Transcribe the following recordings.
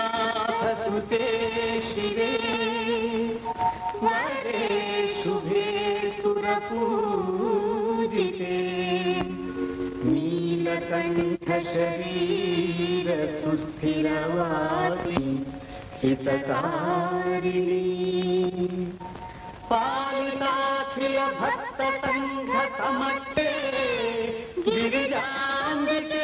रघुनाथसुते शिवे वरे शुभे सुरपूजिते नीलकण्ठशरीर सुस्थिरवासी हितकारिणी पालिताखिल भक्त संघ समटे गिरिजाम्बिके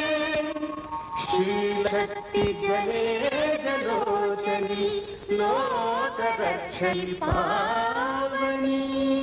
श्रीशक्ति जले जलोचनी लोकरक्षि पावनी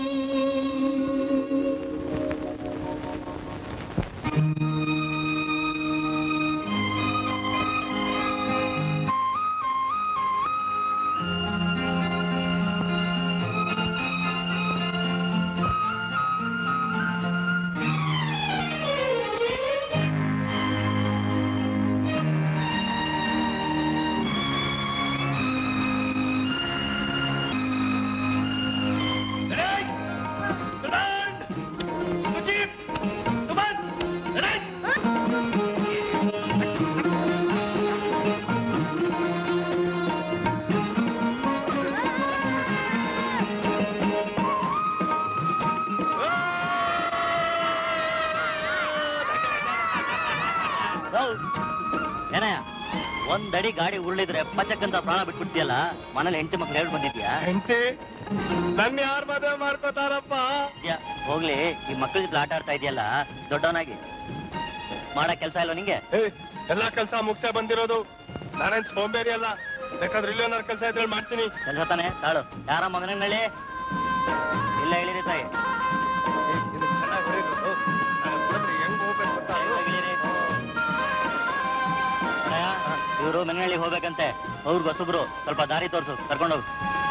ಏನಯ್ಯ ಒಂದಡಿ ಗಾಡಿ ಉರುಳಿದ್ರೆ ಪಚಕ್ಕಂತ ಪ್ರಾಣ ಬಿಟ್ಬಿಡ್ತೀಯಲ್ಲ ಮನೇಲಿ ಹೆಂಡತಿ ಮಕ್ಳು ಹೇಳಿ ಬಂದಿದ್ಯಾ ಹೆಂಡತಿ ನನ್ನ ಯಾರ್ ಮದುವೆ ಮಾಡ್ಕೋತಾರಪ್ಪ ಯಾ, ಹೋಗ್ಲಿ ಈ ಮಕ್ಳ ಜೊತೆ ಆಟ ಆಡ್ತಾ ಇದೆಯಲ್ಲ ದೊಡ್ಡವನಾಗಿ ಮಾಡಕ್ ಕೆಲ್ಸ ಇಲ್ವ ನಿಂಗೆ ಏ ಎಲ್ಲಾ ಕೆಲ್ಸ ಮುಗ್ಸೇ ಬಂದಿರೋದು ನಾನೇನ್ ಸೋಂಬೇರಿ ಅಲ್ಲ ಬೇಕಾದ್ರೆ ಇಲ್ಲೇ ನನ್ನ ಕೆಲ್ಸ ಇದ್ರೆ ಮಾಡ್ತೀನಿ ಕೆಲ್ಸ ತಾನೆ ತಾಳು ಯಾರ ಮಗನಲ್ಲಿ ಇಲ್ಲ ಹೇಳಿರಿ ತಾಯಿ ಏ, ಇದು ಚೆನ್ನಾಗ್ ಹೊಡೀರಿ. ಓ, ನಾನು ನೋಡಿದ್ರೆ ಹೆಂಗ್ ಹೋಗ್ಬೇಕು ಗೊತ್ತಾ? ಇವರು ಮನೆಯಲ್ಲಿ ಹೋಗ್ಬೇಕಂತೆ ಅವ್ರು ಬಸಬ್ರು ಸ್ವಲ್ಪ ದಾರಿ ತೋರ್ಸು ಕರ್ಕೊಂಡೋಗು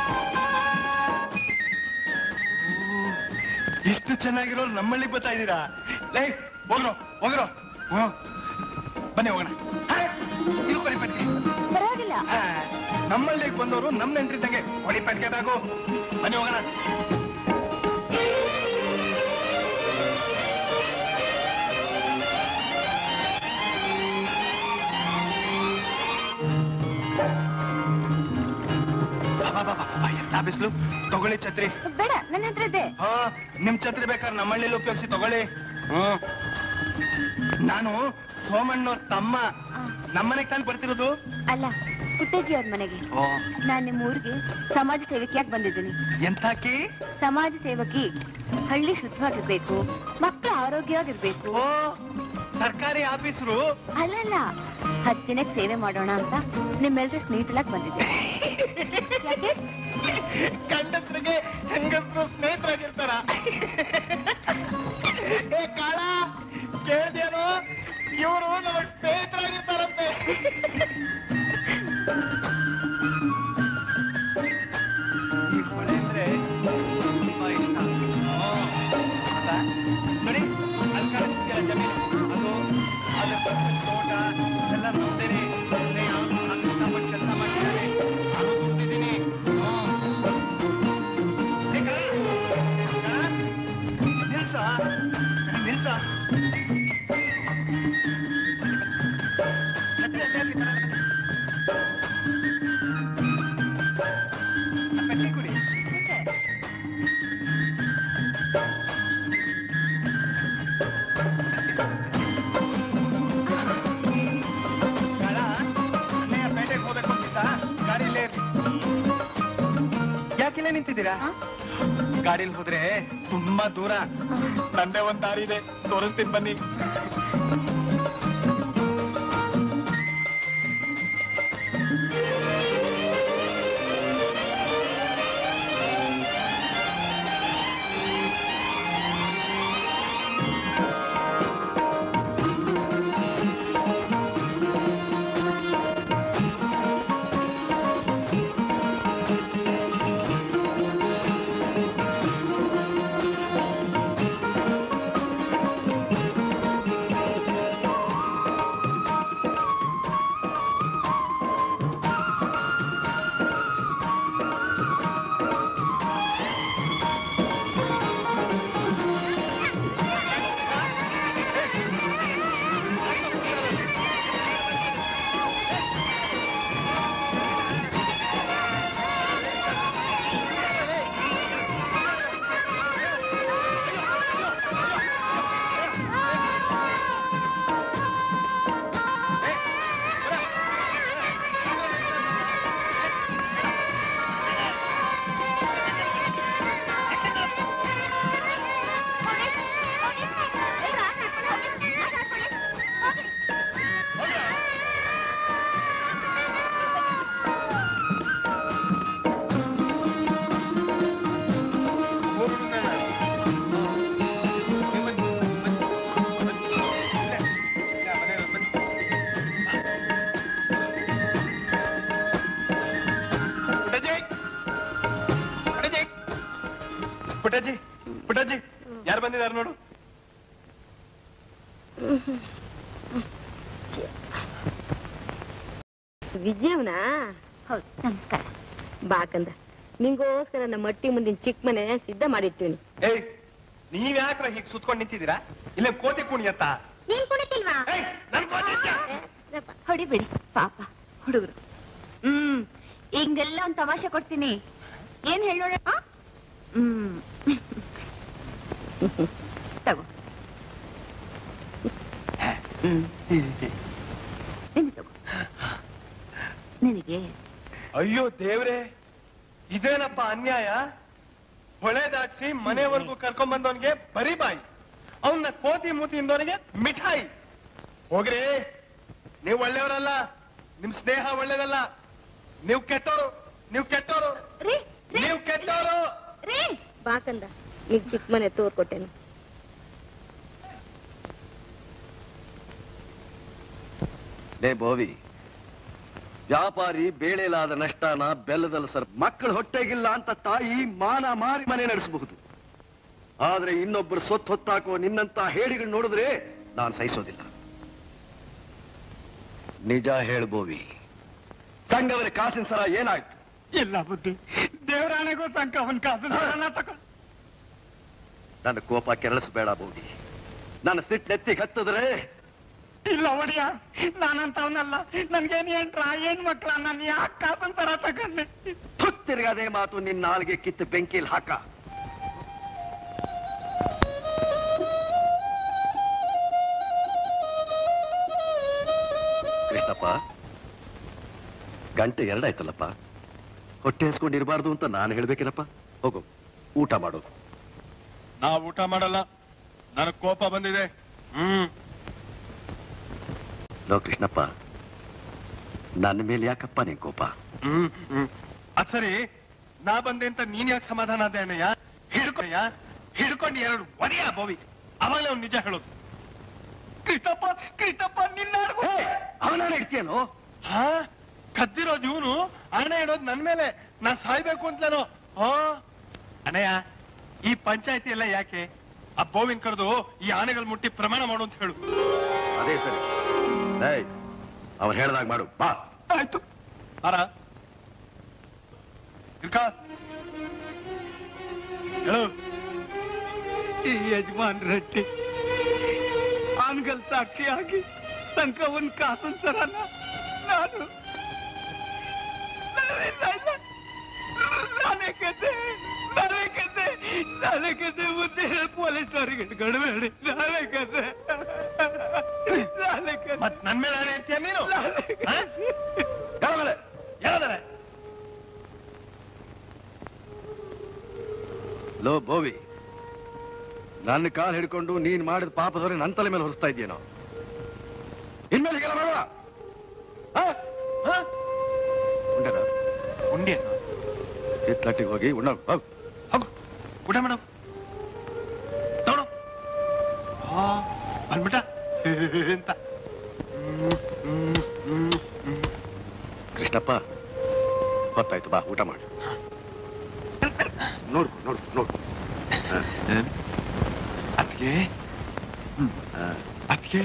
ಇಷ್ಟು ಚೆನ್ನಾಗಿರೋ ನಮ್ಮಲ್ಲಿ ಬರ್ತಾ ಇದ್ದೀರಾ ಲೇ ಹೋಗ್ರೋ ಹೋಗ್ರೋ ಹ್ಮ್ ಬನ್ನಿ ಹೋಗೋಣ ಹಾಯ್, ಇದು ಬನ್ನಿ ಬನ್ನಿ ಪರವಾಗಿಲ್ಲ ಆ, ನಮ್ಮಲ್ಲಿಗೆ ಬಂದವರು ನಮ್ ನೆಂಟ್ರಿದ್ದಂಗೆ ಹೊಡಿ ಪೆಟ್ಗೆ ಬೇಕು ಬನ್ನಿ ಹೋಗೋಣ ಬಾ, ಬಾ, ಬಾ, ಬಾ, ಎಂತ ಬಿಸ್ಲು ತಗೊಳ್ಳಿ ಛತ್ರಿ ಬೇಡ ನನ್ನ ಹತ್ರ ಇದೆ ಹಾ ನಿಮ್ ಛತ್ರಿ ಬೇಕಾದ್ರೆ ನಮ್ಮಳ್ಳಿಲಿ ಉಪಯೋಗಿಸಿ ತಗೊಳ್ಳಿ ಹ್ಮ್ ನಾನು ಸೋಮಣ್ಣವ್ರ ತಮ್ಮ ನಮ್ಮನೆಗ್ ತಾನು ಬರ್ತಿರೋದು ಅಲ್ಲ ಪುಟ್ಟಜ್ಜಿ ಅವ್ರ ಮನೆಗೆ ಓ ನಾನ್ ನಿಮ್ಮ ಊರಿಗೆ ಸಮಾಜ ಸೇವಕಿಯಾಗಿ ಬಂದಿದ್ದೀನಿ ಎಂತಾಕಿ ಸಮಾಜ ಸೇವಕಿ ಹಳ್ಳಿ ಶುದ್ಧವಾಗಿರ್ಬೇಕು ಮಕ್ಕಳು ಆರೋಗ್ಯವಾಗಿರ್ಬೇಕು ಓ ಸರ್ಕಾರಿ ಆಫೀಸರು ಅಲ್ಲಲ್ಲ ಹತ್ತು ಜನಕ್ಕೆ ಸೇವೆ ಮಾಡೋಣ ಅಂತ ನಿಮ್ಮೆಲ್ಲರೂ ಸ್ನೇಹಿತಲಾಗಿ ಬಂದಿದ್ದೆ ಯಾಕೆ ಗಂಡಸರಿಗೆ ಹೆಂಗಸರು ಸ್ನೇಹಿತರಾಗಿರ್ತಾರ ಏ ಕಾಳ ಕೇಳಿದೇನು ಇವರು ನಮಗ್ ಸ್ನೇಹಿತರಾಗಿರ್ತಾರಂತೆ ಈ ಹೊಳೆ ಅಂದ್ರೆ ತುಂಬಾ ಇಷ್ಟ ಹ್ಮ್. ಹೌದಾ? ನೋಡಿ ಅಲ್ಲಿ ಕಾಣಿಸ್ತಿದೆಯಲ್ಲ ಜಮೀನು ಅದು ಅದ್ರ ಪಕ್ಕದ ತೋಟ ಎಲ್ಲ ನಮ್ದೇನೆ ಅಲ್ಲೇ ಅವ್ರು ಅಲ್ಲಿ ಕಷ್ಟಪಟ್ಟು ಕೆಲಸ ಮಾಡಿದ್ದಾರೆ ನಾನು ದುಡ್ದಿದ್ದೀನಿ ಏ ಕಣ, ಕಣ, ನಿಲ್ಸ ನಿಲ್ಸ ಛತ್ರಿ ಅಲ್ಲೇ ಇರ್ಲಿ, ಬರಲ್ಲ. ಆ ಪೆಟ್ಟಿ ಕುಡಿ ಕಣ, ಅಲ್ಲೇ ಪೇಟೆಗೆ ಹೋಗ್ಬೇಕು ಅಂತಿದ್ದ ಗಾಡಿ ಇಲ್ಲೇ ಇರ್ಲಿ ಯಾಕಿಲ್ಲೇ ನಿಂತಿದ್ದೀರಾ ಆ? ಗಾಡಿಲಿ ಹೋದ್ರೆ ತುಂಬಾ ದೂರ ತಂದೆ ಒಂದ್ ದಾರಿ ಇದೆ ತೋರಿಸ್ತೀನಿ ಬನ್ನಿ ಗುಂಡಜ್ಜಿ ಯಾರು ಬಂದಿದ್ದಾರೆ ನೋಡು ವಿಜಯವನ ಹೌದು ನಮಸ್ಕಾರ ಬಾಕಂದ ನಿಂಗೋಸ್ಕರ ನಮ್ಮ ಮಟ್ಟಿ ಮುಂದಿನ ಚಿಕ್ಕ ಮನೆ ಸಿದ್ಧ ಮಾಡಿರ್ತೀವಿ ಏಯ್ ನೀವ್ ಯಾಕ್ರ ಹೀಗ್ ಸುತ್ಕೊಂಡ್ ನಿಂತಿದ್ದೀರಾ ಇಲ್ಲ ಕೋತಿ ಕುಣಿಯತ್ತ ನೀನ್ ಕುಣಿತಿಲ್ವಾ ಏಯ್ ನನ್ ಕೋತಿ ಇದ್ಯಾ? ಹೊಡಿಬಿಡಿ ಪಾಪ ಹುಡುಗರು ಹ್ಮ್ ಈಗೆಲ್ಲ ಒಂದ್ ತಮಾಷೆ ಕೊಡ್ತೀನಿ ಏನ್ ಹೇಳೋಣ ಹ್ಮ್ ತಗೋ ಹ್ಮ್ ನಿನಗೆ ತಗೋ ನಿನಗೆ ಅಯ್ಯೋ ದೇವ್ರೆ ಇದೇನಪ್ಪ ಅನ್ಯಾಯ ಹೊಳೆ ದಾಟ್ಸಿ ಮನೆವರೆಗೂ ಕರ್ಕೊಂಡ್ ಬಂದವನಿಗೆ ಬರೀ ಬಾಯಿ ಅವನ್ನ ಕೋತಿ ಮೂತಿ ಇಂದವನಿಗೆ ಮಿಠಾಯಿ ಹೋಗ್ರಿ ನೀವು ಒಳ್ಳೆಯವರಲ್ಲ ನಿಮ್ ಸ್ನೇಹ ಒಳ್ಳೇದಲ್ಲ ನೀವು ಕೆಟ್ಟೋರು ನೀವು ಕೆಟ್ಟೋರು ರೀ ರೀ, ನೀವು ಕೆಟ್ಟೋರು ರೀ ಬಾಕಂದ ನಿಗ್ ಚಿಕ್ಕ ಮನೆ ತೋರ್ಕೊಟ್ಟೆನು ಲೇ ಬೋವಿ ವ್ಯಾಪಾರಿ ಬೇಳೆಲಾದ ನಷ್ಟನ ಬೆಲ್ಲದಲ್ಲಿ ಸರ್ ಮಕ್ಕಳು ಹೊಟ್ಟೆಗಿಲ್ಲ ಅಂತ ತಾಯಿ ಮಾನ ಮಾರಿ ಮನೆ ನಡೆಸಬಹುದು ಆದ್ರೆ ಇನ್ನೊಬ್ಬರು ಸೊತ್ತು ಹೊತ್ತಾಕೋ ನಿನ್ನಂತ ಹೇಡಿಗಳು ನೋಡಿದ್ರೆ ನಾನು ಸಹಿಸೋದಿಲ್ಲ ನಿಜ ಹೇಳ್ಬೋವಿ ಸಂಘವರ ಕಾಸಿನ ಸರ ಏನಾಯ್ತು ಇಲ್ಲ ಬುದ್ಧಿ ದೇವರಾಣೆಗೂ ಸಂಕ ಅವನ್ ಕಾಸು ತಗೋ ನನ್ನ ಕೋಪ ಕೆರಳಿಸಬೇಡ ಬೋವಿ ನನ್ನ ಸಿಟ್ಟೆತ್ತಿ ಹತ್ತಿದ್ರೆ ಇಲ್ಲ ಒಡಿಯ ನಾನಂತವನಲ್ಲ ನನ್ಗೇನ್ ಏನ್ರ ಏನ್ ಮಕ್ಳ ನಾನು ಯಾಕೆ ಕಾಸನ್ ತರ ತಗೊಂಡೆ ತುತ್ತಿರ್ಗದೆ ಮಾತು ನಿನ್ನ ನಾಲ್ಗೆ ಕಿತ್ತು ಬೆಂಕಿಲ್ ಹಾಕ ಕೃಷ್ಣಪ್ಪ ಗಂಟೆ ಎರಡಾಯ್ತಲ್ಲಪ್ಪ ಹೊಟ್ಟೆ ಹಸ್ಕೊಂಡಿರ್ಬಾರ್ದು ಅಂತ ನಾನು ಹೇಳ್ಬೇಕೇನಪ್ಪ ಹೋಗು ಊಟ ಮಾಡು ನಾವ್ ಊಟ ಮಾಡಲ್ಲ ನನಗ್ ಕೋಪ ಬಂದಿದೆ ಹ್ಮ್ ಲೋ ಕೃಷ್ಣಪ್ಪ ನನ್ನ ಮೇಲೆ ಯಾಕಪ್ಪ ನಿನ್ ಕೋಪ ಹ್ಮ್ ಹ್ಮ್ ಅದ್ ಸರಿ ನಾ ಬಂದೆ ಅಂತ ನೀನ್ ಯಾಕೆ ಸಮಾಧಾನ ಅದೇ ಅಣ್ಣಯ್ಯ ಹಿಡ್ಕೊಯ್ಯ ಹಿಡ್ಕೊಂಡು ಎರಡು ಒಡೆಯ ಬೋವಿ ಅವಾಗಲೇ ಅವ್ನು ನಿಜ ಹೇಳೋದು ಕೃಷ್ಣಪ್ಪ ಕೃಷ್ಣಪ್ಪ ನಿನ್ನ ಅವನ ಇಡ್ತೀಯನೋ ಹಾ ಕದ್ದಿರೋದು ಇವನು ಹಣ ಇಡೋದು ನನ್ ಮೇಲೆ ನಾ ಸಾಯ್ಬೇಕು ಅಂತಲೇನೋ ಹಾ ಅಣ್ಣಯ್ಯ ಈ ಪಂಚಾಯತಿ ಎಲ್ಲ ಯಾಕೆ ಆ ಬೋವಿನ್ ಕರೆದು ಈ ಆನೆಗಳು ಮುಟ್ಟಿ ಪ್ರಮಾಣ ಮಾಡು ಅಂತ ಹೇಳು ಅದೇ ಸರಿ ಏಯ್ ಅವನ್ ಹೇಳ್ದಾಗ ಮಾಡು ಬಾ ಆಯ್ತು ಅರ ಇರ್ಕ ಹೇಳು ಈ ಯಜಮಾನ್ ರೆಡ್ಡಿ ಆನ್ಗಲ್ ಸಾಕ್ಷಿಯಾಗಿ ಸಂಕವನ್ ಕಾಸನ್ ಸರನ ನಾನು ನಾನೇ ಕತೆ ನಾನೇ ಕತೆ ನಾನೇ ಕತೆ ಮುದ್ದೆ ಪೊಲೀಸರಿಗೆ ಇಟ್ಕೊಳ್ಬೇಡಿ ನಾನೇ ಕತೆ ನಾನೇ ಕತೆ ಮತ್ ನನ್ ಮೇಲೆ ಆಣೆ ಅಂತೀಯ ನೀನು ಹಾ? ಹೇಳಮೇಲೆ ಯಾವ್ದಾರೆ ಲೋ ಬೋವಿ ನನ್ನ ಕಾಲ್ ಹಿಡ್ಕೊಂಡು ನೀನ್ ಮಾಡಿದ ಪಾಪದವ್ರೆ ನನ್ನ ತಲೆ ಮೇಲೆ ಹೊರಿಸ್ತಾ ಇದೆಯೇನೋ ಇನ್ಮೇಲೆ ಹೀಗೆಲ್ಲ ಮಾಡೋಣ ಹಾ? ಹಾ? ಉಂಡೆನ ಉಂಡಿ ಹಿತ್ಲಟ್ಟಿಗೆ ಹೋಗಿ ಉಣ್ಣ ಹೋಗು ಹೋಗು ಊಟ ಮಾಡು ತಗೊಳು ಹಾ ಬಂದ್ಬಿಟ್ಟ ಅಂತ ಹ್ಮ್, ಹ್ಮ್, ಹ್ಮ್, ಹ್ಮ್. ಕೃಷ್ಣಪ್ಪ ಹೊತ್ತಾಯ್ತು ಬಾ ಊಟ ಮಾಡು ನೋಡು ನೋಡು ನೋಡು ಅದ್ಕೆ ಅದ್ಕೆ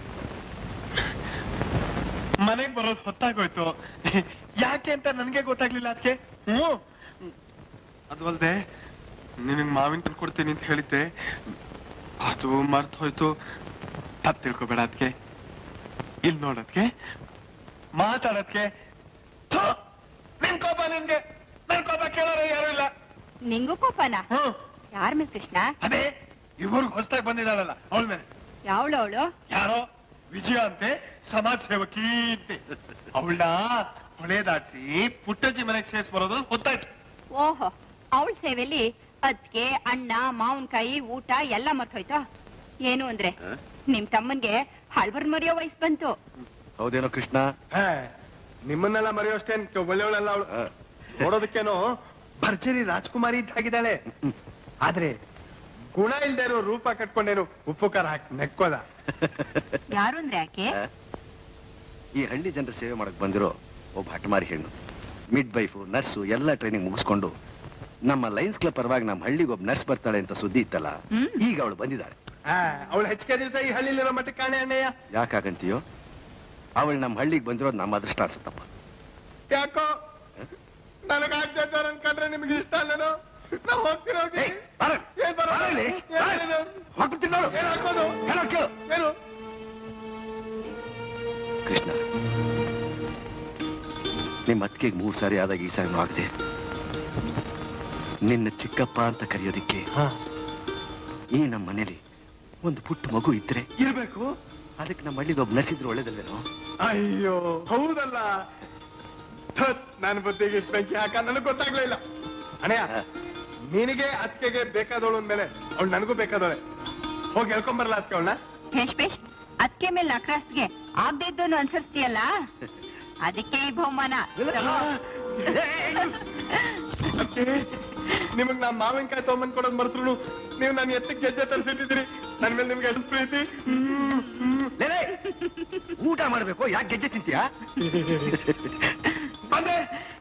ಮನೆಗ್ ಬರೋದು ಹೊತ್ತಾಗೋಯ್ತು ಯಾಕೆ ಅಂತ ನನ್ಗೆ ಗೊತ್ತಾಗ್ಲಿಲ್ಲ ಅದಕ್ಕೆ ಹ್ಞೂ ಅದು ಅಲ್ದೆ ನಿನಗ್ ಮಾವಿನ ತಂದು ಕೊಡ್ತೀನಿ ಅಂತ ಹೇಳಿದ್ದೆ ಅದು ಮರ್ತ್ ಹೋಯ್ತು ತಪ್ಪು ತಿಳ್ಕೊಬೇಡ ಅದಕ್ಕೆ ಇಲ್ಲಿ ನೋಡದ್ಕೆ ಮಾತಾಡದ್ಕೆ ಥು, ನಿನ್ ಕೋಪ ನಿನ್ಗೆ ನನ್ ಕೋಪ ಕೇಳೋರು ಯಾರು ಇಲ್ಲ ನಿಂಗೂ ಕೋಪನಾ ಹ್ಮ್ ಯಾರ ಮೇಲೆ ಕೃಷ್ಣ ಅದೇ ಇವ್ರಿಗೆ ಹೊಸದಾಗಿ ಬಂದಿದ್ದಾಳಲ್ಲ ಅವಳ ಮೇಲೆ ಯಾವಳು ಅವಳು ಯಾರೋ ವಿಜಯ ಅಂತೆ ಸಮಾಜ ಸೇವಕಿ ಅಂತೆ ಅವಳನ್ನ ಹೊಳೆ ದಾಟಿಸಿ ಪುಟ್ಟಜ್ಜಿ ಮನೆಗೆ ಸೇರಿಸಿ ಬರೋದು ಗೊತ್ತಾಯ್ತು ಓಹೋ ಅವಳ ಸೇವೆಯಲ್ಲಿ ಅದ್ಕೆ ಅಣ್ಣ ಮಾವಿನಕಾಯಿ ಊಟ ಎಲ್ಲ ಮರ್ತೋಯ್ತಾ ಏನು ಅಂದ್ರೆ ಹ? ನಿಮ್ ತಮ್ಮನ್ಗೆ ಹಲ್ವರ್ ಮರಿಯೋ ವಯಸ್ಸು ಬಂತು ಹೌದೇನೋ ಕೃಷ್ಣ ನಿಮ್ಮನ್ನೆಲ್ಲ ಮರೆಯೋಷ್ಟೇನ್ ಒಳ್ಳೆಯವಳಲ್ಲ ಅವಳು ಆ, ನೋಡೋದಕ್ಕೇನೋ ಭರ್ಜರಿ ರಾಜ್ಕುಮಾರಿ ಇದ್ದಾಗಿದ್ದಾಳೆ ಆದ್ರೆ ಗುಣ ಇಲ್ದೇ ಇರೋ ರೂಪ ಕಟ್ಕೊಂಡೇನು ಉಪ್ಪು ಖಾರ ಹಾಕಿ ನೆಕ್ಕೋದ ಯಾರು ಅಂದ್ರೆ ಯಾಕೆ ಆ? ಈ ಹಳ್ಳಿ ಜನರ ಸೇವೆ ಮಾಡಕ್ ಬಂದಿರೋ ಒಬ್ಬ ಹಠಮಾರಿ ಹೆಣ್ಣು ಮಿಡ್ ವೈಫು ನರ್ಸು ಎಲ್ಲ ಟ್ರೈನಿಂಗ್ ಮುಗಿಸ್ಕೊಂಡು ನಮ್ಮ ಲಯನ್ಸ್ ಕ್ಲಬ್ ಪರವಾಗಿ ನಮ್ಮ ಹಳ್ಳಿಗೆ ಒಬ್ಬ ನರ್ಸ್ ಬರ್ತಾಳೆ ಅಂತ ಸುದ್ದಿ ಇತ್ತಲ್ಲ ಈಗ ಅವಳು ಬಂದಿದ್ದಾಳೆ ಅವಳು ಹೆಚ್ಚಿಗೆ ದಿವಸ ಈ ಹಳ್ಳಿಲಿರೋ ಮಟ್ಟಕ್ಕೆ ಕಾಣೆ ಅಣ್ಣಯ್ಯ ಯಾಕಾಗಂತೀಯೋ ಅವಳು ನಮ್ಮ ಹಳ್ಳಿಗೆ ಬಂದಿರೋದು ನಮ್ಮ ಅದೃಷ್ಟ ಅನ್ಸುತ್ತಪ್ಪ ಯಾಕೋ ನನಗೆ ಆಗ್ತಾ ಅನ್ಕೊಂಡ್ರೆ ನಿಮ್ಗೆ ಇಷ್ಟ ಅಲ್ಲನೋ ನಾವು ಹೋಗ್ತಿರೋ ಏಯ್, ಬಾರ. ಏನ್ ಬರೋ ಬಾರ ಇಲ್ಲಿ. ಏನಿದು? ಹಾಕ್ಬಿಡ್ತೀನಿ ನೋಡು. ಏನ್ ಹಾಕೋದು ಹೇಳೋ ಕೇಳು. ಏನು ಕೃಷ್ಣ ನಿಮ್ಮ ಅತ್ತಿಗೆಗೆ ಮೂರು ಸಾರಿ ಆದಾಗ ಈ ಸಾರಿನೂ ಆಗದೆ ನಿನ್ನ ಚಿಕ್ಕಪ್ಪ ಅಂತ ಕರೆಯೋದಿಕ್ಕೆ ಈ ನಮ್ಮ ಮನೇಲಿ ಒಂದು ಪುಟ್ಟ ಮಗು ಇದ್ರೆ ಇರ್ಬೇಕು ಅದಕ್ಕೆ ನಮ್ಮ ಹಳ್ಳಿಗೆ ಒಬ್ಬ ನರ್ಸಿದ್ರು ಒಳ್ಳೇದಲ್ವೇನೋ ಅಯ್ಯೋ ಹೌದಲ್ಲ ಥತ್, ನನ್ನ ಬುದ್ಧಿಗೆ ಇಷ್ಟ ಬೆಂಕಿ ಹಾಕ ನನಗೆ ಗೊತ್ತಾಗ್ಲಿಲ್ಲ ಅಣ್ಣಯ್ಯ ನಿನಗೆ ಅತ್ತಿಗೆಗೆ ಬೇಕಾದವಳು ಅಂದ್ಮೇಲೆ ಅವಳು ನನಗೂ ಬೇಕಾದವಳೆ ಹೋಗಿ ಹೇಳ್ಕೊಂಬರಲ್ಲ ಅತ್ತಿಗೆ ಅವಳನ್ನ ಭೇಷ್ ಭೇಷ್ ಅದಕ್ಕೆ ಮೇಲೆ ನಕ್ರಾಸ್ಗೆ ಆಗದೆ ಇದ್ದೋನು ಅನ್ಸರ್ಸ್ತೀಯಲ್ಲ ಅದಕ್ಕೆ ಈ ಬಹುಮಾನ ತಗೋ. ಅತ್ತೆ, ನಿಮಗ್ ನಾ ಮಾವಿನಕಾಯಿ ತಗೊಂಬಂದ್ ಕೊಡೋದ್ ಮರ್ತರು ನೀವು ನನ್ನ ಎತ್ತಕ್ಕೆ ಗೆಜ್ಜೆ ತರಿಸಿಟ್ಟಿದ್ದೀರಿ ನನ್ ಮೇಲೆ ನಿಮ್ಗೆ ಎಷ್ಟು ಪ್ರೀತಿ ಲೇ, ಲೇ, ಊಟ ಮಾಡ್ಬೇಕು ಯಾಕೆ ಗೆಜ್ಜೆ ತಿಂತೀಯಾ ಬಂದೆ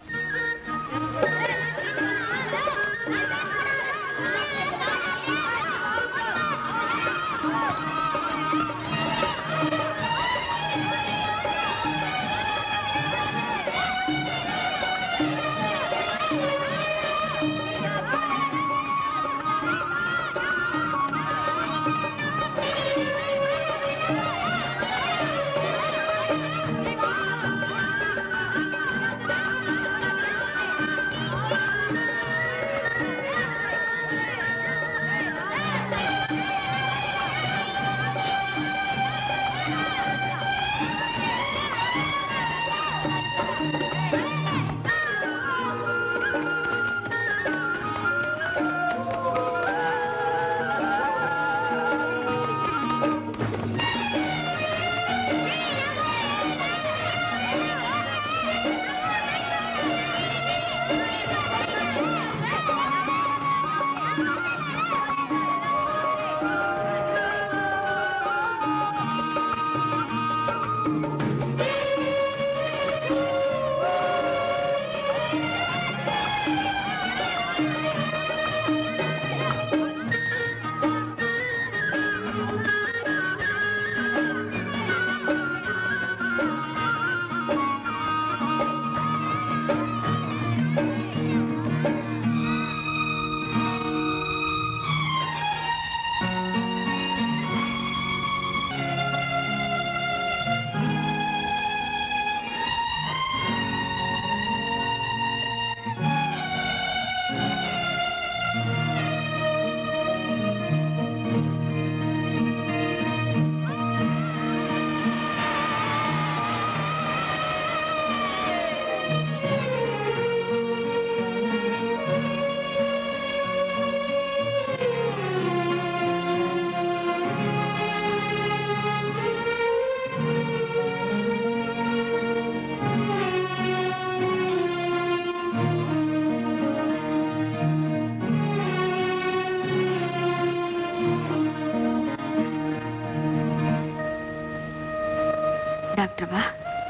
ಡಾಕ್ಟ್ರವಾ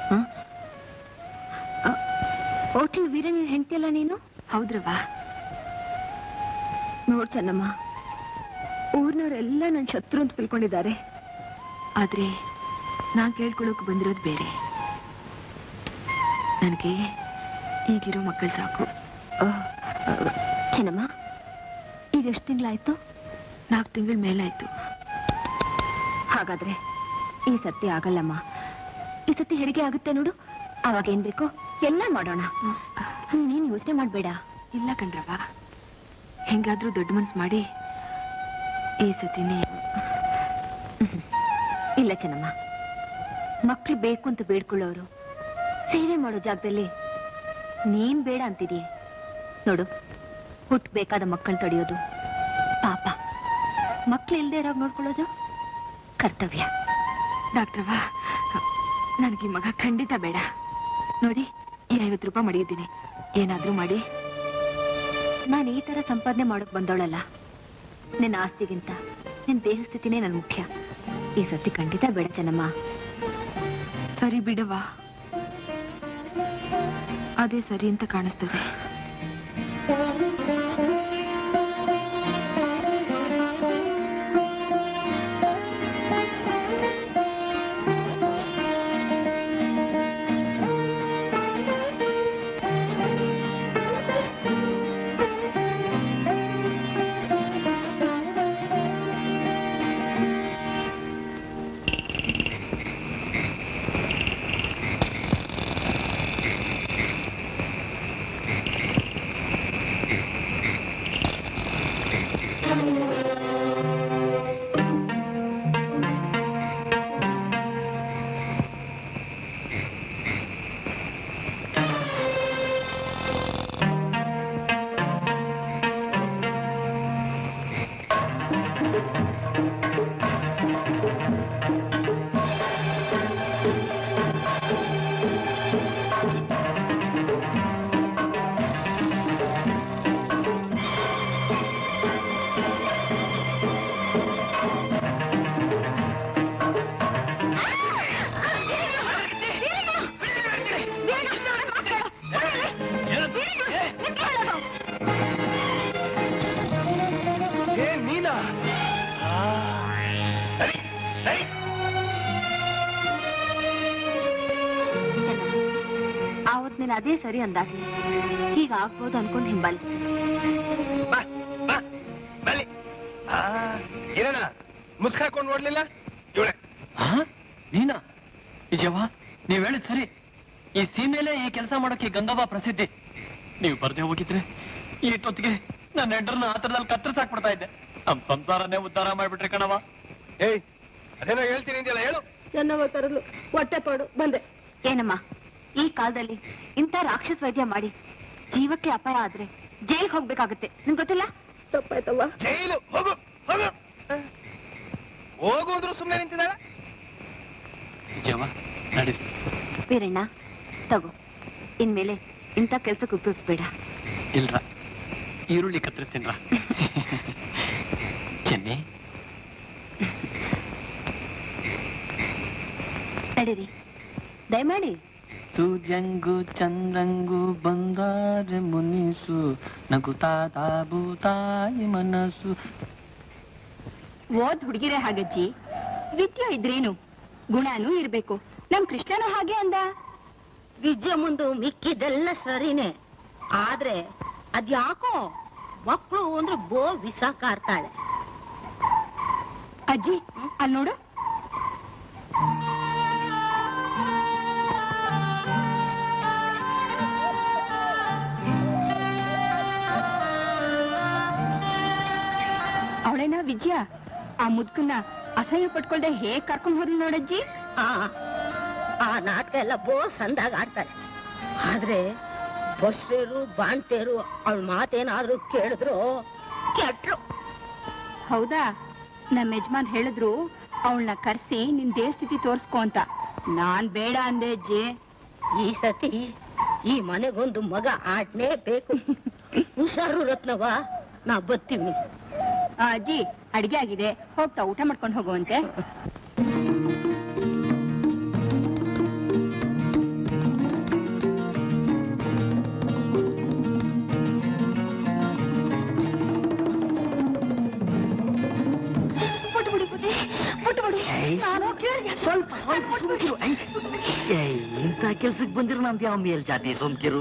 ಹೋಟೆಲ್ ವೀರನ ಹೆಂಡತಿಯಲ್ಲ ನೀನು ಹೌದ್ರವಾ ನೋಡ್ ಚೆನ್ನಮ್ಮ ಊರ್ನವರೆಲ್ಲ ನನ್ನ ಶತ್ರು ಅಂತ ತಿಳ್ಕೊಂಡಿದ್ದಾರೆ ಆದ್ರೆ ನಾನ್ ಕೇಳ್ಕೊಳಕ್ ಬಂದಿರೋದು ಬೇರೆ ನನಗೆ ಈಗಿರೋ ಮಕ್ಕಳು ಸಾಕು ಚೆನ್ನಮ್ಮ ಈಗ ಎಷ್ಟು ತಿಂಗಳಾಯ್ತು ನಾಲ್ಕು ತಿಂಗಳ ಮೇಲಾಯ್ತು ಹಾಗಾದ್ರೆ ಈ ಸತಿ ಆಗಲ್ಲಮ್ಮ ಈ ಸತಿ ಹೆರಿಗೆ ಆಗುತ್ತೆ ನೋಡು ಅವಾಗ ಏನ್ ಬೇಕು ಎಲ್ಲ ಮಾಡೋಣ ನೀನ್ ಯೋಚನೆ ಮಾಡ್ಬೇಡ ಇಲ್ಲ ಕಣ್ರವ ಹೆಂಗಾದ್ರೂ ದೊಡ್ಡ ಮನ್ಸ್ ಮಾಡಿ ಈ ಸತಿನೇ ಇಲ್ಲ ಚೆನ್ನಮ್ಮ ಮಕ್ಳು ಬೇಕು ಅಂತ ಬೇಡ್ಕೊಳ್ಳೋರು ಸೇವೆ ಮಾಡೋ ಜಾಗದಲ್ಲಿ ನೀನ್ ಬೇಡ ಅಂತಿದೀಯ ನೋಡು ಹುಟ್ಟಬೇಕಾದ ಮಕ್ಕಳು ತಡೆಯೋದು ಪಾಪ ಮಕ್ಳು ಇಲ್ದೇ ಇರೋಗ್ ನೋಡ್ಕೊಳ್ಳೋದು ಕರ್ತವ್ಯ ಡಾಕ್ಟ್ರವ ನನಗೆ ಈ ಮಗ ಖಂಡಿತ ಬೇಡ ನೋಡಿ ಈ ಐವತ್ತು ರೂಪಾಯಿ ಮಡಿಯಿದ್ದೀನಿ ಏನಾದ್ರೂ ಮಾಡಿ ನಾನು ಈ ತರ ಸಂಪಾದನೆ ಮಾಡೋಕ್ ಬಂದವಳಲ್ಲ ನಿನ್ನ ಆಸ್ತಿಗಿಂತ ನಿನ್ ದೇಹ ಸ್ಥಿತಿನೇ ನನ್ ಮುಖ್ಯ ಈ ಸತಿ ಖಂಡಿತ ಬೇಡ ಚೆನ್ನಮ್ಮ ಸರಿ ಬಿಡವಾ ಅದೇ ಸರಿ ಅಂತ ಕಾಣಿಸ್ತದೆ ಏ ನೀನಾ ಸರಿ ಸರಿ ಆವತ್ ನೀನ್ ಅದೇ ಸರಿ ಅಂದಾಗ್ಲಿ ಹೀಗ ಆಗ್ಬೋದು ಅನ್ಕೊಂಡ್ ಹಿಂಬಾಲಿಸ್ತೀನಿ ಬಾ ಬಾ ಬಲಿ ಆ ಏನಣ್ಣ ಮುಸ್ಕ್ ಹಾಕೊಂಡು ನೋಡ್ಲಿಲ್ಲ ಇವಳೆ ನೀನಾ ನಿಜವಾ ನೀವ್ ಹೇಳಿದ್ ಸರಿ ಈ ಸೀಮೆಲೆ ಈ ಕೆಲಸ ಮಾಡೋಕೆ ಗಂಗವ್ವ ಪ್ರಸಿದ್ಧಿ ನೀವು ಬರ್ದೆ ಹೋಗಿದ್ರೆ ಈ ಇಷ್ಟೊತ್ತಿಗೆ ನನ್ನ ಹೆಂಡ್ರನ್ನ ಆತರದಲ್ಲಿ ಕತ್ತರಿಸಾಕ್ಬಿಡ್ತಾ ಇದ್ದೆ ನಮ್ ಸಂಸಾರನೇ ಉದ್ಧಾರ ಮಾಡ್ಬಿಟ್ರಿ ಕಣವ ಏಯ್ ಅದೇನೋ ಹೇಳ್ತೀನಿ ಅಂದ್ಯಲ್ಲ ಹೇಳು ಚೆನ್ನವ ಕರಲು ಹೊಟ್ಟೆ ಪಾಡು ಬಂದೆ ಏನಮ್ಮ ಈ ಕಾಲದಲ್ಲಿ ಇಂಥ ರಾಕ್ಷಸ ವೈದ್ಯ ಮಾಡಿ ಜೀವಕ್ಕೆ ಅಪಾಯ ಆದ್ರೆ ಜೈಲ್ಗೆ ಹೋಗ್ಬೇಕಾಗತ್ತೆ ನಿಂಗ್ ಗೊತ್ತಿಲ್ಲ ತಪ್ಪಾಯ್ತವ್ವ ಜೈಲು ಹೋಗು ಹೋಗು ಹೋಗು ಅಂದ್ರು ಸುಮ್ಮನೆ ನಿಂತಿದ್ದಾಳ ನಿಜವ ನಡಿ ವೀರಣ್ಣ ತಗೋ ಇನ್ಮೇಲೆ ಇಂಥ ಕೆಲ್ಸಕ್ಕೆ ಉಪಯೋಗಿಸ್ಬೇಡ ಇಲ್ರ ಈರುಳ್ಳಿ ಕತ್ತರಿಸ್ತೀನ್ರ ಚೆನ್ನಿ ನಡೀರಿ ದಯಮಾಡಿ ಸೂರ್ಯಂಗು ಚಂದ್ರಂಗು ಬಂಗಾರ ಮುನಿಸು ನಗುತ್ತಾ ತಾಯಿ ಮನಸ್ಸು ಓದ್ ಹುಡುಗಿರೇ ಹಾಗಜ್ಜಿ ವಿದ್ಯೆ ಇದ್ರೇನು ಗುಣನೂ ಇರ್ಬೇಕು ನಮ್ ಕೃಷ್ಣನು ಹಾಗೆ ಅಂದ ವಿದ್ಯೆ ಮುಂದು ಮಿಕ್ಕಿದೆಲ್ಲ ಸರಿನೇ ಆದ್ರೆ ಅದ್ಯಾಕೋ ಮಕ್ಕಳು ಅಂದ್ರೆ ಬೋ ವಿಸಾಕಾರ್ತಾಳೆ ಅಜ್ಜಿ ಅಲ್ಲಿ ನೋಡು ಅವಳೇನ ವಿಜಯ ಆ ಮುದ್ಕನ್ನ ಅಸಹ್ಯ ಪಟ್ಕೊಳ್ದೆ ಹೇಗ್ ಕರ್ಕೊಂಡ್ ಹೋದ್ಲು ನೋಡಜ್ಜಿ ಆ ಆ ನಾಟಕ ಎಲ್ಲ ಬೋ ಸಂದಾಗ ಆಡ್ತಾಳೆ ಆದ್ರೆ ಬಸ್ರೇರು ಬಾಣ್ತೇರು ಅವಳ ಮಾತೇನಾದ್ರೂ ಕೇಳಿದ್ರು ಕೆಟ್ರು ಹೌದಾ ನಮ್ಮ ಯಜಮಾನ್ ಹೇಳಿದ್ರು ಅವಳನ್ನ ಕರ್ಸಿ ನಿನ್ ದೇಹ ಸ್ಥಿತಿ ತೋರ್ಸ್ಕೊ ಅಂತ ನಾನ್ ಬೇಡ ಅಂದೆ ಅಜ್ಜಿ ಈ ಸತಿ ಈ ಮನೆಗೊಂದು ಮಗ ಆಡ್ನೇ ಬೇಕು ಹುಷಾರು ರತ್ನವ ನಾ ಬತ್ತೀವಿ ಆ, ಅಜ್ಜಿ ಅಡಿಗೆ ಆಗಿದೆ ಹೋಗ್ತಾ ಊಟ ಮಾಡ್ಕೊಂಡು ಹೋಗುವಂತೆ ಸ್ವಲ್ಪ ಸ್ವಲ್ಪ ಸುಮ್ಕಿರು ಐ. ಏಯ್, ಇಂಥ ಕೆಲ್ಸಕ್ಕೆ ಬಂದಿರೋ ನಮ್ದು ಯಾವ ಮೇಲ್ ಜಾತಿ ಸುಮ್ಕಿರು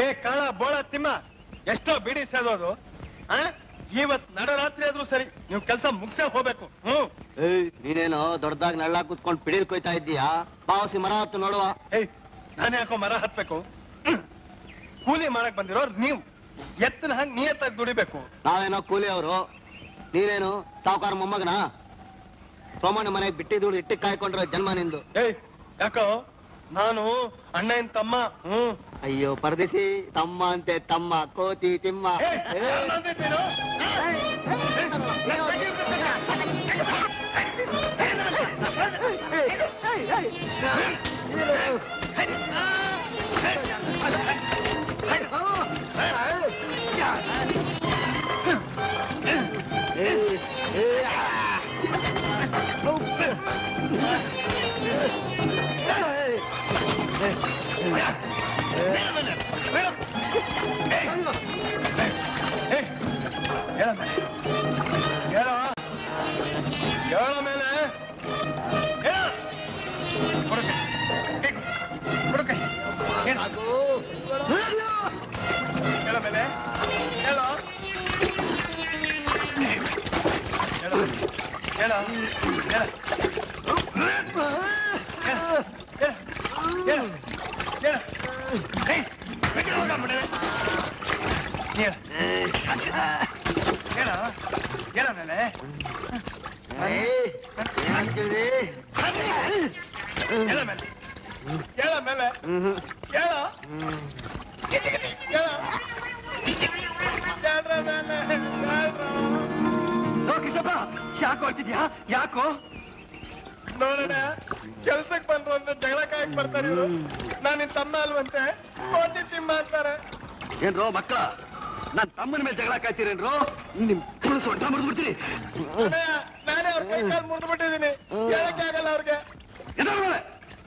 ಏ ಕಾಳ ಬೋಳ ತಿಮ್ಮ ಎಷ್ಟೋ ಬಿಡಿ ಸೇದೋದು ಆ ಇವತ್ ನಡರಾತ್ರಿ ಆದ್ರೂ ಸರಿ ನೀವು ಕೆಲಸ ಮುಗ್ಸೇ ಹೋಗ್ಬೇಕು ಹ್ಮ್ ಏಯ್ ನೀನೇನೋ ದೊಡ್ಡದಾಗಿ ನಳ್ಳ ಕುತ್ಕೊಂಡು ಪಿಡಿಲ್ ಕೊಯ್ತಾ ಇದ್ದೀಯಾ ಪಾವಸಿ ಮರ ಹತ್ತು ನೋಡುವ ಏಯ್ ನಾನೇ ಯಾಕೋ ಮರ ಹತ್ಬೇಕು ಹ್ಮ್. ಕೂಲಿ ಮಾಡಕ್ ಬಂದಿರೋರ್ ನೀವು ಎತ್ತನ ಹಂಗ್ ನಿಯತ್ತಾಗಿ ದುಡಿಬೇಕು ನಾವೇನೋ ಕೂಲಿ ಅವರು ನೀನೇನು ಸಾವುಕಾರ ಮೊಮ್ಮಗನ ಸೋಮಣ್ಣ ಮನೆಗೆ ಬಿಟ್ಟಿದ್ದು ಇಟ್ಟಿಗೆ ಕಾಯ್ಕೊಂಡಿರೋ ಜನ್ಮ ನಿಂದು ಏಯ್ ಯಾಕೋ ನಾನು ಅಣ್ಣನ ತಮ್ಮ ಹ್ಮ್ ಅಯ್ಯೋ ಪರದೇಶಿ ತಮ್ಮ ಅಂತೆ ತಮ್ಮ ಕೋತಿ ತಿಮ್ಮ ಏಯ್, ಯಾರ್ ನಂದಿದ್ದೀನೋ? ಏಯ್, ಹೇಳ ಮೇಲೆ. ಹೇಳ. ಹೇಳ ಮೇಲೆ. ಹೇಳ. ಕೊಡು ಕೈ. ಕೈ ಕೊಡು. ಕೊಡು ಕೈ. ಹೇಳ. ಹೇಳ ಮೇಲೆ. ಹೇಳ. ಹೇಳ. ಹೇಳ. ಹೇಳ. ಹೇಳ. ಹೇಳ. ಹೇಳ. ಏಯ್, ಬಿಟ್ಟು ಹೋಗ ಬಿಡು. ಹೇಳ. ಹೇಳ. ಹೇಳ ಮೇಲೆ. ಹೇಳ ಮೇಲೆ. ಹೇಳ ಮೇಲೆ. ಹೇಳ. ಹೇಳ. ಹೇಳ್ರ ಮೇಲೆ. ಹೇಳ್ರ. ಯಾಕೋ ಹೋಗ್ತಿದ್ಯಾ ಯಾಕೋ ನೋಡೋಣ ಕೆಲ್ಸಕ್ ಬಂದ್ರು ಅಂತ ಜಗಳ ಕಾಯಕ್ ಬರ್ತಾರೆ ಇವರು ನಾನು ನಿನ್ ತಮ್ಮ ಅಲ್ವಂತೆ ಕೋತಿ ತಿಮ್ಮ ಅಂತಾರೆ ಏನ್ರೋ ಮಕ್ಕಳ ನನ್ ತಮ್ಮನ ಮೇಲೆ ಜಗಳ ಕಾಯ್ತೀರೇನ್ರೋ ನಿಮ್ ತುಳು ಸೊಂಟ ಮುರಿದು ಬಿಡ್ತೀನಿ ಅಣ್ಣಯ್ಯ, ನಾನೇ ಅವ್ರ ಕೈ ಕಾಲು ಮುರಿದು ಬಿಟ್ಟಿದ್ದೀನಿ ಹೇಳಕ್ಕೆ ಆಗಲ್ಲ ಅವ್ರಿಗೆ ಎದ್ದೇಳು ಮೇಲೆ.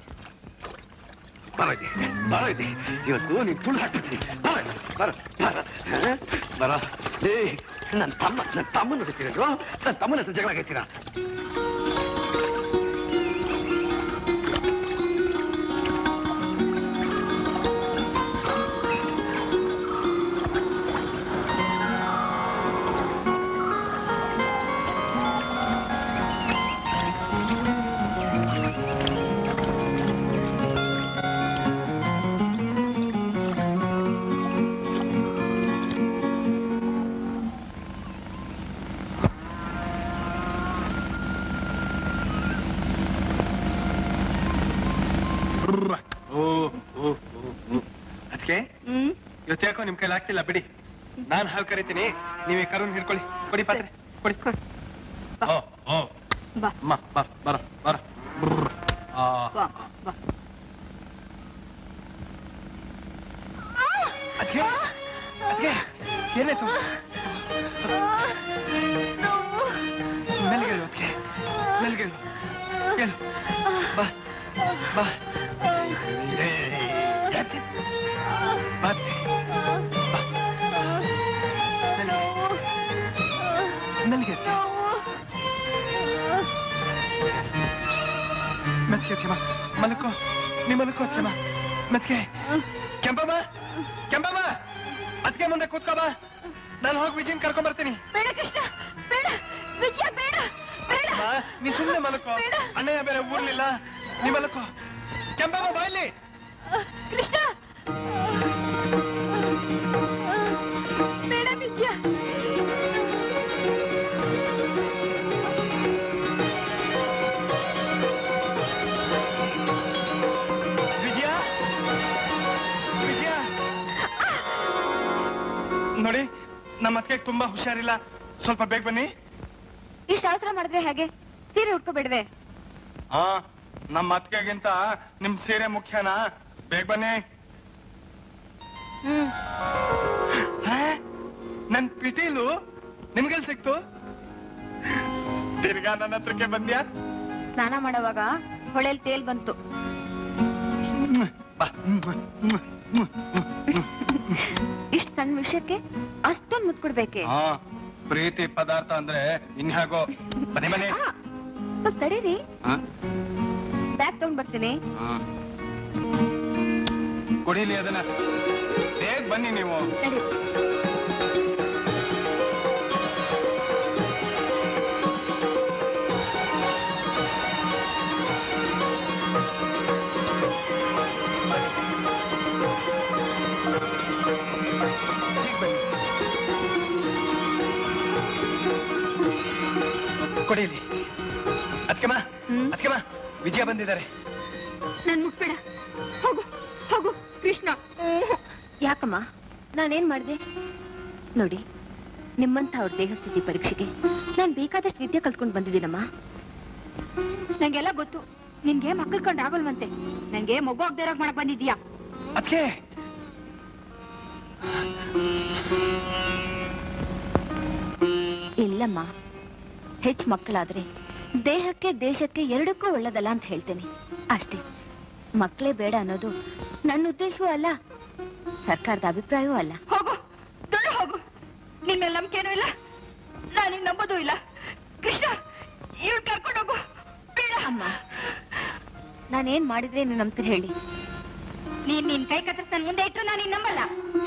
ಬರ ಇಲ್ಲಿ, ಬರ ಇಲ್ಲಿ. ಇವತ್ತು ನೀನ್ ತುಳು ಹಾಕ್ಬಿಡ್ತೀನಿ ಬರ ಬರ ಬರ. ಹ? ಬರ ಏ ನನ್ ತಮ್ಮ ನನ್ ತಮ್ಮನ ಹೊಡಿತೀರೇನ್ರೋ ನನ್ ತಮ್ಮನ ಹತ್ರ ಜಗಳ ಕಾಯ್ತೀರಾ ಓ ಓ ಅದಕ್ಕೆ ಹ್ಮ್ ಇವತ್ತು ಯಾಕೋ ನಿಮ್ ಕೈಲಿ ಆಗ್ತಿಲ್ಲ ಬಿಡಿ ನಾನ್ ಹಾಲು ಕರಿತೀನಿ ನೀವೇ ಕರುನ್ ಹಿಡ್ಕೊಳ್ಳಿ ಕೊಡಿ ಪಾತ್ರೆ ಕೊಡಿ ಓ ಓ ಬಾ ಅಮ್ಮ ಬಾ ಬರ ಬರ ಬ್ರ್. ಆ. ಬಾ ಬಾ ಅದ್ಕೆ? ಅದ್ಕೆ? ಏನಾಯ್ತು ಮೆಲ್ಗೇಳು ಅದ್ಕೆ ಮೆಲ್ಗೇಳು ಹೇಳು ಬಾ ಬಾ ಏಯ್, ಯಾಕೆ? ಬಾ ಅದ್ಕೆ. ಬಾ. ಮೆಲ್ಗೆ. ಮೆಲ್ಗೆ ಅದ್ಕೆ. ಮೆತ್ಗೆ ಕ್ಷಮ ಮಲ್ಕೋ ನೀ ಮಲ್ಕೋ ಕ್ಷಮ ಮೆತ್ಗೆ ಕೆಂಪಮ್ಮ ಕೆಂಪಮ್ಮ ಅದಕ್ಕೆ ಮುಂದೆ ಕೂತ್ಕೋ ಬಾ ನಾನು ಹೋಗಿ ವಿಜಯನ್ ಕರ್ಕೊಂಡ್ ಬರ್ತೀನಿ ಬೇಡ ಕೃಷ್ಣ ಬೇಡ ವಿಜಯ ಬೇಡ ಬೇಡ ಬಾ, ನೀ ಸುಮ್ಮನೆ ಮಲ್ಕೋ ಬೇಡ. ಅಣ್ಣಯ್ಯ ಬೇರೆ ಊರ್ಲಿಲ್ಲ ನೀ ಮಲ್ಕೋ ಕೆಂಪಮ್ಮ ಬಾ ಇಲ್ಲಿ ಕೃಷ್ಣ ಬೇಡ ವಿಜಯ ವಿಜಯ ವಿಜಯ ನೋಡಿ ನಮ್ಮ ಅತ್ತಿಗೆ ತುಂಬಾ ಹುಷಾರಿಲ್ಲ ಸ್ವಲ್ಪ ಬೇಗ ಬನ್ನಿ ಇಷ್ಟ ಅವಸರ ಮಾಡಿದ್ರೆ ಹೇಗೆ ಸೀರೆ ಉಟ್ಕೋಬೇಡ್ವೆ ಹಾ ನಮ್ಮ ಅತ್ತಿಗೆಗಿಂತ ನಿಮ್ ಸೀರೆ ಮುಖ್ಯನಾ ಬೇಗ ಬನ್ನಿ ಹ್ಮ್ ಹಾ? ನನ್ ಪಿಟೀಲು ನಿಮ್ಗೆಲ್ ಸಿಕ್ತು ತಿರ್ಗಾ ನನ್ನ ಹತ್ರಕ್ಕೆ ಬಂದ್ಯಾ ಸ್ನಾನ ಮಾಡುವಾಗ ಹೊಳೆಲ್ ತೇಲ್ ಬಂತು ಬಾ ಇಷ್ಟ್ ಸಣ್ಣ ವಿಷಯಕ್ಕೆ ಅಷ್ಟೊಂದ್ ಮುತ್ಕೊಡ್ಬೇಕೆ ಹಾ ಪ್ರೀತಿ ಪದಾರ್ಥ ಅಂದ್ರೆ ಇನ್ಯಾಗೋ ಬನ್ನಿ ಬನ್ನಿ ಆ, ಸ್ವಲ್ಪ ತಡೀರಿ ಹ? ಬ್ಯಾಗ್ ತಗೊಂಡ್ ಬರ್ತೀನಿ ಹ. ಕುಡೀಲಿ ಅದನ್ನ ಬೇಗ ಬನ್ನಿ ನೀವು ನಡಿ ಹೀಗ್ ಬನ್ನಿ ಕೊಡಿಲಿ ಅದಕ್ಕೆಮ್ಮ ಹ್ಮ್. ಅದಕ್ಕೆಮ್ಮ ವಿಜಯ ಬಂದಿದ್ದಾರೆ ನನ್ ಮುಟ್ಬೇಡ ಹೋಗು ಹೋಗು ಕೃಷ್ಣ ಯಾಕಮ್ಮ ನಾನೇನ್ ಮಾಡ್ದೆ ನೋಡಿ ನಿಮ್ಮಂತ ಅವ್ರ ದೇಹ ಸ್ಥಿತಿ ಪರೀಕ್ಷೆಗೆ ನಾನ್ ಬೇಕಾದಷ್ಟು ವಿದ್ಯೆ ಕಲ್ತ್ಕೊಂಡು ಬಂದಿದ್ದೀನಮ್ಮ ನಂಗೆಲ್ಲ ಗೊತ್ತು ನಿನ್ಗೆ ಮಕ್ಕಳು ಕಂಡು ಆಗಲ್ವಂತೆ ನಂಗೆ ಮಗು ಆಗದೆ ಇರೋಕ್ ಮಾಡಕ್ ಬಂದಿದ್ಯಾ ಅದಕ್ಕೆ ಇಲ್ಲಮ್ಮ ಹೆಚ್ಚು ಮಕ್ಕಳಾದ್ರೆ ದೇಹಕ್ಕೆ ದೇಶಕ್ಕೆ ಎರಡಕ್ಕೂ ಒಳ್ಳೇದಲ್ಲ ಅಂತ ಹೇಳ್ತೇನೆ ಅಷ್ಟೇ ಮಕ್ಕಳೇ ಬೇಡ ಅನ್ನೋದು ನನ್ನ ಉದ್ದೇಶವೂ ಅಲ್ಲ ಸರ್ಕಾರದ ಅಭಿಪ್ರಾಯವೂ ಅಲ್ಲ ಹೋಗು ದೊಡ್ಡ ಹೋಗು ನಿನ್ ಮೇಲೆ ನಂಬಿಕೆನೂ ಇಲ್ಲ ನಾನಿಗ್ ನಂಬೋದೂ ಇಲ್ಲ ಕೃಷ್ಣ ಇವ್ಳು ಕರ್ಕೊಂಡು ಹೋಗು ಬೇಡ ಅಮ್ಮ ನಾನೇನ್ ಮಾಡಿದ್ರೆ ನೀವು ನಂಬ್ತೀರಿ ಹೇಳಿ ನೀನ್ ನಿನ್ ಕೈ ಕತ್ತರಿಸ್ ನನ್ ಮುಂದೆ ಇಟ್ರು ನಾನು ನಂಬಲ್ಲ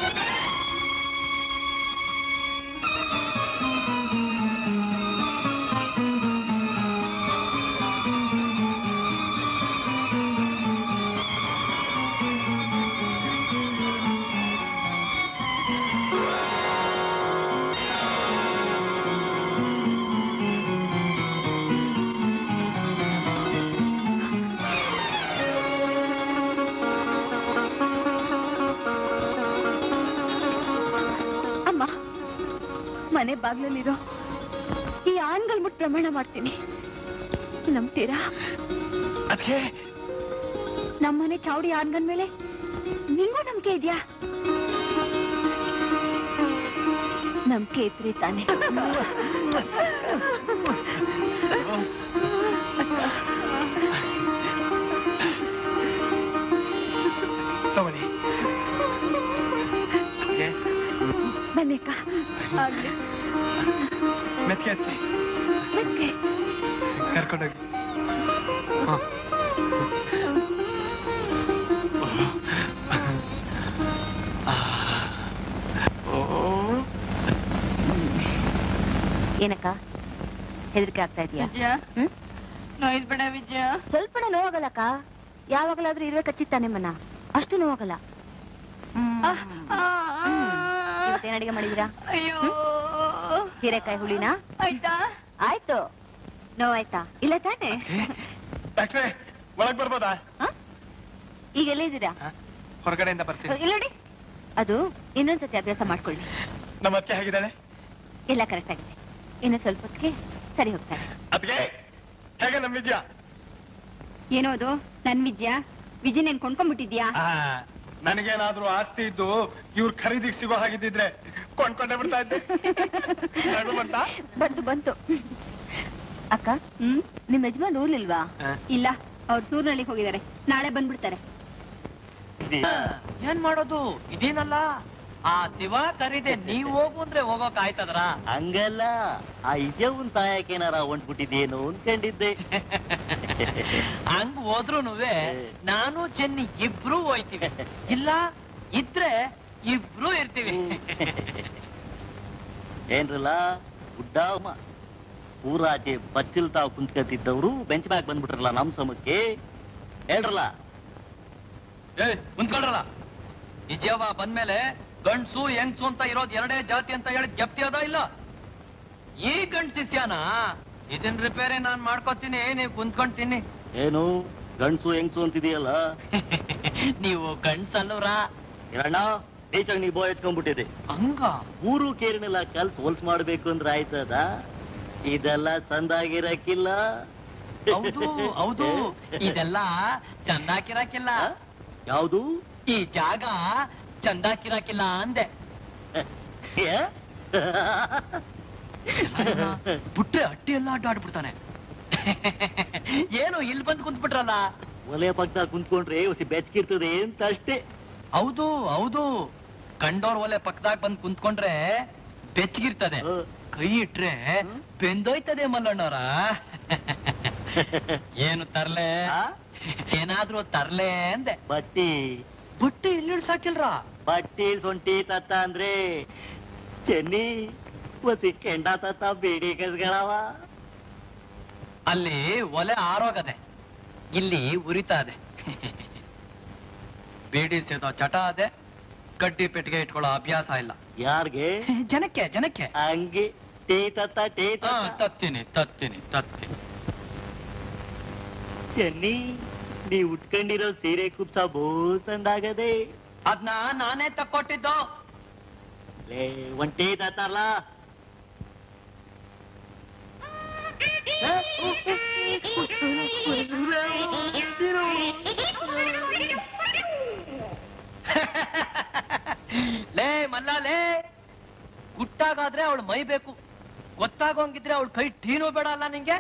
ಅಮ್ಮ ಮನೆ ಬಾಗ್ಲಲ್ಲಿರೋ ಈ ಆಣ್ಗಳ್ ಮುಟ್ ಪ್ರಮಾಣ ಮಾಡ್ತೀನಿ ನಂಬ್ತೀರಾ ಅದಕ್ಕೆ ನಮ್ಮನೆ ಚಾವಡಿ ಆನ್ಗನ್ ಮೇಲೆ ನಿಂಗೂ ನಂಬಿಕೆ ಇದೆಯಾ ನಂಬಿಕೆ ಇದ್ರಿ ತಾನೆ ತಗೊಳ್ಳಿ ಅದ್ಕೆ ಬನ್ನಿಕ್ಕ ಆಗ್ಲಿ ಮೆತ್ಕೆ ಹತ್ತಿ ಮೆತ್ಗೆ. ಕರ್ಕೊಂಡೋಗಿ ಹ. ಓ ಏನಕ್ಕ ಹೆದರಿಕೆ ಆಗ್ತಾ ಇದೆಯಾ ವಿಜಯ ಹ್ಮ್ ನೋಯ್ದ್ ಬೇಡ ವಿಜಯ ಸ್ವಲ್ಪ ನೋವಾಗಲ್ಲಕ್ಕ ಯಾವಾಗಲಾದ್ರೂ ಇರುವೆ ಕಚ್ಚಿತ್ತಾನೆ ಮನ ಅಷ್ಟು ನೋವಾಗಲ್ಲ ಇವತ್ತೇನ್ ಅಡಿಗೆ ಮಾಡಿದೀರಾ ಅಯ್ಯೋ ಹೀರೆಕಾಯಿ ಹುಳಿನಾ ಆಯ್ತಾ ಆಯ್ತು ನೋವಾಯ್ತಾ ಇಲ್ಲ ತಾನೆ ಡಾಕ್ಟ್ರೇ ಒಳಗ್ ಬರ್ಬೋದಾ ಹ? ಈಗ ಎಲ್ಲಿದ್ದೀರಾ ಹ? ಹೊರಗಡೆಯಿಂದ ಬರ್ತೀನಿ ಇಲ್ಲ ನೋಡಿ ಅದು ಇನ್ನೊಂದ್ಸತಿ ಅಭ್ಯಾಸ ಮಾಡ್ಕೊಳ್ಳಿ ನಮ್ಮ ಅತ್ತೆ ಹೇಗಿದ್ದಾಳೆ ಎಲ್ಲ ಕರೆಕ್ಟ್ ಆಗಿದೆ ಇನ್ನು ಸ್ವಲ್ಪ ಹೊತ್ತಿಗೆ ಸರಿ ಹೋಗ್ತಾರೆ ಅದಕ್ಕೆ ಹೇಗೆ ನಮ್ಮ ವಿಜಯ ಏನೋ ಅದು ನನ್ ವಿಜಯ ವಿಜಯ್ ನೀನ್ ಕೊಂಡ್ಕೊಂಡ್ಬಿಟ್ಟಿದ್ಯಾ ಆ, ನನಗೇನಾದ್ರೂ ಆಸ್ತಿ ಇದ್ದು ಇವ್ರ ಖರೀದಿಗೆ ಸಿಗೋ ಹಾಗಿದ್ದಿದ್ರೆ ಕೊಂಡ್ಕೊಂಡೇ ಬಿಡ್ತಾ ಇದ್ದೆ ನಗು ಬಂತಾ? ಬಂತು ಬಂತು ಅಕ್ಕ ಹ್ಮ್ ನಿಮ್ ಯಜಮಾನ್ ಊರ್ಲಿಲ್ವಾ ಇಲ್ಲ ಅವ್ರು ಸೂರ್ನಳ್ಳಿಗೆ ಹೋಗಿದ್ದಾರೆ ನಾಳೆ ಬಂದ್ಬಿಡ್ತಾರೆ ಏನ್ ಮಾಡೋದು ಇದೇನಲ್ಲ ಆ ಶಿವ ಕರೀದೆ ನೀವ್ ಹೋಗು ಅಂದ್ರೆ ಹೋಗೋಕ್ ಆಯ್ತದ್ರ ಹಂಗಲ್ಲ ಆ ಇಜವನ್ ತಾಯಕೇನಾರ ಹೊಂಟ್ಬಿಟ್ಟಿದೇನು ಅನ್ಕೊಂಡಿದ್ದೆ ಹಂಗ್ ಹೋದ್ರುನುವೆ ನಾನು ಚೆನ್ನಿ ಇಬ್ರು ಹೋಯ್ತೀವಿ ಇಲ್ಲ ಇದ್ರೆ ಇಬ್ರು ಇರ್ತೀವಿ ಏನ್ರಲ್ಲ ಗುಡ್ಡಮ್ಮ ಊರಾಚೆ ಬಚ್ಚಿಲ್ ತಾವ್ ಕುಂತ್ಕತಿದ್ದವ್ರು ಬೆಂಚ್ ಮ್ಯಾಗ್ ಬಂದ್ಬಿಟ್ರಲ್ಲ ನಮ್ ಸಮಕ್ಕೆ ಹೇಳ್ರಲ್ಲ ಏ ಕುಂತ್ಕೊಳ್ರಲ್ಲ ನಿಜವ ಬಂದ್ಮೇಲೆ ಗಂಡ್ಸು ಹೆಂಗ್ಸು ಅಂತ ಇರೋದ್ ಎರಡೇ ಜಾತಿ ಅಂತ ಹೇಳಿ ಜಪ್ತಿ ಅದ ಇಲ್ಲ ಈ ಗಂಡ್ ಶಿಷ್ಯನ ಇದನ್ ರಿಪೇರಿ ನಾನ್ ಮಾಡ್ಕೊತೀನಿ ನೀವ್ ಕುಂತ್ಕೊಂಡ್ ಏನು ಗಂಡ್ಸು ಹೆಂಗ್ಸು ಅಂತಿದೆಯಲ್ಲ ನೀವು ಗಂಡ್ಸಲ್ಲವ್ರ ಇರಣ್ಣ ಟೀಚರ್ ನೀ ಬೋಯ್ ಹಚ್ಕೊಂಡ್ಬಿಟ್ಟಿದೆ ಹಂಗ ಊರು ಕೇರಿನೆಲ್ಲ ಕಲ್ಸ್ ಹೊಲ್ಸ್ ಮಾಡ್ಬೇಕು ಅಂದ್ರೆ ಆಯ್ತದ ಇದೆಲ್ಲ ಸಂದಾಗಿರಕ್ಕಿಲ್ಲ ಹೌದು ಹೌದು ಇದೆಲ್ಲ ಚಂದಾಕಿರಾಕಿಲ್ಲ ಯಾವುದು ಈ ಜಾಗ ಚಂದಾಕಿರಾಕಿಲ್ಲ ಅಂದೆ ಏ? ಬುಟ್ರೆ ಅಟ್ಟಿ ಎಲ್ಲ ಅಡ್ಡಾಡ್ಬಿಡ್ತಾನೆ ಏನು ಇಲ್ಲಿ ಬಂದು ಕುಂತ್ಬಿಟ್ರಲ್ಲ ಒಲೆ ಪಕ್ಕದಾಗ ಕುಂತ್ಕೊಂಡ್ರೆ ಹೊಸಿ ಬೆಚ್ಚಗಿರ್ತದೆ ಅಂತ ಅಷ್ಟೇ ಹೌದು ಹೌದು ಕಂಡೋರ್ ಒಲೆ ಪಕ್ಕದಾಗ ಬಂದ್ ಕುಂತ್ಕೊಂಡ್ರೆ ಬೆಚ್ಚಗಿರ್ತದೆ ಹ. ಕೈ ಇಟ್ರೆ ಬೆಂದೋಯ್ತದೆ ಮಲ್ಲಣ್ಣವ್ರ ಏನು ತರ್ಲೆ ಆ? ಏನಾದ್ರೂ ತರ್ಲೆ ಅಂದೆ ಬಟ್ಟಿ ಬುಟ್ಟಿ ಇಲ್ಲಿ ಸಾಕಿಲ್ರ ಬಟ್ಟಿ ಸೊಂಟಿ ತತ್ತ ಅಂದ್ರೆ ಚೆನ್ನಿ ಒಸಿ ಕೆಂಡ ತತ್ತ ಬೇಡಿ ಕಸ್ಗಳವ ಅಲ್ಲಿ ಒಲೆ ಆರೋಗದೆ ಇಲ್ಲಿ ಉರಿತಾ ಇದೆ ಬೀಡಿ ಸೇದೋ ಚಟ ಅದೆ ಗಡ್ಡಿ ಪೆಟ್ಟಿಗೆ ಇಟ್ಕೊಳ್ಳೋ ಅಭ್ಯಾಸ ಇಲ್ಲ ಯಾರ್ಗೆ ಜನಕ್ಕೆ ಜನಕ್ಕೆ ಹಂಗೆ ಟೀ ತತ್ತ ಟೀ ಹಾ, ತತ್ತ ತತ್ತೀನಿ ತತ್ತೀನಿ ತತ್ತೀನಿ ಚೆನ್ನಿ ನೀ ಉಟ್ಕೊಂಡಿರೋ ಸೀರೆ ಕುಪ್ಸ ಬೋಸಂದಾಗದೆ ಅದ್ನ ನಾನೇ ತಕ್ಕೊಟ್ಟಿದ್ದು ಲೇ ಒಂದ್ ಟೀ ತತ್ತಲ್ಲ ಲೇ ಮಲ್ಲ ಲೇ ಗುಟ್ಟಾಗಾದ್ರೆ ಅವಳು ಮೈ ಬೇಕು ಗೊತ್ತಾಗೋಂಗಿದ್ರೆ ಅವಳು ಕೈ ಟೀನು ಬೇಡ ಅಲ್ಲ ನಿಂಗೆ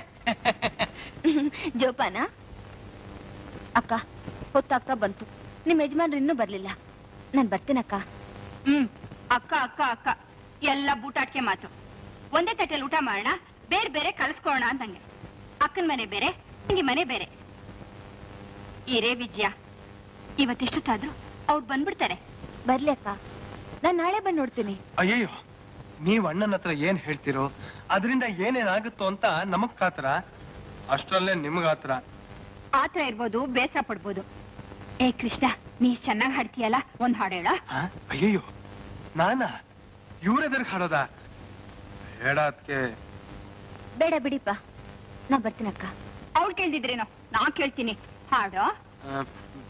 ಜೋಪಾನ ಅಕ್ಕ ಹೊತ್ತಾಗ್ತಾ ಬಂತು ನಿಮ್ ಯಜಮಾನ್ರು ಇನ್ನೂ ಬರ್ಲಿಲ್ಲ ನಾನ್ ಬರ್ತೀನಕ್ಕ ಹ್ಮ್ ಅಕ್ಕ ಅಕ್ಕ ಅಕ್ಕ ಎಲ್ಲ ಬೂಟಾಟ್ಕೆ ಮಾತು ಒಂದೇ ತಟ್ಟೆಯಲ್ಲಿ ಊಟ ಮಾಡೋಣ ಬೇರೆ ಬೇರೆ ಕಲ್ಸ್ಕೊಳ್ಳೋಣ ಅಂತಂಗೆ ಅಕ್ಕನ ಮನೆ ಬೇರೆ ತಂಗಿ ಮನೆ ಬೇರೆ ಇರೇ ವಿಜಯ ಇವತ್ತೆಷ್ಟೊತ್ತಾದ್ರೂ ಅವ್ರು ಬಂದ್ಬಿಡ್ತಾರೆ ಬರ್ಲಿ ಅಕ್ಕ ನಾನ್ ನಾಳೆ ಬಂದ್ ನೋಡ್ತೀನಿ ಅಯ್ಯಯ್ಯೋ ನೀವ್ ಅಣ್ಣನ ಹತ್ರ ಏನ್ ಹೇಳ್ತಿರೋ ಅದರಿಂದ ಏನೇನಾಗುತ್ತೋ ಅಂತ ನಮಗ್ ಕಾತರ ಅಷ್ಟ್ರಲ್ಲೇ ನಿಮ್ಗಾತ್ರ ಆತರ ಇರ್ಬೋದು ಬೇಸರ ಪಡ್ಬೋದು ಏ ಕೃಷ್ಣ ನೀ ಚೆನ್ನಾಗ್ ಹಾಡ್ತೀಯಲ್ಲ ಒಂದ್ ಹಾಡು ಹೇಳ ಆ? ಅಯ್ಯಯ್ಯೋ ನಾನಾ ಇವ್ರೆದರ್ಗ್ ಹಾಡೋದ ಬೇಡ ಅದ್ಕೆ ಬೇಡ ಬಿಡಿಪ್ಪ ನಾ ಬರ್ತೀನಕ್ಕ ಅವ್ಳು ಕೇಳ್ದಿದ್ರೇನೋ ನಾ ಕೇಳ್ತೀನಿ ಹಾಡು ಆ,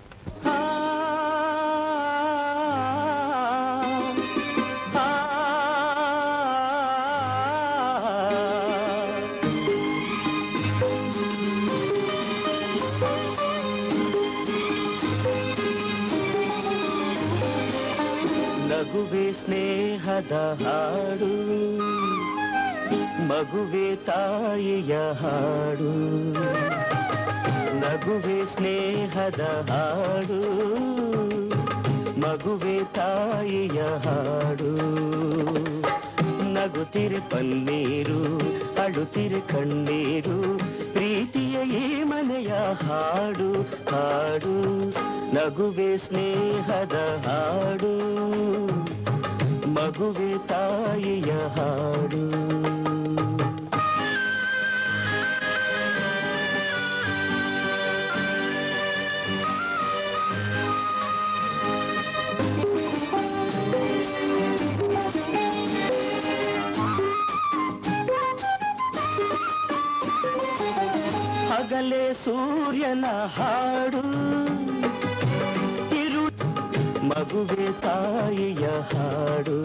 ನಗುವೆ ಸ್ನೇಹದ ಹಾಡು ಮಗುವೆ ತಾಯಿಯ ಹಾಡು ನಗುವೆ ಸ್ನೇಹದ ಹಾಡು ಮಗುವೆ ತಾಯಿಯ ಹಾಡು ನಗುತ್ತಿರೆ ಪನ್ನೀರು ಅಳುತ್ತಿರೆ ಕಣ್ಣೀರು ಪ್ರೀತಿಯ ಈ ಮನೆಯ ಹಾಡು ಹಾಡು ನಗುವೆ ಸ್ನೇಹದ ಹಾಡು ಮಗುವೆ ತಾಯಿಯ ಹಾಡು ಹಗಲೇ ಸೂರ್ಯನ ಹಾಡು ಇರು ಮಗುವೆ ತಾಯಿಯ ಹಾಡು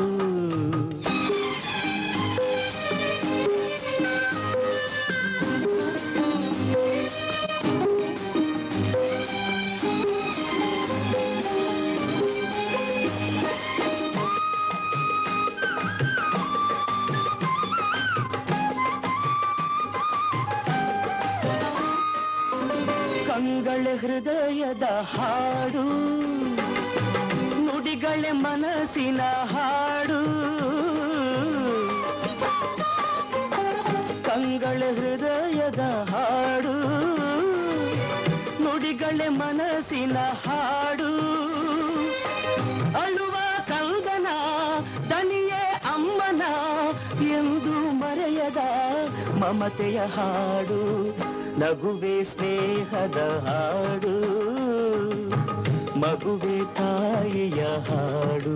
ಕಂಗಳ ಹೃದಯದ ಹಾಡು ನುಡಿಗಳೇ ಮನಸ್ಸಿನ ಹಾಡು ಕಂಗಳ ಹೃದಯದ ಹಾಡು ನುಡಿಗಳೇ ಮನಸ್ಸಿನ ಹಾಡು ಅಳುವ ಕಂದನ ದನಿಯೇ ಅಮ್ಮನ ಎಂದು ಮರೆಯದ ಮಮತೆಯ ಹಾಡು ನಗುವೆ ಸ್ನೇಹದ ಹಾಡು ಮಗುವೆ ತಾಯಿಯ ಹಾಡು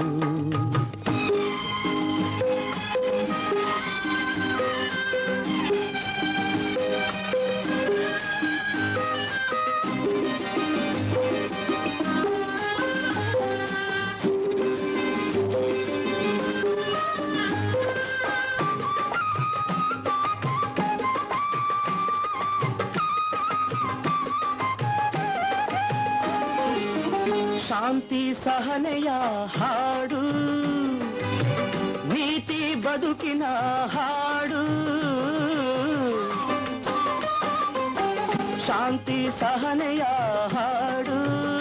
ಶಾಂತಿ ಸಹನೆಯ ಹಾಡು ನೀತಿ ಬದುಕಿನ ಹಾಡು ಶಾಂತಿ ಸಹನೆಯ ಹಾಡು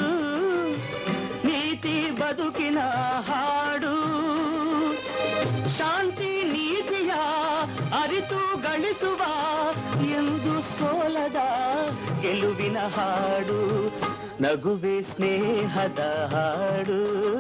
ನೀತಿ ಬದುಕಿನ ಹಾಡು ಶಾಂತಿ ನೀತಿಯ ಅರಿತು ಗಳಿಸುವ ಎಂದು ಸೋಲದ ಗೆಲುವಿನ ಹಾಡು ನಗುವೆ ಸ್ನೇಹದ ಹಾಡು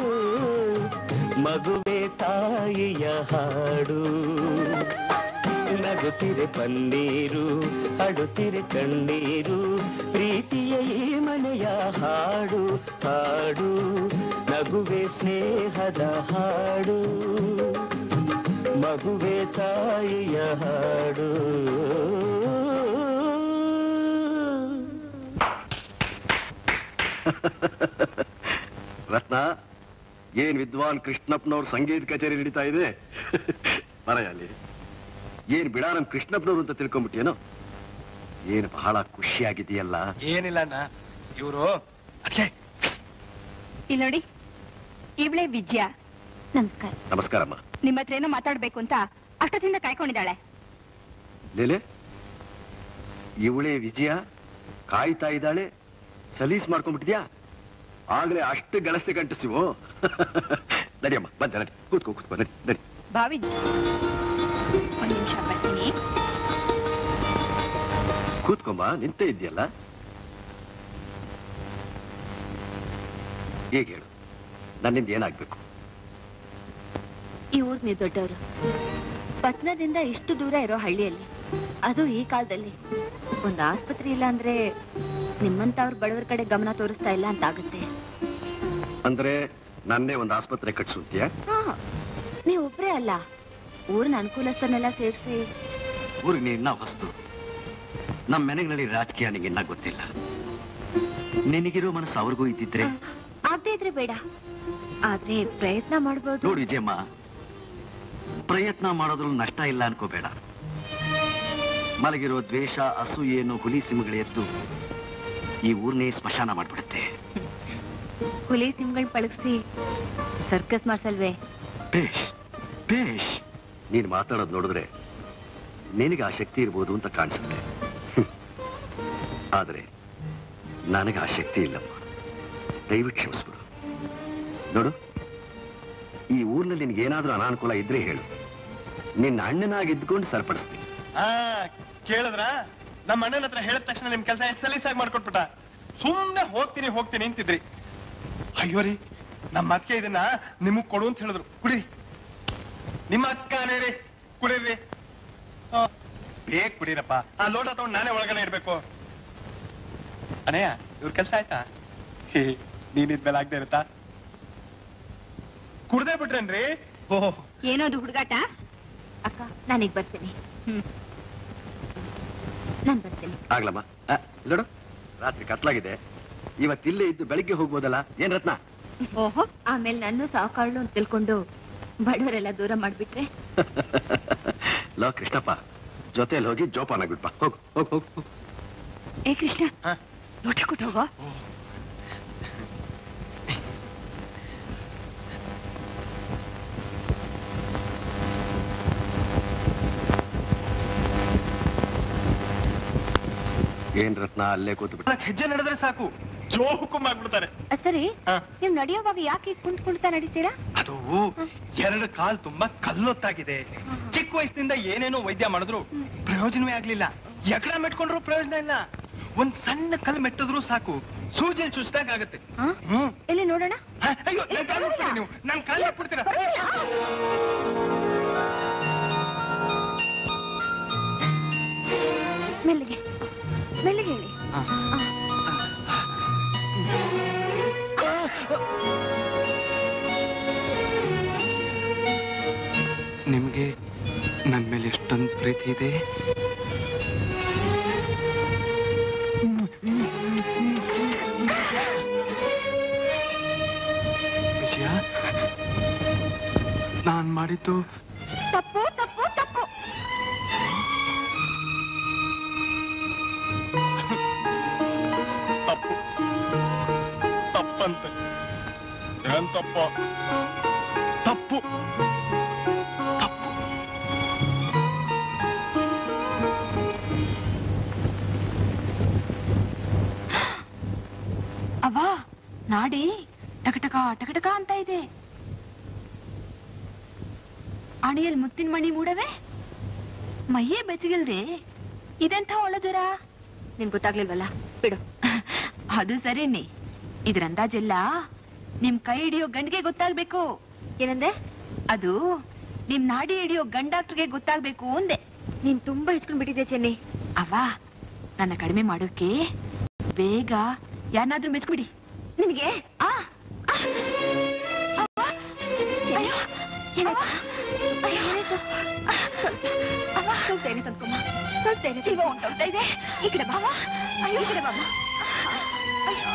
ಮಗುವೆ ತಾಯಿಯ ಹಾಡು ನಗುತ್ತಿರೆ ಪನ್ನೀರು ಅಡುತ್ತಿರೆ ಕಣ್ಣೀರು ಪ್ರೀತಿಯ ಈ ಮನೆಯ ಹಾಡು ಹಾಡು ನಗುವೆ ಸ್ನೇಹದ ಹಾಡು ಮಗುವೆ ತಾಯಿಯ ಹಾಡು ರತ್ನ ಏನ್ ವಿದ್ವಾನ್ ಕೃಷ್ಣಪ್ಪನವ್ರ ಸಂಗೀತ ಕಚೇರಿ ನಡೀತಾ ಇದೆ ಬರಯ್ಯ ಅಲ್ಲಿ ಏನ್ ಬಿಡಾರಂ ಕೃಷ್ಣಪ್ಪನವ್ರು ಅಂತ ತಿಳ್ಕೊಂಬಿಟ್ಟೇನೋ ಏನ್ ಬಹಳ ಖುಷಿಯಾಗಿದೆಯಲ್ಲ ಏನಿಲ್ಲ ಅಣ್ಣ ಇವರು ಅದಕ್ಕೆ ಇಲ್ಲಿ ನೋಡಿ ಇವಳೇ ವಿಜಯ ನಮಸ್ಕಾರ ನಮಸ್ಕಾರಮ್ಮ ನಿಮ್ಮ ಹತ್ರ ಏನೋ ಮಾತಾಡ್ಬೇಕು ಅಂತ ಅಷ್ಟೊತ್ತಿಂದ ಕಾಯ್ಕೊಂಡಿದ್ದಾಳೆ ಲೇಲೆ ಇವಳೇ ವಿಜಯ ಕಾಯ್ತಾ ಇದ್ದಾಳೆ ಸಲೀಸ್ ಮಾಡ್ಕೊಂಡ್ಬಿಟ್ಟಿದ್ಯಾ ಆಗ್ಲೇ ಅಷ್ಟು ಗಳಸ್ತೆ ಕಂಟಿಸಿವು ನಡಿಯಮ್ಮ ಬಂದೆ ನಡಿ ಕೂತ್ಕೋ ಕೂತ್ಕೋ ನಡಿ ನಡಿ ಬಾವಿ ಒಂದ್ ನಿಮಿಷ ಬರ್ತೀನಿ ಕೂತ್ಕೊಂಬ ನಿಂತೇ ಇದೆಯಲ್ಲ ಹೇಗೆ ಹೇಳು ನನ್ನಿಂದ ಏನಾಗ್ಬೇಕು ಈ ಊರ್ ನೀವು ದೊಡ್ಡವರು ಪಟ್ಟಣದಿಂದ ಇಷ್ಟು ದೂರ ಇರೋ ಹಳ್ಳಿಯಲ್ಲಿ ಅದು ಈ ಕಾಲದಲ್ಲಿ ಒಂದು ಆಸ್ಪತ್ರೆ ಇಲ್ಲ ಅಂದ್ರೆ ನಿಮ್ಮಂತವ್ರ ಬಡವರ ಕಡೆ ಗಮನ ತೋರಿಸ್ತಾ ಇಲ್ಲ ಅಂತ ಆಗುತ್ತೆ ಅಂದ್ರೆ ನನ್ನೇ ಒಂದು ಆಸ್ಪತ್ರೆ ಕಟ್ಸುತ್ತೀಯ ಹಾ ನೀವು ಒಬ್ರೇ ಅಲ್ಲ ಊರಿನ ಅನುಕೂಲಸ್ಥರನ್ನೆಲ್ಲ ಸೇರಿಸಿ ಊರಿಗೆ ನೀ ಇನ್ನ ಹೊಸ್ತು ನಮ್ಮ ಮನೆಗಳಲ್ಲಿ ರಾಜಕೀಯ ನಿಂಗೆ ಇನ್ನ ಗೊತ್ತಿಲ್ಲ ನಿನಗಿರೋ ಮನಸ್ಸು ಅವ್ರಿಗೂ ಇದ್ದಿದ್ರೆ ಆಗದೆ ಇದ್ರೆ ಬೇಡ ಆದ್ರೆ ಪ್ರಯತ್ನ ಮಾಡ್ಬೋದು ನೋಡು ವಿಜಯಮ್ಮ ಪ್ರಯತ್ನ ಮಾಡೋದ್ರಲ್ಲಿ ನಷ್ಟ ಇಲ್ಲ ಅನ್ಕೋಬೇಡ ಮಲಗಿರೋ ದ್ವೇಷ ಅಸೂಯೇನು ಹುಲಿ ಸಿಂಹಗಳು ಎದ್ದು ಈ ಊರ್ನೇ ಸ್ಮಶಾನ ಮಾಡ್ಬಿಡುತ್ತೆ ಹುಲಿ ಸಿಂಹಗಳ್ ಪಳಗಿಸಿ ಸರ್ಕಸ್ ಮಾಡ್ಸಲ್ವೇ ಬೇಷ್ ಬೇಷ್ ನೀನ್ ಮಾತಾಡೋದು ನೋಡಿದ್ರೆ ನಿನಗೆ ಆ ಶಕ್ತಿ ಇರ್ಬೋದು ಅಂತ ಕಾಣಿಸುತ್ತೆ ಹ್ಮ್. ಆದ್ರೆ ನನಗೆ ಆ ಶಕ್ತಿ ಇಲ್ಲಮ್ಮ ದಯವಿಟ್ಟು ಕ್ಷಮಿಸ್ಬಿಡು ನೋಡು ಈ ಊರ್ನಲ್ಲಿ ನಿನ್ಗೆ ಏನಾದ್ರೂ ಅನಾನುಕೂಲ ಇದ್ರೆ ಹೇಳು ನಿನ್ನ ಅಣ್ಣನಾಗಿ ಇದ್ಕೊಂಡು ಸರಿಪಡಿಸ್ತೀನಿ ಆ ಕೇಳಿದ್ರ ನಮ್ಮ ಅಣ್ಣನ ಹತ್ರ ಹೇಳಿದ ತಕ್ಷಣ ನಿಮ್ ಕೆಲಸ ಎಷ್ಟು ಸಲೀಸಾಗಿ ಮಾಡ್ಕೊಟ್ಬಿಟ್ಟ ಸುಮ್ನೆ ಹೋಗ್ತೀನಿ ಹೋಗ್ತೀನಿ ಅಂತಿದ್ರಿ ಅಯ್ಯೋ ರೀ ನಮ್ಮ ಅಕ್ಕ ಇದನ್ನ ನಿಮಗ್ ಕೊಡು ಅಂತ ಹೇಳಿದ್ರು ಕುಡಿ ನಿಮ್ಮ ಅಕ್ಕನೇ ರೀ ಕುಡೀರಿ ಆ, ಬೇಗ ಕುಡೀರಪ್ಪ ಆ ಲೋಟ ತಗೊಂಡು ನಾನೇ ಒಳಗಡೆ ಇರ್ಬೇಕು ಅಣ್ಣಯ್ಯ ಇವ್ರ ಕೆಲಸ ಆಯ್ತಾ ಹೇ ನೀನಿದ್ಮೇಲೆ ಆಗದೆ ಇರುತ್ತಾ ಕುಡ್ದೇ ಬಿಟ್ರೇನ್ರಿ ಓಹ್ ಏನೋದು ಹುಡುಗಾಟ ಅಕ್ಕ ನಾನೀಗ ಬರ್ತೀನಿ ಹ್ಮ್ ನಾನ್ ಬರ್ತೀನಿ ಆಗ್ಲಮ್ಮ ಆ, ನೋಡು ರಾತ್ರಿ ಕತ್ಲಾಗಿದೆ ಇವತ್ತಿಲ್ಲೇ ಇದ್ದು ಬೆಳಿಗ್ಗೆ ಹೋಗ್ಬೋದಲ್ಲ ಏನ್ ರತ್ನ ಓಹೋ ಆಮೇಲೆ ನನ್ನ ಸಾಕಾಳು ಅಂತ ತಿಳ್ಕೊಂಡು ಬಡವರೆಲ್ಲ ದೂರ ಮಾಡ್ಬಿಟ್ರೆ ಲೋ ಕೃಷ್ಣಪ್ಪ ಜೊತೆಲಿ ಹೋಗಿ ಜೋಪಾನ ಬಿಡ್ಪ ಹೋಗು ಹೋಗು ಹೋಗು ಹೋಗು. ಏ ಕೃಷ್ಣ ಹಾ? ಲೋಟ ಕೊಟ್ಟು ಹೋಗೋ ಏನ್ ರತ್ನ ಅಲ್ಲೇ ಕೂತು ಬಿಟ್ಟು ನಾಲ್ಕು ಹೆಜ್ಜೆ ನಡೆದ್ರೆ ಸಾಕು ಜೋ ಹುಕುಮ್ ಆಗ್ಬಿಡ್ತಾರೆ ಅದ್ ಸರಿ ಹಾ. ನೀವ್ ನಡೆಯೋವಾಗ ಯಾಕೆ ಹೀಗ್ ಕುಂತ್ ಕುಂಟ್ತಾ ನಡೀತೀರಾ ಅದು ಎರಡು ಕಾಲ್ ತುಂಬಾ ಕಲ್ಲೊತ್ತಾಗಿದೆ ಚಿಕ್ಕ ವಯಸ್ಸಿನಿಂದ ಏನೇನೋ ವೈದ್ಯ ಮಾಡಿದ್ರು ಪ್ರಯೋಜನವೇ ಆಗ್ಲಿಲ್ಲ ಎಕಡ ಮೆಟ್ಕೊಂಡ್ರು ಪ್ರಯೋಜನ ಇಲ್ಲ ಒಂದ್ ಸಣ್ಣ ಕಲ್ ಮೆಟ್ಟಿದ್ರು ಸಾಕು ಸೂಜಿಯಲ್ಲಿ ಚುಚ್ಚಿದಾಗ ಆಗತ್ತೆ ಹಾ? ಹ್ಮ್ ಎಲ್ಲಿ ನೋಡೋಣ ಹ, ಅಯ್ಯೋ ನನ್ ಕಾಲ್ ಮುಟ್ಬೇಡಿ ನೀವು ನನ್ ಕಾಲ್ ಬಿಡ್ತೀರಾ ಮೆಲ್ಲಿಗೆ ಮೆಲ್ಲಿಗೆ ಹೇಳಿ ನಿಮ್ಗೆ ನನ್ ಮೇಲೆ ಎಷ್ಟೊಂದು ಪ್ರೀತಿ ಇದೆ ವಿಜಯ ನಾನ್ ಮಾಡಿದ್ದು ತಪ್ಪು ತಪ್ಪು ತಪ್ಪು ತಪ್ಪು ತಪ್ಪಂತೆ ಏನ್ ತಪ್ಪ ತಪ್ಪು ತಪ್ಪು ಅವ್ವ ನಾಡಿ ಟಕಟಕ ಟಕಟಕ ಅಂತ ಇದೆ ಅಣಿಯಲ್ಲಿ ಮುತ್ತಿನ ಮಣಿ ಮೂಡವೆ ಮೈಯೇ ಬೆಚ್ಚಗಿಲ್ರಿ ಇದೆಂಥ ಒಳ ಜ್ವರ ನಿನ್ ಗೊತ್ತಾಗ್ಲಿಲ್ವಲ್ಲ ಬಿಡು ಅದು ಸರಿನಿ ಇದ್ರ ಅಂದಾಜೆಲ್ಲ ನಿಮ್ ಕೈ ಹಿಡಿಯೋ ಗಂಡಿಗೆ ಗೊತ್ತಾಗ್ಬೇಕು ಏನಂದೆ ಅದು ನಿಮ್ ನಾಡಿ ಹಿಡಿಯೋ ಗಂಡ ಡಾಕ್ಟರ್ಗೆ ಗೊತ್ತಾಗ್ಬೇಕು ಅಂದೆ ನೀನ್ ತುಂಬಾ ಹೆಚ್ಕೊಂಡ್ ಬಿಟ್ಟಿದ್ದೆ ಚೆನ್ನಿ ಅವ ನನ್ನ ಕಡಿಮೆ ಮಾಡೋಕೆ ಬೇಗ ಯಾರನ್ನಾದ್ರೂ ಮೆಚ್ಕೊಬಿಡಿ ನಿನಗೆ ಆ ಆ! ಅವ್ವ! ಅಯ್ಯೋ! ಏನಾಯ್ತು? ಅಯ್ಯೋ! ಅವ್ವ! ಸ್ವಲ್ಪ ಧೈರ್ಯ ತಂದ್ಕೊಮ್ಮ. ಸ್ವಲ್ಪ ಧೈರ್ಯ ಜೀವ ಹೊಂಟೋಗ್ತಾ ಇದೆ ಈ ಕಡೆ ಬಾವ ಅಯ್ಯೋ ಈ ಕಡೆ ಬಾವ ಅಯ್ಯೋ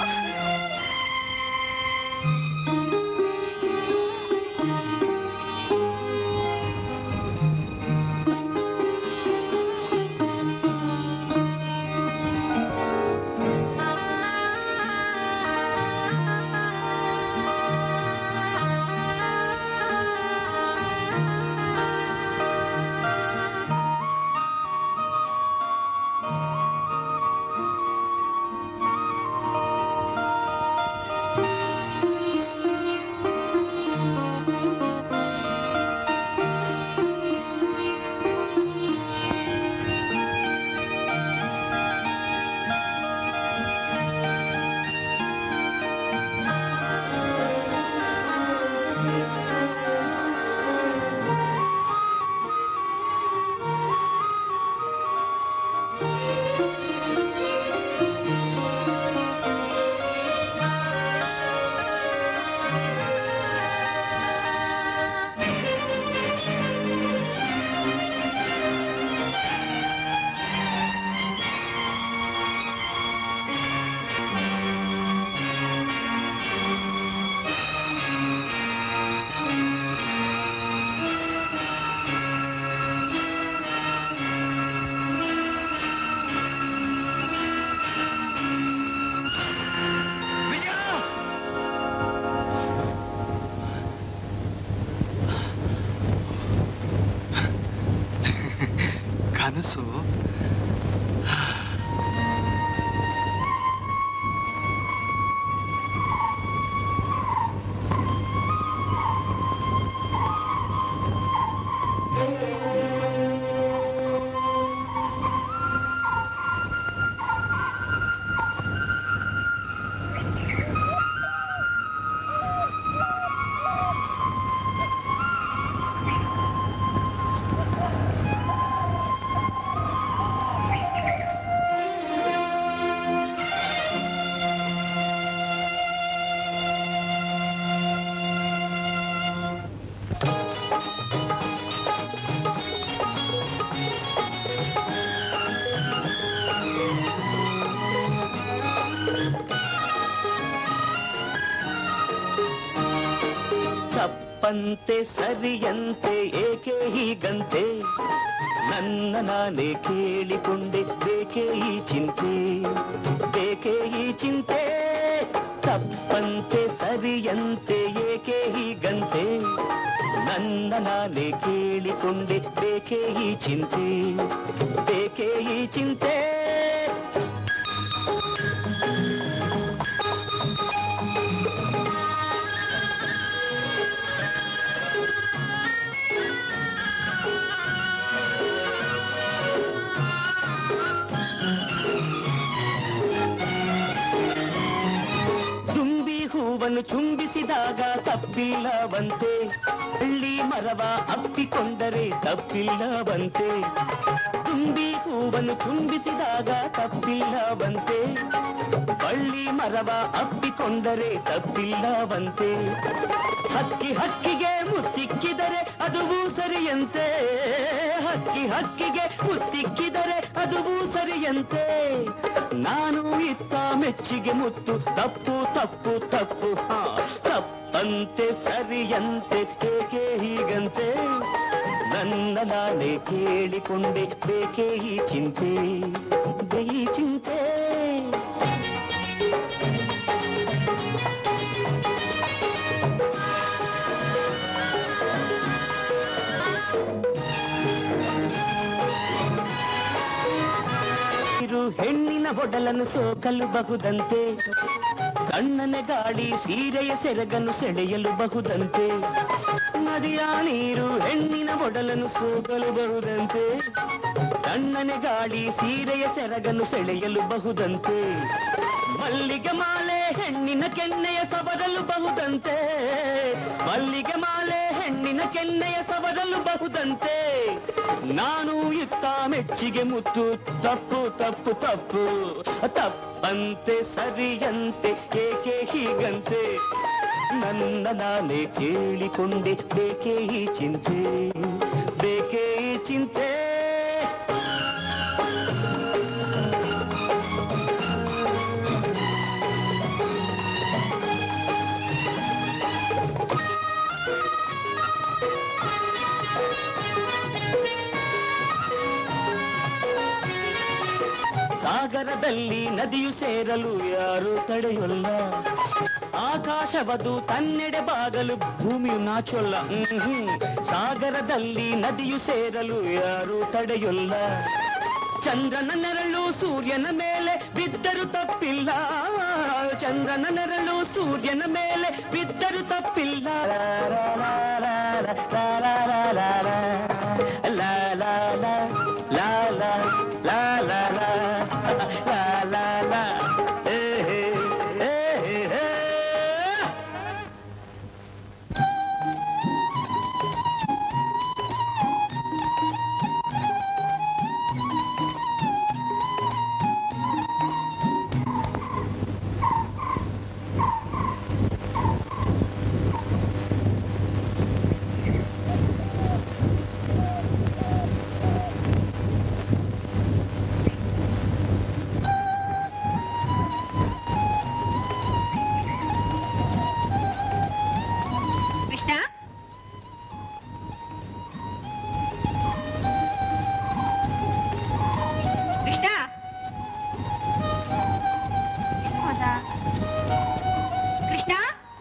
ಕನಸು ತಪ್ಪಂತೆ ಸರಿಯಂತೆ ಏಕೆ ಹೀಗಂತೆ ನನ್ನ ನಾನೇ ಕೇಳಿಕೊಂಡೆ ಬೇಕೆ ಈ ಚಿಂತೆ ಬೇಕೆ ಈ ಚಿಂತೆ ತಪ್ಪಂತೆ ಸರಿಯಂತೆ ಏಕೆ ಹೀಗಂತೆ ನನ್ನ ನಾನೇ ಕೇಳಿಕೊಂಡೆ ಬೇಕೆ ಈ ಚಿಂತೆ ಬೇಕೆ ಈ ಚಿಂತೆ ತುಂಬಿ ಹೂವನ್ನು ಚುಂಬಿಸಿದಾಗ ತಪ್ಪಿಲ್ಲವಂತೆ ಹಳ್ಳಿ ಮರವ ಅಪ್ಪಿಕೊಂಡರೆ ತಪ್ಪಿಲ್ಲವಂತೆ ತುಂಬಿ ಹೂವನ್ನು ಚುಂಬಿಸಿದಾಗ ತಪ್ಪಿಲ್ಲವಂತೆ ಬಳ್ಳಿ ಮರವ ಅಪ್ಪಿಕೊಂಡರೆ ತಪ್ಪಿಲ್ಲವಂತೆ ಹಕ್ಕಿ ಹಕ್ಕಿಗೆ ಮುತ್ತಿಕ್ಕಿದರೆ ಅದುವು ಸರಿಯಂತೆ ಹಕ್ಕಿ ಹಕ್ಕಿಗೆ ಮುತ್ತಿಕ್ಕಿದರೆ ಅದುವು ಸರಿಯಂತೆ ನಾನು ಇತ್ತ ಮೆಚ್ಚಿಗೆ ಮುತ್ತು ತಪ್ಪು ತಪ್ಪು ತಪ್ಪು ಹಾ ತಪ್ಪಂತೆ ಸರಿಯಂತೆ ಏಕೆ ಹೀಗಂತೆ ನನ್ನ ನಾನೇ ಕೇಳಿಕೊಂಡೆ ಬೇಕೇ ಈ ಚಿಂತೆ ಬೇ ಈ ಚಿಂತೆ ಇರು ಹೆಣ್ಣಿನ ಒಡಲನ್ನು ಸೋಕಲು ಬಹುದಂತೆ ತಣ್ಣನೆ ಗಾಳಿ ಸೀರೆಯ ಸೆರಗನ್ನು ಸೆಳೆಯಲು ಬಹುದಂತೆ ನದಿಯ ನೀರು ಹೆಣ್ಣಿನ ಒಡಲನ್ನು ಸೋಕಲು ಬಹುದಂತೆ ತಣ್ಣನೆ ಗಾಳಿ ಸೀರೆಯ ಸೆರಗನ್ನು ಸೆಳೆಯಲು ಬಹುದಂತೆ ಮಲ್ಲಿಗೆ ಮಾಲೆ ಹೆಣ್ಣಿನ ಕೆನ್ನೆಯ ಸವರಲು ಬಹುದಂತೆ ಮಲ್ಲಿಗೆ ಮಾಲೆ ಹೆಣ್ಣಿನ ಕೆನ್ನೆಯ ಸವರಲು ಬಹುದಂತೆ ನಾನು ಇತ್ತ ಮೆಚ್ಚಿಗೆ ಮುತ್ತು ತಪ್ಪು ತಪ್ಪು ತಪ್ಪು ತಪ್ಪಂತೆ ಸರಿಯಂತೆ ಏಕೆ ಹೀಗಂತೆ ನನ್ನ ನಾನೇ ಕೇಳಿಕೊಂಡೆ ಬೇಕೇ ಈ ಚಿಂತೆ ಬೇಕೇ ಈ ಚಿಂತೆ ಸಾಗರದಲ್ಲಿ ನದಿಯು ಸೇರಲು ಯಾರು ತಡೆಯೊಲ್ಲ ಆಕಾಶವದು ತನ್ನೆಡೆ ಬಾಗಲು ಭೂಮಿಯು ನಾಚೊಲ್ಲ ಹ್ಮ್ ಸಾಗರದಲ್ಲಿ ನದಿಯು ಸೇರಲು ಯಾರು ತಡೆಯೊಲ್ಲ ಚಂದ್ರನ ನೆರಳು ಸೂರ್ಯನ ಮೇಲೆ ಬಿದ್ದರು ತಪ್ಪಿಲ್ಲ ಚಂದ್ರನ ನೆರಳು ಸೂರ್ಯನ ಮೇಲೆ ಬಿದ್ದರು ತಪ್ಪಿಲ್ಲ ಲಾ ಲಾ ಲಾ ಲಾ ಲಾ ಲಾ ಲಾ ಲಾ ಲಾ ಲಾ ಲಾ ಲಾ ಲಾ ಲಾ ಲಾ ಲಾ ಲಾ ಲಾ ಏ ಹೇ ಏ ಹೇ ಹೇ ಕೃಷ್ಣ ಕೃಷ್ಣ ಹೌದಾ ಕೃಷ್ಣ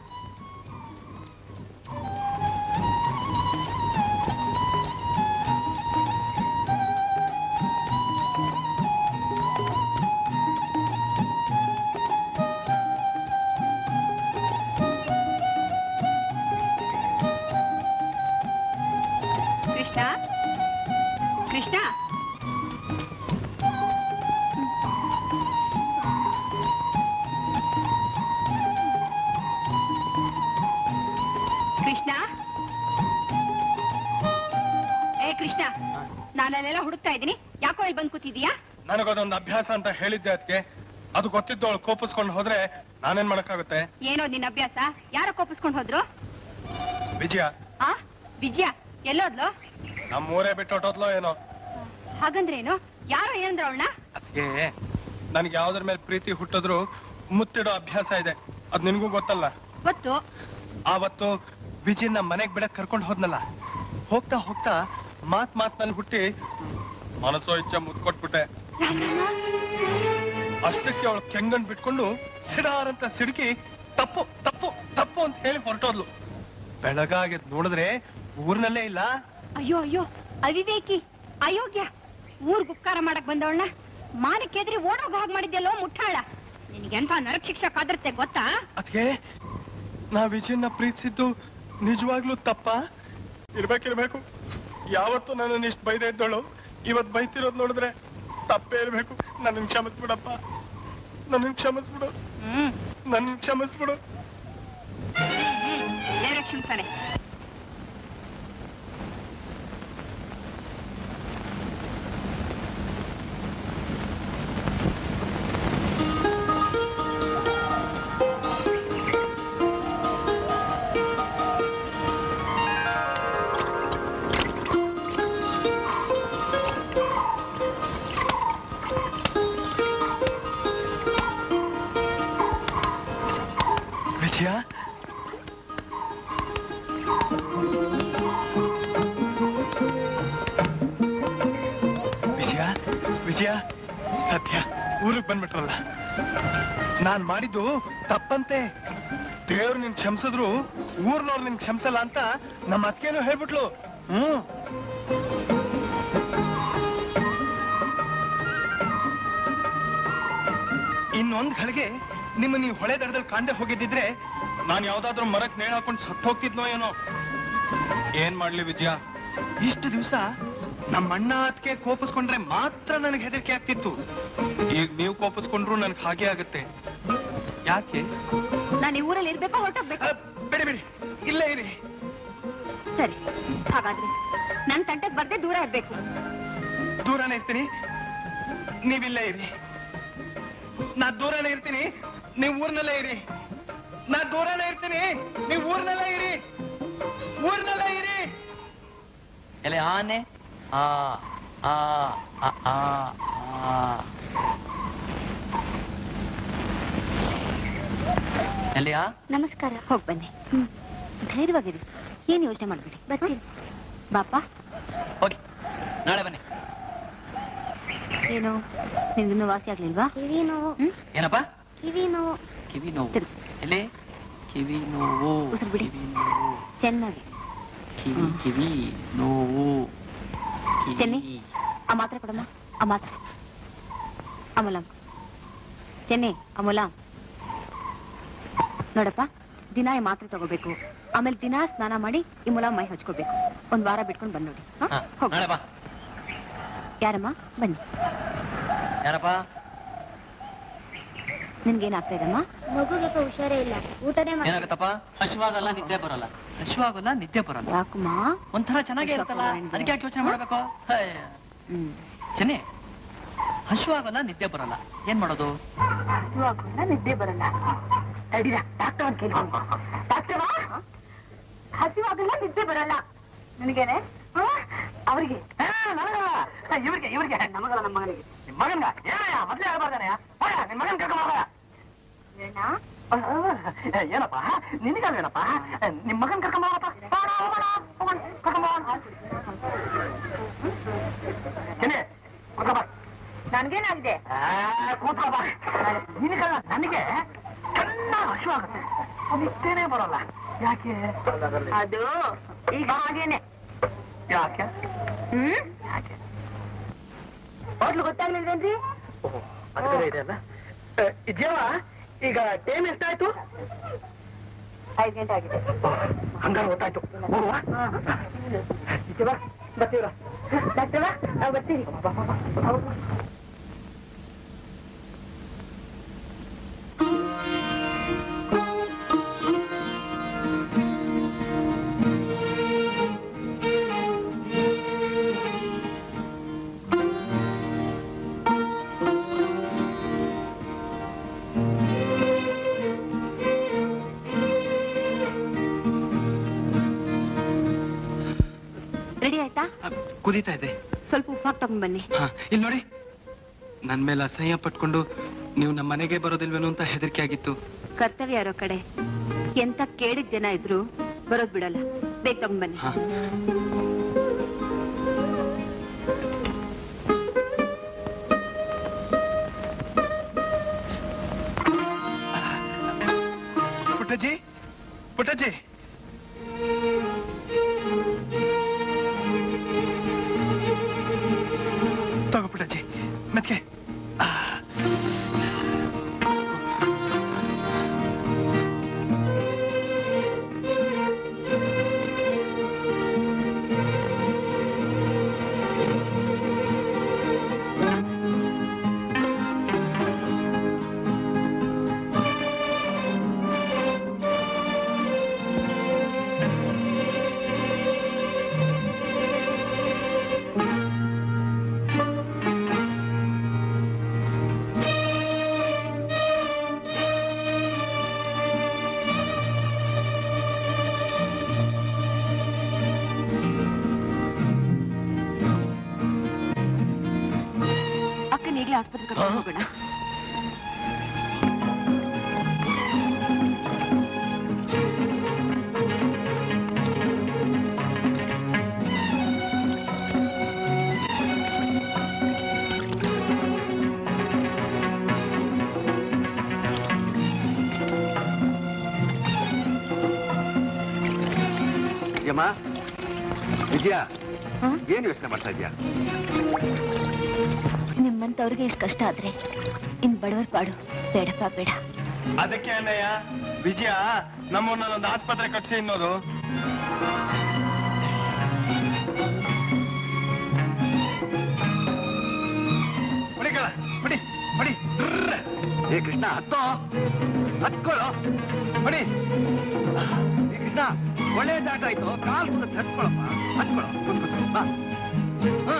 ಕೃಷ್ಣ ಕೃಷ್ಣ ಕೃಷ್ಣ ಏ ಕೃಷ್ಣ ನಾನಲ್ಲೆಲ್ಲ ಹುಡುಕ್ತಾ ಇದ್ದೀನಿ ಯಾಕೋ ಇಲ್ಲಿ ಬಂದ್ ಕೂತಿದೀಯಾ ನನಗದೊಂದು ಅಭ್ಯಾಸ ಅಂತ ಹೇಳಿದ್ದೆ ಅದಕ್ಕೆ ಅದು ಗೊತ್ತಿದ್ದವಳು ಕೋಪಿಸ್ಕೊಂಡು ಹೋದ್ರೆ ನಾನೇನ್ ಮಾಡಕ್ಕಾಗುತ್ತೆ ಏನೋ ನಿನ್ನ ಅಭ್ಯಾಸ ಯಾರೋ ಕೋಪಿಸ್ಕೊಂಡು ಹೋದ್ರು ವಿಜಯ ಆ ವಿಜಯ ಎಲ್ಲೋದ್ಲು ನಮ್ಮೂರೇ ಬಿಟ್ಟು ಹೊಟ್ಟೋದ್ಲೋ ಏನೋ ಹಾಗಂದ್ರೇನು ಯಾರೋ ಏನಂದ್ರ ಅವಳನ್ನ ಅದಕ್ಕೆ ನನ್ಗೆ ಯಾವ್ದ್ರ ಮೇಲೆ ಪ್ರೀತಿ ಹುಟ್ಟಿದ್ರು ಮುತ್ತಿಡೋ ಅಭ್ಯಾಸ ಇದೆ ಅದ್ ನಿನ್ಗೂ ಗೊತ್ತಲ್ಲ ಗೊತ್ತು ಆವತ್ತು ವಿಜಯನ ಮನೆಗ್ ಬಿಡಕ್ ಕರ್ಕೊಂಡು ಹೋದ್ನಲ್ಲ ಹೋಗ್ತಾ ಹೋಗ್ತಾ ಮಾತ್ ಮಾತ್ನಲ್ಲಿ ಹುಟ್ಟಿ ಮನಸ್ಸೋ ಇಚ್ಛೆ ಮುತ್ ಕೊಟ್ಬಿಟ್ಟೆ ಅಷ್ಟಕ್ಕೆ ಅವಳು ಕೆಂಗಣ್ ಬಿಟ್ಕೊಂಡು ಸಿಡಾರಂತ ಸಿಡುಕಿ ತಪ್ಪು ತಪ್ಪು ತಪ್ಪು ಅಂತ ಹೇಳಿ ಹೊರಟೋದ್ಲು ಬೆಳಗಾಗಿ ನೋಡಿದ್ರೆ ಊರ್ನಲ್ಲೇ ಇಲ್ಲ ಅಯ್ಯೋ ಅಯ್ಯೋ ಅವಿವೇಕಿ ಅಯೋಗ್ಯ ಊರ್ ಗುಪ್ಕಾರ ಮಾಡಕ್ ಬಂದವಳನ್ನ ಮಾನಕ್ಕೆದ್ರಿ ಓಡೋಗ ಹಾಗೆ ಮಾಡಿದ್ಯಲ್ಲೋ ಮುಟ್ಟಾಳ ನಿನಗೆಂತ ನರಕ ಶಿಕ್ಷೆ ಕಾದಿರುತ್ತೆ ಗೊತ್ತಾ ಅದಕ್ಕೆ ನಾ ವಿಜಯನ್ನ ಪ್ರೀತಿಸಿದ್ದು ನಿಜವಾಗ್ಲೂ ತಪ್ಪ ಇರ್ಬೇಕಿರ್ಬೇಕು ಯಾವತ್ತು ನನ್ನ ಇಷ್ಟು ಬೈದೆ ಇದ್ದಳು ಇವತ್ ಬೈತಿರೋದ್ ನೋಡಿದ್ರೆ ತಪ್ಪೇ ಇರ್ಬೇಕು ನನ್ನ ಕ್ಷಮಿಸ್ಬಿಡಪ್ಪ ನನ್ನ ಕ್ಷಮಿಸ್ಬಿಡು ಹ್ಮ್ ನನ್ನ ಕ್ಷಮಿಸ್ಬಿಡು ದೇವ್ರ ಕ್ಷಮಿಸ್ತಾನೆ ವಿಜಯ ವಿಜಯ ವಿಜಯ ಸತ್ಯ ಊರಿಗೆ ಬಂದ್ಬಿಟ್ರಲ್ಲ ನಾನ್ ಮಾಡಿದ್ದು ತಪ್ಪಂತೆ ದೇವ್ರು ನಿನ್ ಕ್ಷಮಿಸಿದ್ರು ಊರ್ನವ್ರು ನಿನ್ ಕ್ಷಮಿಸಲ್ಲ ಅಂತ ನಮ್ಮ ಅತ್ಕೇನು ಹೇಳ್ಬಿಟ್ಲು ಹ್ಮ್ ಇನ್ನೊಂದ್ ಗಳಿಗೆ ನಿಮ್ಮ ನೀವು ಹೊಳೆ ದಡದಲ್ಲಿ ಕಾಂಡೆ ಹೋಗಿದ್ದಿದ್ರೆ ನಾನು ಯಾವ್ದಾದ್ರು ಮರಕ್ ನೇಣ್ ಹಾಕೊಂಡು ಸತ್ತು ಹೋಗ್ತಿದ್ನೋ ಏನೋ ಏನ್ ಮಾಡ್ಲಿ ವಿದ್ಯಾ ಇಷ್ಟು ದಿವಸ ನಮ್ಮ ಅಣ್ಣ ಅದಕ್ಕೆ ಕೋಪಿಸ್ಕೊಂಡ್ರೆ ಮಾತ್ರ ನನಗೆ ಹೆದರಿಕೆ ಆಗ್ತಿತ್ತು ಈಗ ನೀವು ಕೋಪಿಸ್ಕೊಂಡ್ರು ನನ್ಗೆ ಹಾಗೆ ಆಗುತ್ತೆ ಯಾಕೆ ನಾನು ಈ ಊರಲ್ಲಿ ಇರ್ಬೇಕು ಹೊರಟೋಗ್ಬೇಕು ಅ, ಬಿಡಿ ಬಿಡಿ ಇಲ್ಲೇ ಇರಿ ಸರಿ ಹಾಗಾದ್ರೆ ನನ್ ತಂಟಕ್ ಬರ್ದೆ ದೂರ ಇರ್ಬೇಕು ದೂರನೇ ಇರ್ತೀನಿ ನೀವಿಲ್ಲೇ ಇರಿ ನಾ ದೂರನೇ ಇರ್ತೀನಿ ನೀವು ಊರ್ನಲ್ಲೇ ಇರಿ ನಾ ದೂರನೇ ಇರ್ತೀನಿ ನೀವು ಊರ್ನಲ್ಲೇ ಇರಿ ಊರ್ನಲ್ಲೇ ಇರಿ ಎಲೆ ಆನೆ ಆ ಆ ಆ ಆ ಆ. ಎಲೆಯಾ ನಮಸ್ಕಾರ ಹೋಗ್ ಬನ್ನಿ ಧೈರ್ಯವಾಗಿರಿ ಏನ್ ಯೋಚನೆ ಮಾಡ್ಬೇಡಿ ಬರ್ತೀನಿ ಬಾಪ ಹೋಗಿ ನಾಳೆ ಬನ್ನಿ ಏನು ನಿಮ್ಗಿನ್ನೂ ವಾಸಿ ಆಗ್ಲಿಲ್ವಾ ಕಿವಿ ನೋವು ಹ್ಮ್ ಏನಪ್ಪ ಕಿವಿ ನೋವು ಕಿವಿ ನೋವು ತಿರ್ಗು. ಎಲೆ ಕಿವಿ ನೋವು ಉಸಿರು ಬಿಡಿ. ಕಿವಿ ನೋವು ಚೆನ್ನಾಗಿ ಕಿವಿ ಕಿವಿ ನೋವು ಚೆನ್ನಿ? ಕಿವಿ ಆ ಮಾತ್ರೆ ಕೊಡಮ್ಮ ಆ ಮಾತ್ರೆ ಅಮೂಲಂ ಚೆನ್ನಿ ಅಮೂಲಂ ನೋಡಪ್ಪ ದಿನ ಈ ಮಾತ್ರೆ ತಗೋಬೇಕು ಆಮೇಲೆ ದಿನ ಸ್ನಾನ ಮಾಡಿ ಈ ಮುಲಾಮ್ ಮೈ ಹಚ್ಕೋಬೇಕು ಒಂದ್ ವಾರ ಬಿಟ್ಕೊಂಡು ಬಂದ್ ನೋಡಿ ಹ? ಹಾ, ಹೋಗು. ನಾಳೆ ಬಾ ಯಾರಮ್ಮ ಬನ್ನಿ ಯಾರಪ್ಪ ನಿನ್ಗೇನಾಗ್ತಾ ಇದಮ್ಮ ಮಗುಗೆ ಹುಷಾರೇ ಇಲ್ಲ ಊಟನೇ ಮಾಡಿ ಏನಾಗತ್ತಪ್ಪ ಹಸಿವಾಗಲ್ಲ ನಿದ್ದೆ ಬರಲ್ಲ ಹಸಿವಾಗಲ್ಲ ನಿದ್ದೆ ಬರಲ್ಲ ಯಾಕಮ್ಮ ಒಂಥರ ಚೆನ್ನಾಗೇ ಇರುತ್ತಲ್ಲ ಅದಕ್ಕೆ ಯಾಕೆ ಯೋಚನೆ ಮಾಡ್ಬೇಕು ಹೇ. ಹ್ಮ್ ಚೆನ್ನಿ ಹಸಿವಾಗಲ್ಲ ನಿದ್ದೆ ಬರಲ್ಲ ಏನ್ ಮಾಡೋದು ನಿದ್ದೆ ಬರಲ್ಲ ತಡಿರ ಡಾಕ್ಟರ್ ಅಂತ ಕೇಳ್ಕೊಂಡು ಡಾಕ್ಟರ್ ಹಸಿವಾಗಲ್ಲ ನಿದ್ದೆ ಬರಲ್ಲ ನಿನಗೇನೆ ಆ? ಅವ್ರಿಗೆ ಆ, ನನಗಲ್ಲ. ಆ, ಇವ್ರಿಗೆ ಇವ್ರಿಗೆ ನಮಗಲ್ಲ ನಮ್ಮ ಮಗನಿಗೆ ನಿಮ್ ಮಗನ್ಗ ಏನಯ್ಯ ಮೊದ್ಲೇ ಹೇಳ್ಬಾರ್ದಾನಯ್ಯ ಹೋಗ ನಿನ್ ಮಗನ್ ಕರ್ಕೊಂಡ್ ಹೋಗ ಏನಪ್ಪ ನಿನಗಲ್ವೇನಪ್ಪ ನಿಮ್ ಮಗನ್ ಕರ್ಕೊಂಡ್ ಹೋಗಪ್ಪ ಹೋಗೋಣ, ಹೋಗೋಣ, ಹೋಗೋಣ, ಕರ್ಕೊಂಡ್ ಹೋಗೋಣ. ಚೆನ್ನಿ, ಕೂತ್ಕೋ ಬಾ. ನನ್ಗೇನಾಗಿದೆ ಕೂತ್ಕೋ ಬಾ ನಿನಗಲ್ಲ ನನಗೆ ಚೆನ್ನಾಗಿ ಹಶು ಆಗುತ್ತೆ ನಿದ್ದೆನೇ ಬರಲ್ಲ ಯಾಕೆ ಅದು ಈಗ ಹಾಗೇನೆ ಯಾಕೆ ಹ್ಮ್ ಯಾಕೆ ಹೋಟ್ಲು ಗೊತ್ತಾಗ್ಲಿಲ್ವೇನ್ರಿ ಅದು ಬೇರೆ ಇದೆ ಅಲ್ಲ ಇದ್ಯಾವ ಈಗ ಟೈಮ್ ಎಷ್ಟಾಯ್ತು ಐದು ಗಂಟೆ ಆಗಿದೆ ಹಂಗಾರೆ ಗೊತ್ತಾಯ್ತು ಹೋಗುವ ಇದ್ಯವ ಬರ್ತೀವ್ರ ಡಾಕ್ಟರ್ ನಾವು ಬರ್ತೀವಿ ರೆಡಿ ಆಯ್ತಾ ಕುದೀತಾ ಇದೆ ಸ್ವಲ್ಪ ಉಪ್ಪಾಕ್ ತಗೊಂಡ್ ಬನ್ನಿ ಹಾ ಇಲ್ಲಿ ನೋಡಿ ನನ್ ಮೇಲೆ ಅಸಹ್ಯ ಪಟ್ಕೊಂಡು ನೀವು ನಮ್ಮ ಮನೆಗೆ ಬರೋದಿಲ್ವೇನೋ ಅಂತ ಹೆದರಿಕೆ ಆಗಿತ್ತು ಕರ್ತವ್ಯ ಇರೋ ಕಡೆ ಎಂತ ಕೇಳಿದ ಜನ ಇದ್ರು ಬರೋದ್ ಬಿಡಲ್ಲ ಬೇಗ ತಗೊಂಡ್ ಬನ್ನಿ ಹಾ ಪುಟ್ಟಜ್ಜಿ ಪುಟ್ಟಜ್ಜಿ ತಗೋ ಪುಟ್ಟಜ್ಜಿ ಮತ್ತೆ ಅಕ್ಕನ ಈಗಲೇ ಆಸ್ಪತ್ರೆ ಕರ್ಕೊಂಡು ಹೋಗೋಣ ಯಮ್ಮ ವಿಜಯ ಹ? ಏನ್ ಯೋಚನೆ ಮಾಡ್ತಾ ಇದೀಯಾ ನಿಮ್ಮಂತವ್ರಿಗೆ ಎಷ್ಟು ಕಷ್ಟ ಆದ್ರೆ ಇನ್ ಬಡವರ ಪಾಡು ಬೇಡಪ್ಪ ಬೇಡ ಅದಕ್ಕೆ ಅಣ್ಣಯ್ಯ ವಿಜಯ ನಮ್ಮನ್ನ ಒಂದು ಆಸ್ಪತ್ರೆ ಕಟ್ಸಿ ಅನ್ನೋದು ಬಿಡಿ ಕಣ ಬಿಡಿ ಬಿಡಿ ಏ ಕೃಷ್ಣ ಹತ್ತೋ ಹತ್ಕೊಳ್ಳೋ ನೋಡಿ ಏ ಕೃಷ್ಣ ಒಳ್ಳೆ ದಾಟ ಆಯ್ತು ಕಾಲ್ ಸುತ್ತ ಹತ್ಕೊಳ್ಳಪ್ಪ ಹತ್ಕೊಳ್ಳೋ ಕೂತ್ಕೋ ಬಾ ಹಾ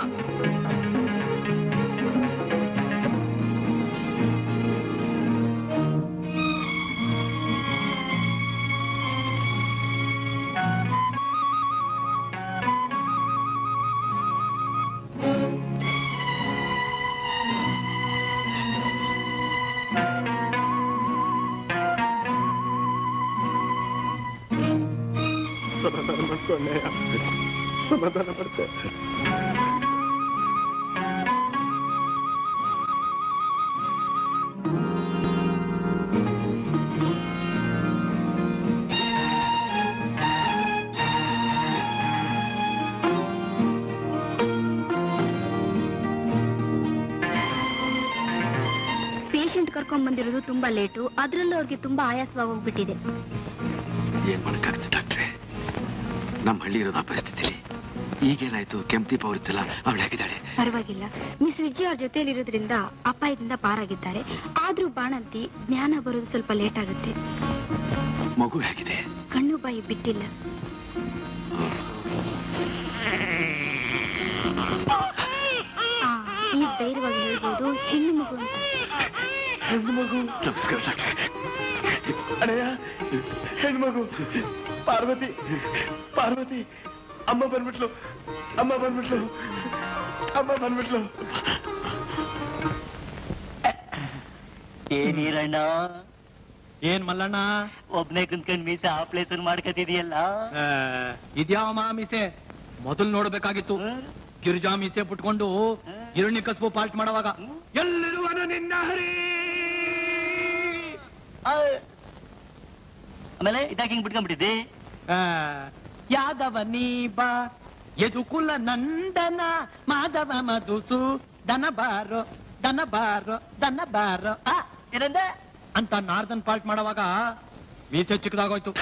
ಪೇಷಂಟ್ ಕರ್ಕೊಂಡ್ ಬಂದಿರೋದು ತುಂಬಾ ಲೇಟು ಅದ್ರಲ್ಲೂ ಅವ್ರಿಗೆ ತುಂಬಾ ಆಯಾಸವಾಗಿ ಹೋಗ್ಬಿಟ್ಟಿದೆ ಏನ್ ಮಾಡಕ್ಕಾಗುತ್ತೆ ಡಾಕ್ಟ್ರೆ ನಮ್ಮ ಹಳ್ಳಿ ಇರೋದು ಆ ಪರಿಸ್ಥಿತಿಲಿ ಈಗೇನಾಯ್ತು ಕೆಂಪ್ದೀಪ ಅವ್ರಿದ್ದಲ್ಲ ಅವಳು ಹೇಗಿದ್ದಾಳೆ ಪರವಾಗಿಲ್ಲ ಮಿಸ್ ವಿಜಯ್ ಅವ್ರ ಜೊತೆಲಿರೋದ್ರಿಂದ ಅಪಾಯದಿಂದ ಪಾರಾಗಿದ್ದಾರೆ ಆದ್ರೂ ಬಾಣಂತಿ ಜ್ಞಾನ ಬರೋದು ಸ್ವಲ್ಪ ಲೇಟ್ ಆಗುತ್ತೆ ಮಗು ಹೇಗಿದೆ ಕಣ್ಣು ಬಾಯಿ ಬಿಟ್ಟಿಲ್ಲ ಆ, ಈಗ ಧೈರ್ಯವಾಗಿ ಹೇಳ್ಬೋದು ಹೆಣ್ಣು ಮಗು ಅಂತ ಹೆಣ್ಣು ಮಗು ನಮಸ್ಕಾರ ಡಾಕ್ಟ್ರೆ ಅಣ್ಣಯ್ಯ ಹೆಣ್ಮಗು ಪಾರ್ವತಿ ಪಾರ್ವತಿ ಅಮ್ಮ ಬಂದ್ಬಿಟ್ಲು ಅಮ್ಮ ಬಂದ್ಬಿಟ್ಲು ಅಮ್ಮ ಬಂದ್ಬಿಟ್ಲು ಏನೀರಣ್ಣ ಏನ್ ಮಲ್ಲಣ್ಣ ಒಬ್ನೇ ಕುಂತ್ಕೊಂಡ್ ಮೀಸ ಆಪ್ಲೇಸನ್ ಮಾಡ್ಕತಿದೀಯಲ್ಲ ಇದ್ಯಾವ ಮಾಮಿಸೆ ಮೊದಲು ನೋಡ್ಬೇಕಾಗಿತ್ತು ಗಿರಿಜಾ ಮೀಸೆ ಪುಟ್ಕೊಂಡು ಗಿರಣಿ ಕಸ್ಬು ಪಾಲ್ಟ್ ಮಾಡುವಾಗ ಎಲ್ಲಿರುವನು ನಿನ್ನ ಹರಿ ಆ. ಆಮೇಲೆ ಇದಾಗಿ ಹಿಂಗ್ ಬಿಟ್ಕೊಂಡ್ಬಿಟ್ಟಿದ್ದೆ ಆ, ಯಾದವ ನೀಬ ಯದುಕುಲ ನಂದನ ಮಾಧವ ಮಧುಸು ದನ ಬಾರೋ ದನ ಬಾರೋ ದನ ಬಾರೋ ಆ, ಏನಂದೆ ಅಂತ ನಾರ್ದನ್ ಪಾಲ್ಟ್ ಮಾಡುವಾಗ ಮೀಸೆ ಚಿಕ್ಕದಾಗೋಯ್ತು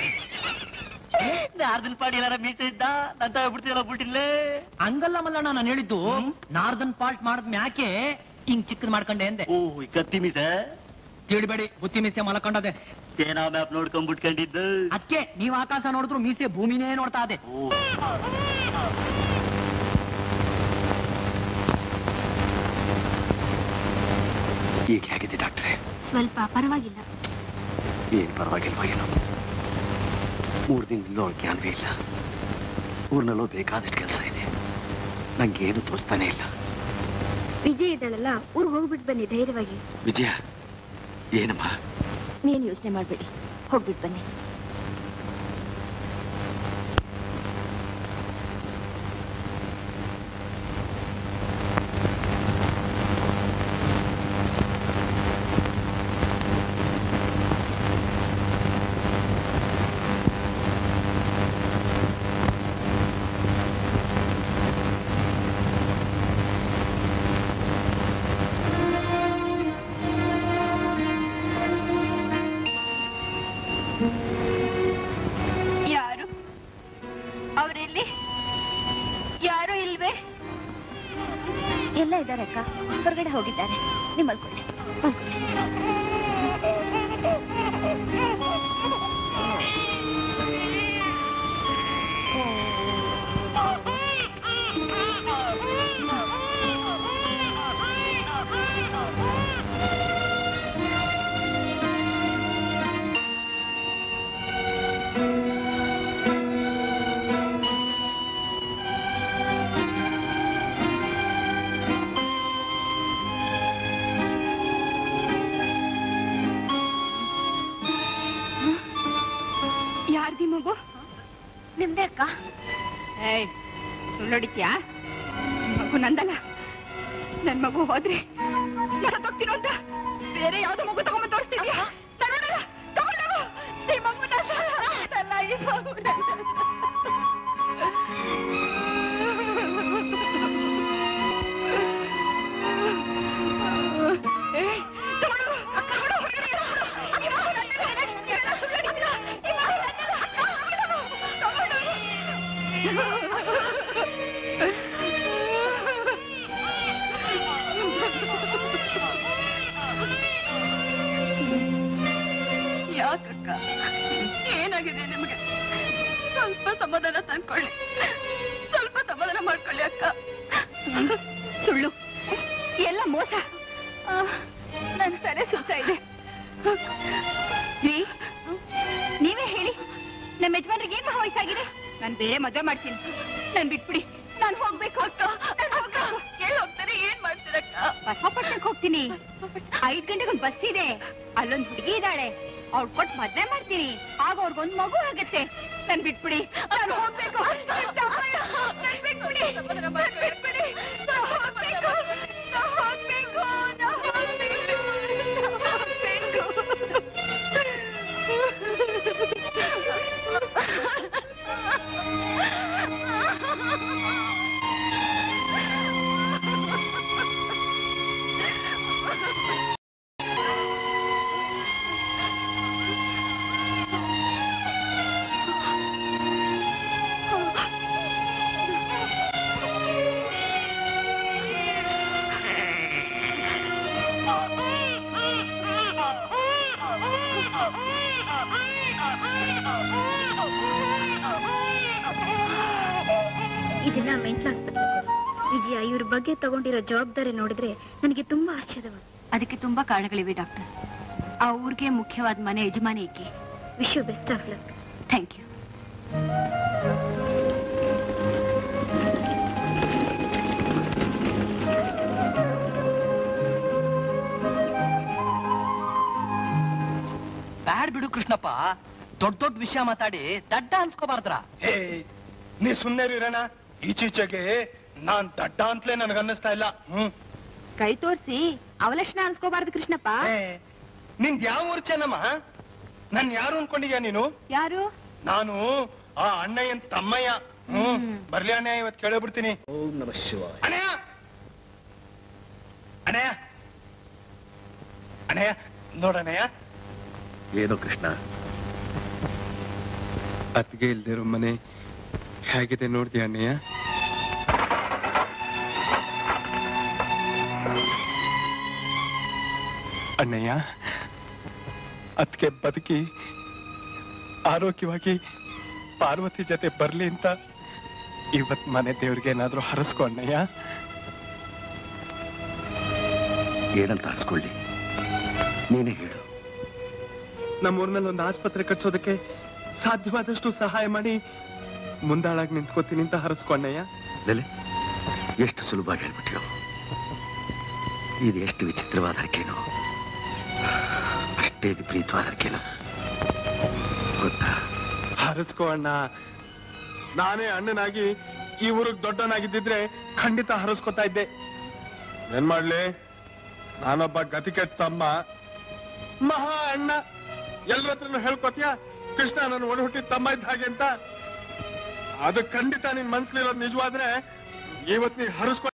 ನಾರ್ದನ್ ಪಾಡಿ ಎಲ್ಲಾರ ಮೀಸೆ ಇದ್ದ ನಂತ ಬಿಡ್ತೀರಲ್ಲ ಬಿಟ್ಟಿಲ್ಲೇ ಹಂಗಲ್ಲ ಮಲ್ಲಣ್ಣ ನಾನು ಹೇಳಿದ್ದು ನಾರ್ದನ್ ಪಾಲ್ಟ್ ಮಾಡದ್ ಮ್ಯಾಕೆ ಹಿಂಗ್ ಚಿಕ್ಕದ್ ಮಾಡ್ಕೊಂಡೆ ಅಂದೆ ಓ ಈ ಕತ್ತಿ ಮೀಸ ತಿಳಿಬೇಡಿ ಬುತ್ತಿ ಮೀಸೆ ಮಲ್ಕೊಂಡದೆ ಚೇನಾ ಮ್ಯಾಪ್ ನೋಡ್ಕೊಂಡ್ ಬಿಟ್ಕೊಂಡಿದ್ದು ಅದಕ್ಕೆ ನೀವ್ ಆಕಾಶ ನೋಡಿದ್ರು ಮೀಸೆ ಭೂಮಿನೇ ನೋಡ್ತಾ ಇದೆ ಓ ಈಗ ಹೇಗಿದೆ ಡಾಕ್ಟ್ರೆ ಸ್ವಲ್ಪ ಪರವಾಗಿಲ್ಲ ಏನ್ ಪರವಾಗಿಲ್ವಾ ಏನೋ ಮೂರು ದಿನದಿಂದ ಅವಳು ಜ್ಞಾನವೇ ಇಲ್ಲ ಊರ್ನಲ್ಲೂ ಬೇಕಾದಷ್ಟು ಕೆಲಸ ಇದೆ ನಂಗೇನು ತೋರಿಸ್ತಾನೆ ಇಲ್ಲ ವಿಜಯ್ ಇದ್ದಾಳಲ್ಲ ಊರ್ಗ್ ಹೋಗ್ಬಿಟ್ಟು ಬನ್ನಿ ಧೈರ್ಯವಾಗಿ ವಿಜಯ ಏನಮ್ಮ ನೀನ್ ಯೋಚನೆ ಮಾಡ್ಬೇಡಿ ಹೋಗ್ಬಿಟ್ಟು ಬನ್ನಿ ಯಾರು ಅವರೆಲ್ಲಿ ಯಾರು ಇಲ್ವೇ ಎಲ್ಲ ಇದ್ದಾರೆ ಅಕ್ಕ ಹೊರಗಡೆ ಹೋಗಿದ್ದಾರೆ ನೀವು ಮಲ್ಕೊಳ್ಳಿ ಮಲ್ಕೊಳ್ಳಿ ಯಾರ್ದಿ ಮಗು ನಿಮ್ದೇ ಅಕ್ಕ ಏಯ್ ಸುಳ್ಳೊಡಿತ್ಯಾ ಮಗು ನಂದಲ್ಲ ನನ್ ಮಗು ಹೋದ್ರೆ ಸತ್ತೋಗ್ತೀನೋ ಅಂತ ಬೇರೆ ಯಾವ್ದೋ ಮಗು ತಗೊಂಬಂದು ತೋರಿಸ್ತಿದ್ಯಾ ತಗೊಂಡಲ್ಲ ತಗೊಂಡವು ಈ ಮಗು ನಂದಲ್ಲ ಈ ಮಗು ನಂದಲ್ಲ. ಏಯ್, ತಗೊಂಡು, ತಗೊಂಡು, ಹೊರಗಡೆ ಇಡು, ಈ ಮಗು ನಂದಲ್ಲ, ಎಲ್ಲ ಸುಳ್ಳೊಡಿತ್ಯಾ? ಈ ಮಗು ನಂದಲ್ಲ, ತಗೊಂಡು, ತಗೊಂಡು. ಏನಾಗಿದೆ ನಿಮಗೆ ಸ್ವಲ್ಪ ಸಮಾಧಾನ ತಂದ್ಕೊಳ್ಳಿ ಸ್ವಲ್ಪ ಸಮಾಧಾನ ಮಾಡ್ಕೊಳ್ಳಿ ಅಕ್ಕ ಸುಳ್ಳು ಎಲ್ಲ ಮೋಸ ನನ್ ತಲೆ ಸುತ್ತಾ ಇದೆ ರೀ ನೀವೇ ಹೇಳಿ ನಮ್ಮ ಯಜಮಾನ್ರಿಗೆ ಏನ್ ವಯಸ್ಸಾಗಿದೆ ನಾನ್ ಬೇರೆ ಮದುವೆ ಮಾಡ್ತೀನಿ ನಾನ್ ಬಿಟ್ಬಿಡಿ ನಾನ್ ಹೋಗ್ಬೇಕು ಅಕ್ಕ ನಾನ್ ಹೋಗ್ಬೇಕು. ಎಲ್ಲಿ ಹೋಗ್ತಾರೆ ಏನ್ ಮಾಡ್ತೀರಕ್ಕ ಬಸವಪಟ್ಟಣಕ್ಕೆ ಹೋಗ್ತೀನಿ ಐದ್ ಗಂಟೆಗೆ ಒಂದು ಬಸ್ ಇದೆ ಅಲ್ಲೊಂದ್ ಹುಡುಗಿ ಇದ್ದಾಳೆ ಅವ್ಳ್ ಕೊಟ್ಟು ಮದ್ವೆ ಮಾಡ್ತೀನಿ ಆಗ ಅವ್ರಿಗೊಂದ್ ಮಗು ಆಗತ್ತೆ ನನ್ ಬಿಟ್ಬಿಡಿ ನಾನು ಹೋಗ್ಬೇಕು ನನ್ ಬಿಟ್ಬಿಡಿ ನನ್ ಬಿಟ್ಬಿಡಿ ನಾನ್ ಹೋಗ್ಬೇಕು ನಾನ್ ಹೋಗ್ಬೇಕು ನಾನ್ ಇದೆಲ್ಲ ಮೆಂಟಲ್ ಆಸ್ಪತ್ರೆ ಸರ್. ವಿಜಯ ಇವ್ರ ಬಗ್ಗೆ ತಗೊಂಡಿರೋ ಜವಾಬ್ದಾರಿ ನೋಡಿದ್ರೆ ನನಗೆ ತುಂಬಾ ಆಶ್ಚರ್ಯವಾಗುತ್ತೆ ಅದಕ್ಕೆ ತುಂಬಾ ಕಾರಣಗಳಿವೆ ಡಾಕ್ಟರ್ ಆ ಊರಿಗೆ ಮುಖ್ಯವಾದ ಮನೆ ಯಜಮಾನಿ ಈಕೆ wish you best of luck thank you bad ಬಿಡು ಕೃಷ್ಣಪ್ಪ ದೊಡ್ಡ ದೊಡ್ಡ ವಿಷಯ ಮಾತಾಡಿ ದಡ್ಡ ಅನ್ಸ್ಕೋಬಾರ್ದ್ರ ಹೇ ನೀ ಸುಮ್ಮನೆ ಇರೋಣ ಈಚೀಚೆಗೆ ನಾನ್ ದಡ್ಡ ಅಂತಲೇ ನನಗನ್ನಿಸ್ತಾ ಇಲ್ಲ ಹ್ಮ್ ಕೈ ತೋರಿಸಿ ಅವಲಕ್ಷಣ ಅನ್ಸ್ಕೋಬಾರ್ದು ಕೃಷ್ಣಪ್ಪ ಹೇ, ನಿಂದ್ ಯಾವ ಊರ್ ಚೆನ್ನಮ್ಮ ನನ್ ಯಾರು ಅನ್ಕೊಂಡಿದ್ಯಾ ನೀನು ಯಾರು ನಾನು ಆ ಅಣ್ಣಯ್ಯನ್ ತಮ್ಮಯ್ಯ ಹ್ಮ್ ಬರ್ಲಿ ಅಣ್ಣಯ್ಯ ಇವತ್ ಕೇಳಬಿಡ್ತೀನಿ ಓಂ ನಮ ಶಿವಾಯ ಅಣ್ಣಯ್ಯ ಅಣ್ಣಯ್ಯ ಅಣ್ಣಯ್ಯ ನೋಡಣ್ಣಯ್ಯ ಏನು ಕೃಷ್ಣ ಅತ್ತಿಗೆ ಇಲ್ದಿರೋ ಮನೆ ಹೇಗಿದೆ ನೋಡ್ತೀಯ ಅಣ್ಣಯ್ಯ ಅಣ್ಣಯ್ಯ ಅದಕ್ಕೆ ಬದುಕಿ ಆರೋಗ್ಯವಾಗಿ ಪಾರ್ವತಿ ಜೊತೆ ಬರ್ಲಿ ಅಂತ ಇವತ್ ಮನೆ ದೇವ್ರಿಗೆ ಏನಾದ್ರೂ ಹರಸ್ಕೊ ಅಣ್ಣಯ್ಯ ಏನಂತ ಹರಿಸ್ಕೊಳ್ಳಿ ನೀನೇ ಹೇಳು ನಮ್ಮೂರ್ನಲ್ಲಿ ಒಂದು ಆಸ್ಪತ್ರೆ ಕಟ್ಸೋದಕ್ಕೆ ಸಾಧ್ಯವಾದಷ್ಟು ಸಹಾಯ ಮಾಡಿ ಮುಂದಾಳಾಗಿ ನಿಂತ್ಕೋತೀನಿ ಅಂತ ಹರಸ್ಕೊ ಅಣ್ಣಯ್ಯ ಲಲೆ ಎಷ್ಟು ಸುಲಭವಾಗಿ ಹೇಳ್ಬಿಟ್ಟಿಯೋ ಇದು ಎಷ್ಟು ವಿಚಿತ್ರವಾದ ಅರ್ಕೇನೋ ಅಷ್ಟೇ ವಿಪರೀತವಾದ ಅರ್ಕೇನೋ ಗೊತ್ತಾ ಹರಸ್ಕೋ ಅಣ್ಣ ನಾನೇ ಅಣ್ಣನಾಗಿ ಈ ಊರಿಗೆ ದೊಡ್ಡನಾಗಿದ್ದಿದ್ರೆ ಖಂಡಿತ ಹರಸ್ಕೊತಾ ಇದ್ದೆ ಏನ್ ಮಾಡ್ಲಿ ನಾನೊಬ್ಬ ಗತಿಕೆಟ್ಟ ತಮ್ಮ ಮಹಾ ಅಣ್ಣ ಎಲ್ರ ಹತ್ರನು ಹೇಳ್ಕೊತೀಯ ಕೃಷ್ಣ ನನ್ನ ಒಣ ಹುಟ್ಟಿದ ತಮ್ಮ ಇದ್ದ ಹಾಗೆ ಅಂತ ಅದು ಖಂಡಿತ ನಿನ್ ಮನ್ಸ್ಲಿರೋದು ನಿಜವಾದ್ರೆ ಇವತ್ ನೀ ಹರಸ್ಕೊ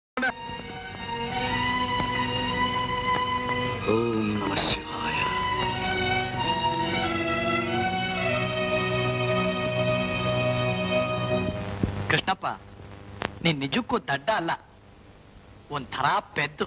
ಓಂ ನಮ ಶಿವಾಯ ಕೃಷ್ಣಪ್ಪ ನೀನ್ ನಿಜಕ್ಕೂ ದಡ್ಡ ಅಲ್ಲ ಒಂಥರ ಪೆದ್ದು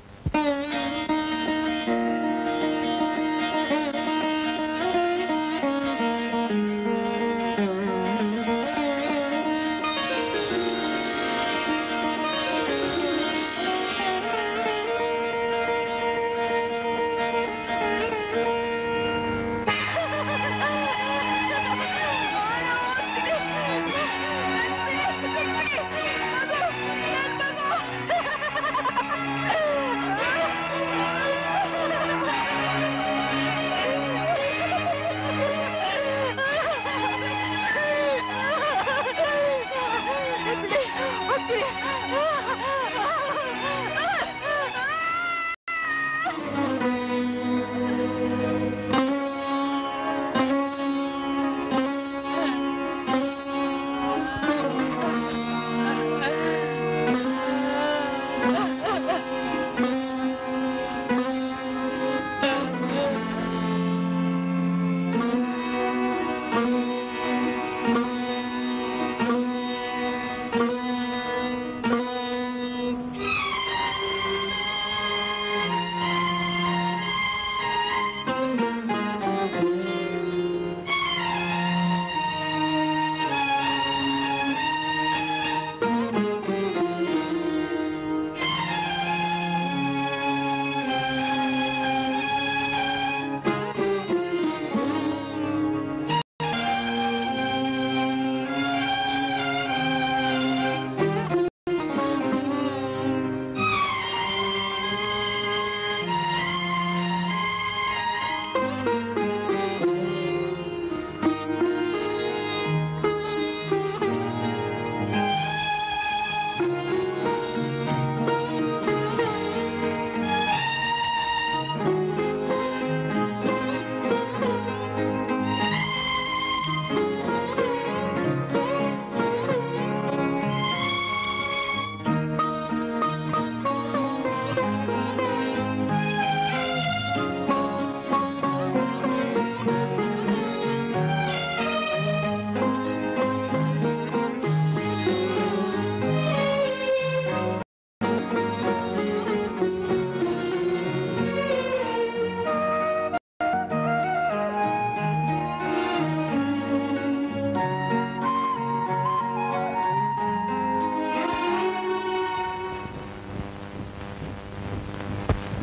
ಆ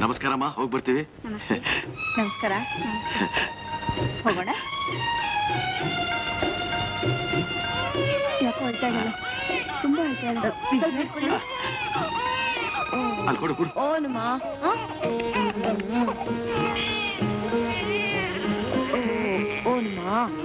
ನಮಸ್ಕಾರಮ್ಮ ಹೋಗಿ ಬರ್ತೀವಿ ನಮಸ್ತೆ ನಮಸ್ಕಾರ ಹೋಗೋಣ ಯಾಕೋ ಅಳ್ತಾ ಇದ್ದಾಳೆ ತುಂಬಾ ಅಳ್ತಾ ಇದ್ದಾಳೆ ಸ್ವಲ್ಪ ಹಿಡ್ಕೊಳ್ಳಿ. ಅಲ್ಲಿ ಕೊಡು ಕೊಡು ಓನಮ್ಮ ಆ? ಓ, ಓನಮ್ಮ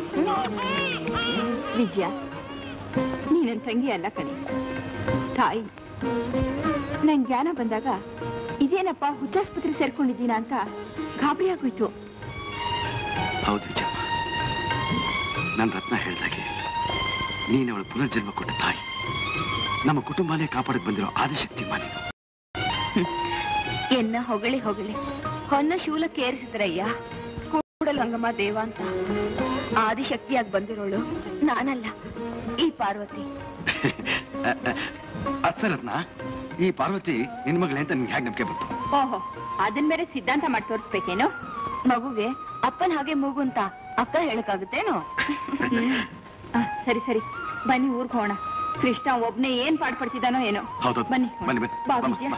ವಿಜಯ ನೀ ನನ್ನ ತಂಗಿ ಅಲ್ಲ ಕಣೆ ತಾಯಿ ನನ್ ಜ್ಞಾನ ಬಂದಾಗ ಇದೇನಪ್ಪ ಹುಚ್ಚಾಸ್ಪತ್ರೆ ಸೇರ್ಕೊಂಡಿದ್ದೀನ ಅಂತ ಗಾಬರಿ ಆಗೋಯ್ತು ಹೌದು ವಿಜಯಮ್ಮ ನನ್ನ ರತ್ನ ಹೇಳ್ದಾಗೆ ನೀನು ಅವಳು ಪುನರ್ಜನ್ಮ ಕೊಟ್ಟ ತಾಯಿ ನಮ್ಮ ಕುಟುಂಬನೇ ಕಾಪಾಡಕ್ ಬಂದಿರೋ ಆದಿಶಕ್ತಿ ಮಾನಿ ಎನ್ನ ಹೊಗಳಿ ಹೊಗಳಿ ಹೊನ್ನ ಶೂಲಕ್ಕೆ ಏರಿಸಿದ್ರಯ್ಯ ಕೂಡಲಂಗಮ್ಮ ದೇವ ಅಂತ ಆದಿಶಕ್ತಿಯಾಗಿ ಬಂದಿರೋಳು ನಾನಲ್ಲ ಈ ಪಾರ್ವತಿ ರತ್ನ ಈ ಪಾರ್ವತಿ ನಿನ್ ಮಗಳೇ ಅಂತ ನಿಮ್ಗೆ ಹೇಗೆ ನಂಬಿಕೆ ಬಂತು ಓಹೋ ಅದನ್ ಬೇರೆ ಸಿದ್ಧಾಂತ ಮಾಡಿ ತೋರಿಸ್ಬೇಕೇನು ಮಗುಗೆ ಅಪ್ಪನ ಹಾಗೆ ಮೂಗು ಅಂತ ಅಕ್ಕ ಹೇಳಕ್ಕಾಗುತ್ತೇನು ಹ್ಮ್. ಆ, ಸರಿ ಸರಿ ಬನ್ನಿ ಊರ್ಗ್ ಹೋಗೋಣ ಕೃಷ್ಣ ಒಬ್ನೇ ಏನ್ ಪಾಡ್ ಪಡ್ತಿದ್ದಾನೋ ಏನೋ ಹೌದೌದು ಬನ್ನಿ ಬನ್ನಿ ಬನ್ನಿ ಬಾ ಬಾ, ವಿಜಯ ಬಾ.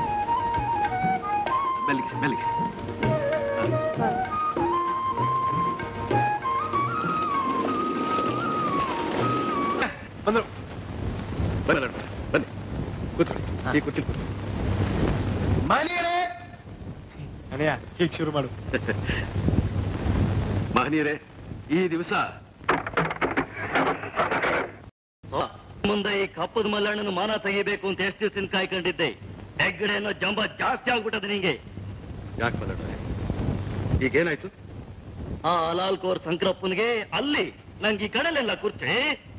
ಮೆಲ್ಲಿಗೆ ಮೆಲ್ಲಿಗೆ ಬಂದ್ರು ಬನ್ನಿ ಲಡ್ಡು, ಬನ್ನಿ ಕೂತ್ಕೊಳ್ಳಿ ಈ ಕುರ್ಚಿ ಕೂತ್ಕೊಳ್ಳಿ ಮನೆಯರೇ ಅಣ್ಣಯ್ಯ ಹೀಗೆ ಶುರು ಮಾಡು ಮಹನೀಯರೇ ಈ ದಿವಸ ಮುಂದೆ ಈ ಕಪ್ಪದ ಮಲ್ಲಣ್ಣನ ಮಾನ ತೆಗಿಬೇಕು ಅಂತ ಎಷ್ಟು ದಿವಸದಿಂದ ಕಾಯ್ಕೊಂಡಿದ್ದೆ ಹೆಗ್ಗಡೆ ಅನ್ನೋ ಜಂಬ ಜಾಸ್ತಿ ಆಗ್ಬಿಟ್ಟದೆ ನಿಂಗೆ ಯಾಕೆ ಮಾತಾಡ್ರೆ ಈಗೇನಾಯ್ತು ಆ ಅಲಾಲ್ ಕೋರ್ ಶಂಕರಪ್ಪನಿಗೆ ಅಲ್ಲಿ ನಂಗೆ ಈ ಕಡೆಲೆಲ್ಲ ಕುರ್ಚಿ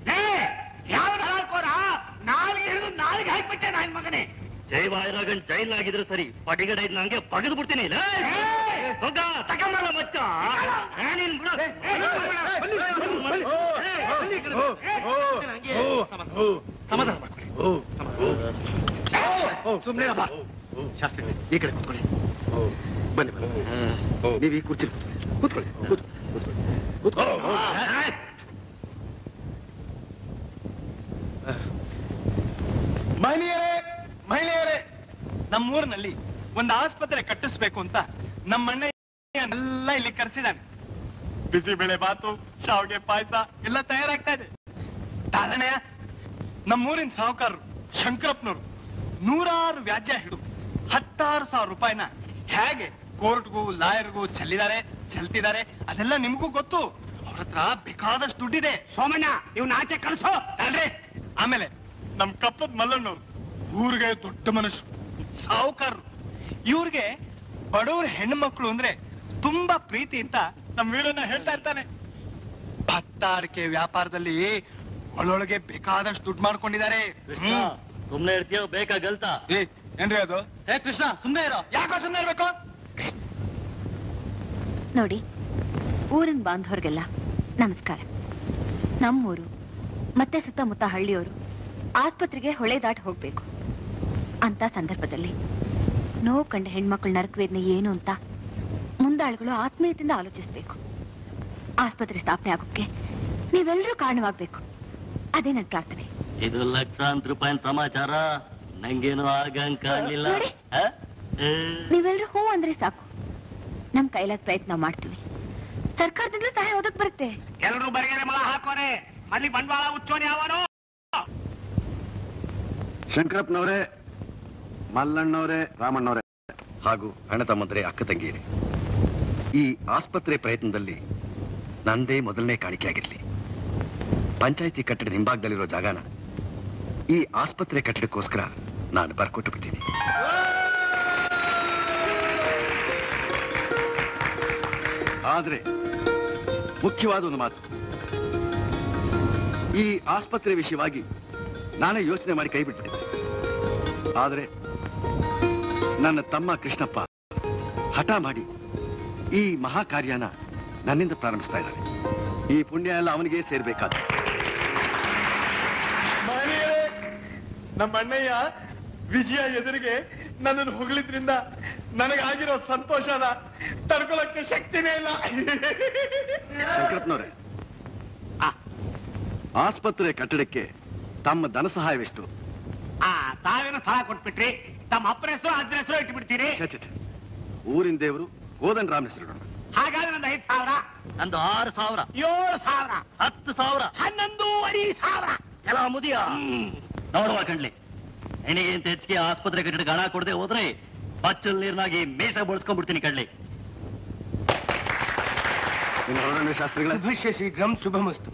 ಜೈವಾಯರಾಗನ್ ಜೈಲ್ ಆಗಿದ್ರೆ ಸರಿ ಪಡಿಗಡೆ ಇದ್ ನಂಗೆ ಪಡೆದು ಬಿಡ್ತೀನಿ ಲೇ. ಹೋಗ, ತಗೊಂಬರ ಮಚ್ಚ. ಏ, ನೀನ್ ಬಿಡು. ಸಮಾಧಾನ ಮಾಡ್ಕೊಳ್ಳಿ ಸುಮ್ಮನೆ ಶಾಸ್ತ್ರಿ ಈ ಕಡೆ ಕೂತ್ಕೊಳ್ಳಿ ಬನ್ನಿ ಬನ್ನಿ ನೀವು ಈ ಕುರ್ಚಿ ಕೂತ್ಕೊಳ್ಳಿ ಕೂತ್ಕೊಳ್ಳಿ ಕೂತ್ಕೊಳ್ಳಿ ಕೂತ್ಕೊಳ್ಳಿ ಮಹಿಳೆಯರೇ ಮಹಿಳೆಯರೇ ನಮ್ಮೂರಿನಲ್ಲಿ ಒಂದು ಆಸ್ಪತ್ರೆ ಕಟ್ಟಿಸ್ಬೇಕು ಅಂತ ನಮ್ಮಣ್ಣ ಇಲ್ಲಿ ಕರೆಸಿದಾನೆ ಬಿಸಿಬೇಳೆ ಬಾತು ಶಾವಿಗೆ ಪಾಯಸ ಎಲ್ಲ ತಯಾರಾಗ್ತಾ ಇದೆ ತಾಳಣೆಯ ನಮ್ಮೂರಿನ ಸಾಹುಕಾರರು ಶಂಕರಪ್ಪನವರು ನೂರಾರು ವ್ಯಾಜ್ಯ ಹಿಡಿದು ಹತ್ತಾರು ಸಾವಿರ ರೂಪಾಯಿನ ಹೇಗೆ ಕೋರ್ಟ್ಗೂ ಲಾಯರ್ಗೂ ಚೆಲ್ಲಿದ್ದಾರೆ ಚೆಲ್ತಿದ್ದಾರೆ ಅದೆಲ್ಲ ನಿಮಗೂ ಗೊತ್ತು ಅವ್ರ ಹತ್ರ ಬೇಕಾದಷ್ಟು ದುಡ್ಡಿದೆ ಸೋಮಣ್ಣ ಇವ್ನ ಆಚೆ ಕಳಿಸೋ ಅಲ್ರಿ ಆಮೇಲೆ ನಮ್ ಕಪ್ಪದ ಮಲ್ಲಣ್ಣವ್ರು ಊರಿಗೆ ದೊಡ್ಡ ಮನುಷ್ಯರು ಸಾಹುಕಾರರು ಇವ್ರಿಗೆ ಬಡವ್ರ ಹೆಣ್ಮಕ್ಳು ಅಂದ್ರೆ ತುಂಬಾ ಪ್ರೀತಿ ಅಂತ ನಮ್ ವೀರಣ್ಣ ಹೇಳ್ತಾ ಇರ್ತಾನೆ ಭತ್ತಾರಿಕೆ ವ್ಯಾಪಾರದಲ್ಲಿ ಒಳೊಳಗೆ ಬೇಕಾದಷ್ಟು ದುಡ್ಡು ಮಾಡ್ಕೊಂಡಿದ್ದಾರೆ ಕೃಷ್ಣ ಸುಮ್ನೆ ಇರ್ತೀಯೋ ಬೇಕಾ ಗಲ್ತಾ ಏ, ಏನ್ರಿ ಅದು ಏ ಕೃಷ್ಣ ಸುಮ್ನೆ ಇರೋ ಯಾಕೋ ಸುಮ್ಮನೆ ಇರ್ಬೇಕು ನೋಡಿ ಊರಿನ ಬಾಂಧವರಿಗೆಲ್ಲ ನಮಸ್ಕಾರ ನಮ್ಮೂರು ಮತ್ತೆ ಸುತ್ತಮುತ್ತ ಹಳ್ಳಿಯವರು ಆಸ್ಪತ್ರೆಗೆ ಹೊಳೆ ದಾಟಿ ಹೋಗ್ಬೇಕು ಅಂತ ಸಂದರ್ಭದಲ್ಲಿ ನೋವು ಕಂಡ ಹೆಣ್ಮಕ್ಳ ನರಕವೇದನೆ ಏನು ಅಂತ ಮುಂದಾಳುಗಳು ಆತ್ಮೀಯತೆಯಿಂದ ಆಲೋಚಿಸ್ಬೇಕು ಆಸ್ಪತ್ರೆ ಸ್ಥಾಪನೆ ಆಗೋಕ್ಕೆ ನೀವೆಲ್ಲರೂ ಕಾರಣವಾಗ್ಬೇಕು ಅದೇ ನನ್ನ ಪ್ರಾರ್ಥನೆ ಇದು ಲಕ್ಷಾಂತರ ರೂಪಾಯಿನ ಸಮಾಚಾರ ನಂಗೇನು ಆಗಂಗ್ ಕಾಣ್ಲಿಲ್ಲ ನೋಡಿ. ಆ? ಏ, ನೀವೆಲ್ಲರೂ ಹೂ ಅಂದ್ರೆ ಸಾಕು ನಮ್ ಕೈಲಾದ ಪ್ರಯತ್ನ ಮಾಡ್ತೀವಿ ಸರ್ಕಾರದಿಂದ ಸಹಾಯ ಓದಕ್ ಬರುತ್ತೆ ಎಲ್ಲರೂ ಬರಿಗೆರೆ ಮಳ ಹಾಕೋರೆ ಮಲ್ಲಿ ಬಂಡವಾಳ ಉಚ್ಚೋನಿ ಯಾವನು ಶಂಕರಪ್ಪನವರೇ ಮಲ್ಲಣ್ಣವರೇ ರಾಮಣ್ಣವರೇ ಹಾಗೂ ಅಣ್ಣ ತಮ್ಮಂದ್ರೆ ಅಕ್ಕ ತಂಗಿಯರೇ ಈ ಆಸ್ಪತ್ರೆ ಪ್ರಯತ್ನದಲ್ಲಿ ನಂದೇ ಮೊದಲನೇ ಕಾಣಿಕೆ ಆಗಿರ್ಲಿ ಪಂಚಾಯಿತಿ ಕಟ್ಟಡದ ಹಿಂಭಾಗದಲ್ಲಿರೋ ಜಾಗನ ಈ ಆಸ್ಪತ್ರೆ ಕಟ್ಟಡಕ್ಕೋಸ್ಕರ ನಾನು ಬರ್ಕೊಟ್ಟು ಬಿಡ್ತೀನಿ ಆದ್ರೆ ಮುಖ್ಯವಾದ ಒಂದು ಮಾತು ಈ ಆಸ್ಪತ್ರೆ ವಿಷಯವಾಗಿ ನಾನೇ ಯೋಚನೆ ಮಾಡಿ ಕೈ ಬಿಟ್ಬಿಟ್ಟಿದ್ದೆ ಆದರೆ ನನ್ನ ತಮ್ಮ ಕೃಷ್ಣಪ್ಪ ಹಠ ಮಾಡಿ ಈ ಮಹಾ ಕಾರ್ಯನ ನನ್ನಿಂದ ಪ್ರಾರಂಭಿಸ್ತಾ ಇದ್ದಾನೆ ಈ ಪುಣ್ಯ ಎಲ್ಲ ಅವನಿಗೆ ಸೇರ್ಬೇಕಾದ ಮಹನೀಯರೇ ನಮ್ಮ ಅಣ್ಣಯ್ಯ ವಿಜಯ ಎದುರಿಗೆ ನನ್ನನ್ನು ಹೊಗಳಿದ್ರಿಂದ ನನಗಾಗಿರೋ ಸಂತೋಷನ ತಡ್ಕೊಳಕ್ಕೆ ಶಕ್ತಿನೇ ಇಲ್ಲ ಶಂಕರಪ್ಪನವ್ರೆ ಆಸ್ಪತ್ರೆ ಕಟ್ಟಡಕ್ಕೆ ತಮ್ಮ ಧನ ಸಹಾಯವೆಷ್ಟು ಆ ತಾವೇನೋ ಸಹ ಕೊಟ್ಬಿಟ್ರಿ ತಮ್ಮ ಅಪ್ಪನ ಹೆಸರು ಅಜ್ಜನ ಹೆಸರು ಇಟ್ಬಿಡ್ತೀರಿ ಛೆ, ಛೆ, ಛೆ. ಊರಿನ ದೇವರು ಗೋದನ್ ರಾಮ್ ಹೆಸರು ಹಾಗಾದ್ರೆ ನಂದು ಐದು ಸಾವಿರ ನಂದು ಆರು ಸಾವಿರ ಏಳು ಸಾವಿರ ಹತ್ತು ಸಾವಿರ ಹನ್ನೊಂದೂವರೆ ಸಾವಿರ ಎಲ್ಲ ಮುದಿಯ ನೋಡುವ ಕಣ್ಲಿ ಹೆಣಿಗೆ ಅಂತ ಹೆಚ್ಚಿಗೆ ಆಸ್ಪತ್ರೆ ಕಟ್ಟಡಕ್ಕೆ ಹಣ ಕೊಡದೆ ಹೋದ್ರೆ ಬಚ್ಚಲ್ ನೀರ್ನಾಗಿ ಮೀಸ ಬಳಸ್ಕೊಂಡ್ಬಿಡ್ತೀನಿ ಕಣ್ಲಿ ಇನ್ನು ಹೊರಡನೆ ಶಾಸ್ತ್ರಿಗಳ ಭವಿಷ್ಯ ಶೀಘ್ರಂ ಶುಭಮಸ್ತು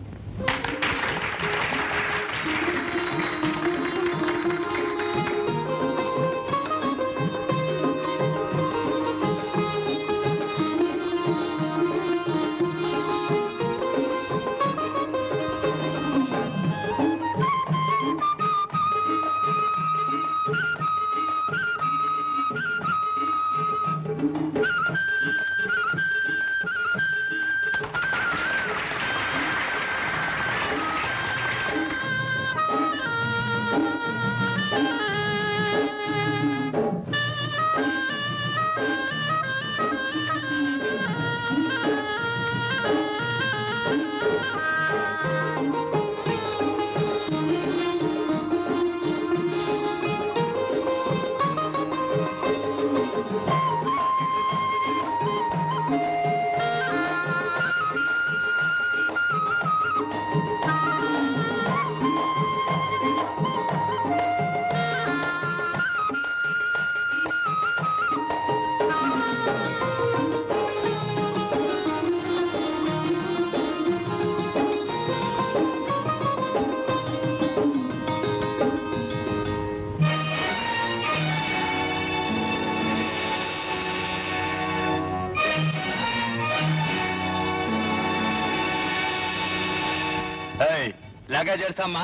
ಏಯ್ ಲಗೇಜ್ ಎಡ್ಸಮ್ಮ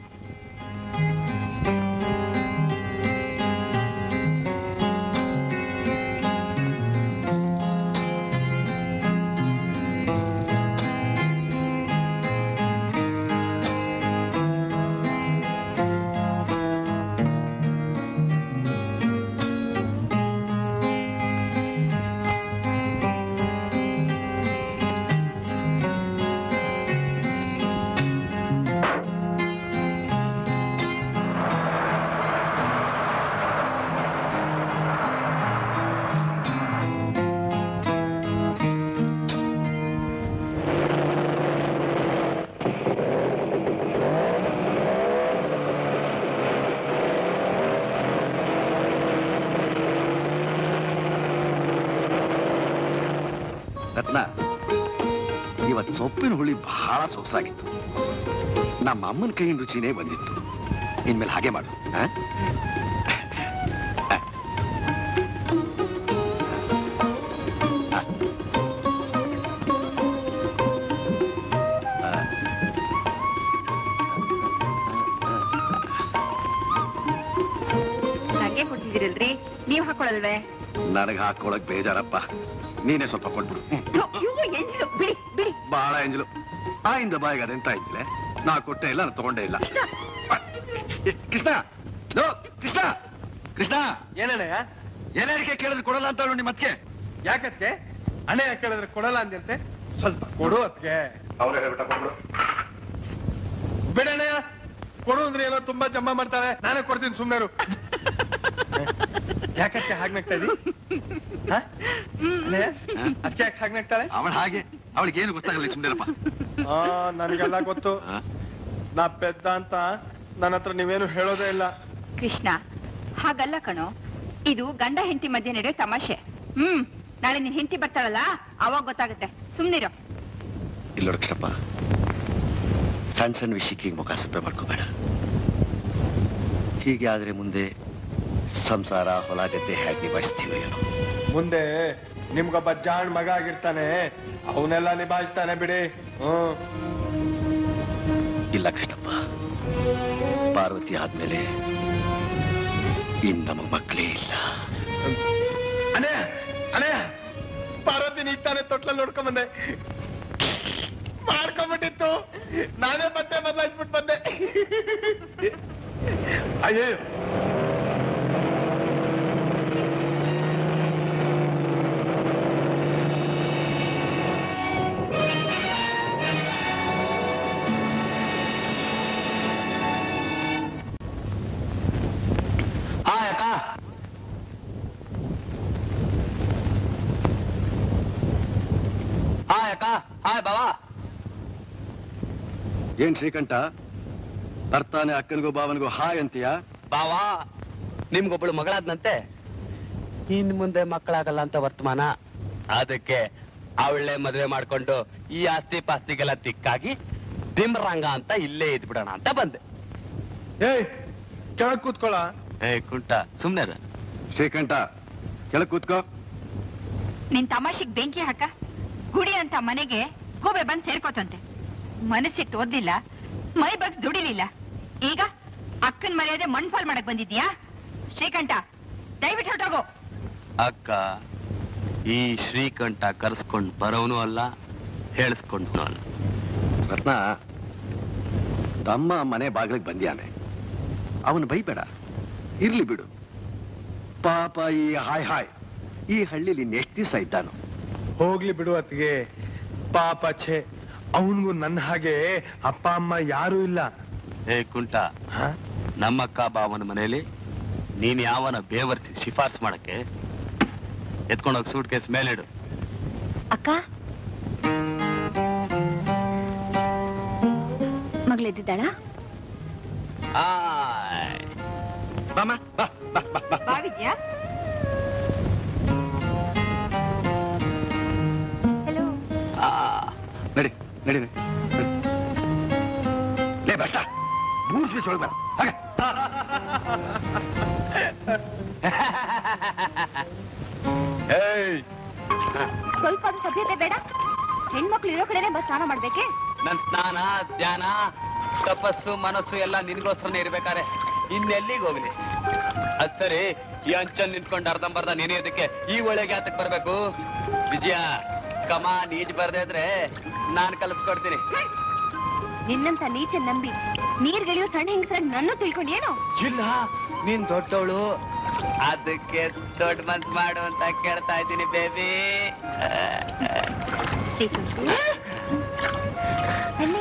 ರತ್ನ ಇವತ್ ಸೊಪ್ಪಿನ ಹುಳಿ ಬಹಳ ಸೊಗಸಾಗಿತ್ತು ನಮ್ಮ ಅಮ್ಮನ ಕೈಯಿಂದ ರುಚಿನೇ ಬಂದಿತ್ತು ಇನ್ಮೇಲೆ ಹಾಗೆ ಮಾಡು ಆ? ಆ. ಆ. ಆ. ನಂಗೆ ಕೊಟ್ಟಿದ್ದೀರಲ್ರಿ ನೀವ್ ಹಾಕೊಳಲ್ವೇ ನನಗೆ ಹಾಕೊಳಕ್ ಬೇಜಾರಪ್ಪ ನೀನೇ ಸ್ವಲ್ಪ ಕೊಟ್ಬಿಡು ಹ್ಮ್. ಇವು ಎಂಜಿಲು ಬಿಡಿ ಬಿಡಿ ಬಹಳ ಎಂಜಲು ಆ ಇಂದ ಬಾಯಿಗೆ ಅದೆಂತ ಎಂಜಲೆ ನಾ ಕೊಟ್ಟೆ ಇಲ್ಲ ನಾನು ತಗೊಂಡೇ ಇಲ್ಲ ಏ, ಕೃಷ್ಣ ಲೋ, ಕೃಷ್ಣ ಕೃಷ್ಣ ಏನಣ್ಣಯ್ಯ ಏನೇರಿಕೆ ಕೇಳಿದ್ರೆ ಕೊಡಲ್ಲ ಅಂತ ನೋಡಿ ಮತ್ತೆ ಯಾಕತ್ಗೆ ಹಣ ಯಾಕೆ ಕೇಳಿದ್ರೆ ಕೊಡಲ್ಲ ಅಂದಂತೆ ಸ್ವಲ್ಪ ಕೊಡು ಅದ್ಕೆ ಬಿಡಣ್ಣಯ್ಯ ಕೊಡು ಅಂದ್ರೆ ಏನೋ ತುಂಬಾ ಜಮ್ಮ ಮಾಡ್ತಾಳೆ ನಾನೇ ಕೊಡ್ತೀನಿ ಸುಮ್ನೆರು ಯಾಕತ್ತೆ ಹಾಗೆ ನಗ್ತಾ ಇದೀ ಹ? ಅಣ್ಣಯ್ಯ, ಅದ್ಕೆ ಯಾಕೆ ಹಾಗೆ ನಗ್ತಾಳೆ ಅವಳ ಹಾಗೆ ಅವಳಿಗೆ ಏನು ಗೊತ್ತಾಗಲ್ಲ ಸುಮ್ನಿರಪ್ಪ ಆ ನನಗೆಲ್ಲ ಗೊತ್ತು ಆ? ನಾ ಪೆದ್ದ ಅಂತ ನನ್ನ ಹತ್ರ ನೀವೇನು ಹೇಳೋದೇ ಇಲ್ಲ ಕೃಷ್ಣ ಹಾಗಲ್ಲ ಕಣೋ ಇದು ಗಂಡ ಹೆಂಡತಿ ಮಧ್ಯೆ ನಡೆಯೋ ತಮಾಷೆ ಹ್ಮ್ ನಾಳೆ ನಿನ್ ಹೆಂಡತಿ ಬರ್ತಾಳಲ್ಲ ಅವಾಗ ಗೊತ್ತಾಗುತ್ತೆ ಸುಮ್ನಿರೋ ಇಲ್ಲ ಕೃಷ್ಣಪ್ಪ ಸಣ್ಣ ಸಣ್ಣ ವಿಷಯಕ್ಕೆ ಹೀಗೆ ಮುಖ ಸಪ್ಪೆ ಮಾಡ್ಕೋಬೇಡ ಹೀಗೆ ಆದ್ರೆ ಮುಂದೆ ಸಂಸಾರ ಹೊಲ ಗದ್ದೆ ಹೇಗೆ ನಿಭಾಯಿಸ್ತೀವಿ ಏನೋ ಮುಂದೆ ನಿಮ್ಗೊಬ್ಬ ಜಾಣ್ ಮಗ ಆಗಿರ್ತಾನೆ ಅವನ್ನೆಲ್ಲ ನಿಭಾಯಿಸ್ತಾನೆ ಬಿಡಿ ಹ್ಮ್ ಇಲ್ಲ ಕೃಷ್ಣಪ್ಪ ಪಾರ್ವತಿ ಆದ್ಮೇಲೆ ಇನ್ ನಮಗ್ ಮಕ್ಕಳೇ ಇಲ್ಲ ಅಣ್ಣಯ್ಯ ಅಣ್ಣಯ್ಯ ಪಾರ್ವತಿ ನೀಗ್ ತಾನೇ ತೊಟ್ಲಲ್ಲಿ ನೋಡ್ಕೊಂಡ್ ಬಂದೆ ಮಾಡ್ಕೊಂಡ್ಬಿಟ್ಟಿತ್ತು ನಾನೇ ಮತ್ತೆ ಬದಲಾಯಿಸ್ಬಿಟ್ಟು ಬಂದೆ ಅಯ್ಯೋ ಆ ಅಕ್ಕ ಹಾಯ್ ಬಾವಾ ಏನ್ ಶ್ರೀಕಂಠ ತರ್ತಾನೆ ಅಕ್ಕನಿಗೂ ಬಾವನಿಗೂ ಹಾಯ್ ಅಂತೀಯಾ ಬಾವಾ ನಿಮ್ಗೊಬ್ಬಳು ಮಗಳಾದ್ನಂತೆ ಇನ್ ಮುಂದೆ ಮಕ್ಕಳಾಗಲ್ಲ ಅಂತ ವರ್ತಮಾನ ಅದಕ್ಕೆ ಅವಳೆ ಮದುವೆ ಮಾಡ್ಕೊಂಡು ಈ ಆಸ್ತಿ ಪಾಸ್ತಿಗೆಲ್ಲ ದಿಕ್ಕಾಗಿ ಡಿಮ್ರಂಗ ಅಂತ ಇಲ್ಲೇ ಇದ್ಬಿಡೋಣ ಅಂತ ಬಂದೆ ಏಯ್ ಕೆಳಗ್ ಕೂತ್ಕೊಳ್ಳ ಏ ಕುಂಟ ಸುಮ್ನೆ ಇರು. ಶ್ರೀಕಂಠ ಕೆಳಗ್ ಕೂತ್ಕೋ ನಿನ್ ತಮಾಷೆಗ್ ಬೆಂಕಿ ಹಾಕ ಗುಡಿ ಅಂತ ಮನೆಗೆ ಗೂಬೆ ಬಂದ್ ಸೇರ್ಕೋತಂತೆ ಮನಸ್ಸಿಟ್ಟು ಓದ್ಲಿಲ್ಲ ಮೈ ಬಗ್ಸ್ ದುಡಿಲಿಲ್ಲ ಈಗ ಅಕ್ಕನ್ ಮರ್ಯಾದೆ ಮಣ್ಫಾಲ್ ಮಾಡಕ್ ಬಂದಿದ್ಯಾ ಶ್ರೀಕಂಠ ದಯವಿಟ್ಟು ಹೊರಟೋಗು ಅಕ್ಕ ಈ ಶ್ರೀಕಂಠ ಕರ್ಸ್ಕೊಂಡ್ ಬರೋನು ಅಲ್ಲ ಹೇಳಿಸ್ಕೊಂಡು ಅಲ್ಲ ರತ್ನ ತಮ್ಮ ಮನೆ ಬಾಗಿಲಿಗೆ ಬಂದ್ಯಾನೆ ಅವನು ಬೈಬೇಡ ಇರ್ಲಿ ಬಿಡು ಪಾಪ ಈ ಹಾಯ್ ಹಾಯ್ ಈ ಹಳ್ಳಿಲಿ ಇನ್ನೆಷ್ಟು ದಿವಸ ಇದ್ದಾನು ಹೋಗ್ಲಿ ಬಿಡು ಅತ್ತಿಗೆ ಪಾಪ ಛೇ ಅವನ್ಗೂ ನನ್ನ ಹಾಗೆ ಅಪ್ಪ ಅಮ್ಮ ಯಾರೂ ಇಲ್ಲ ಏ ಕುಂಟ ಹ? ನಮ್ಮಕ್ಕ ಬಾವನ ಮನೆಯಲ್ಲಿ ನೀನ್ ಯಾವನ ಬೇವರ್ಸಿ ಶಿಫಾರ್ಸ್ ಮಾಡಕ್ಕೆ ಎತ್ಕೊಂಡೋಗಿ ಸೂಟ್ ಕೇಸ್ ಮೇಲಿಡು ಅಕ್ಕ ಮಗಳೆದ್ದಿದ್ದಾಳ ಆಯ್. ಬಾಮ ಬಾ ಬಾ ಬಾ ಬಾ ಬಾ ವಿದ್ಯಾ ಹಲೋ ಆ. ನಡಿ ನಡಿ ನಡಿ. ಲೇ ಬಷ್ಟ ಬೂಸ್ ಬಿಸಿ ಒಳಗ್ ಬರ ಹಾಗೆ ಏಯ್ ಸ್ವಲ್ಪ ಅದು ಸಭ್ಯತೆ ಬೇಡ ಹೆಣ್ಮಕ್ಳು ಇರೋ ಕಡೆನೆ ಬಸ್ ಸ್ನಾನ ಮಾಡ್ಬೇಕೆ ನನ್ ಸ್ನಾನ ಧ್ಯಾನ ತಪಸ್ಸು ಮನಸ್ಸು ಎಲ್ಲ ನಿನ್ಗೋಸ್ಕರನೇ ಇರ್ಬೇಕಾರೆ ಇನ್ನೆಲ್ಲಿಗೆ ಹೋಗ್ಲಿ ಅದ್ ಸರಿ ಈ ಅಂಚನ್ ನಿಂತ್ಕೊಂಡು ಅರ್ಧಂಬರ್ಧ ನೆನೆಯೋದಕ್ಕೆ ಈ ಒಳಗೆ ಯಾತಕ್ ಬರ್ಬೇಕು ವಿಜಯ ಕಮ ನೀಜ್ ಬರ್ದೇ ಇದ್ರೆ ನಾನ್ ಕಲಿಸ್ಕೊಡ್ತೀನಿ ನಿನ್ನಂತ ನೀಚ ನಂಬಿ ನೀರ್ಗಿಳಿಯೋ ಸಣ್ಣ ಹೆಂಗಸರ ನನ್ನ ತಿಳ್ಕೊಂಡೇನು ಇಲ್ಲ ನೀನ್ ದೊಡ್ಡವಳು ಅದಕ್ಕೆ ದೊಡ್ಡ ಮನ್ಸ್ ಮಾಡು ಅಂತ ಕೇಳ್ತಾ ಇದ್ದೀನಿ ಬೇಬಿ ಶ್ರೀಕಂಠ ಅಲ್ಲಿ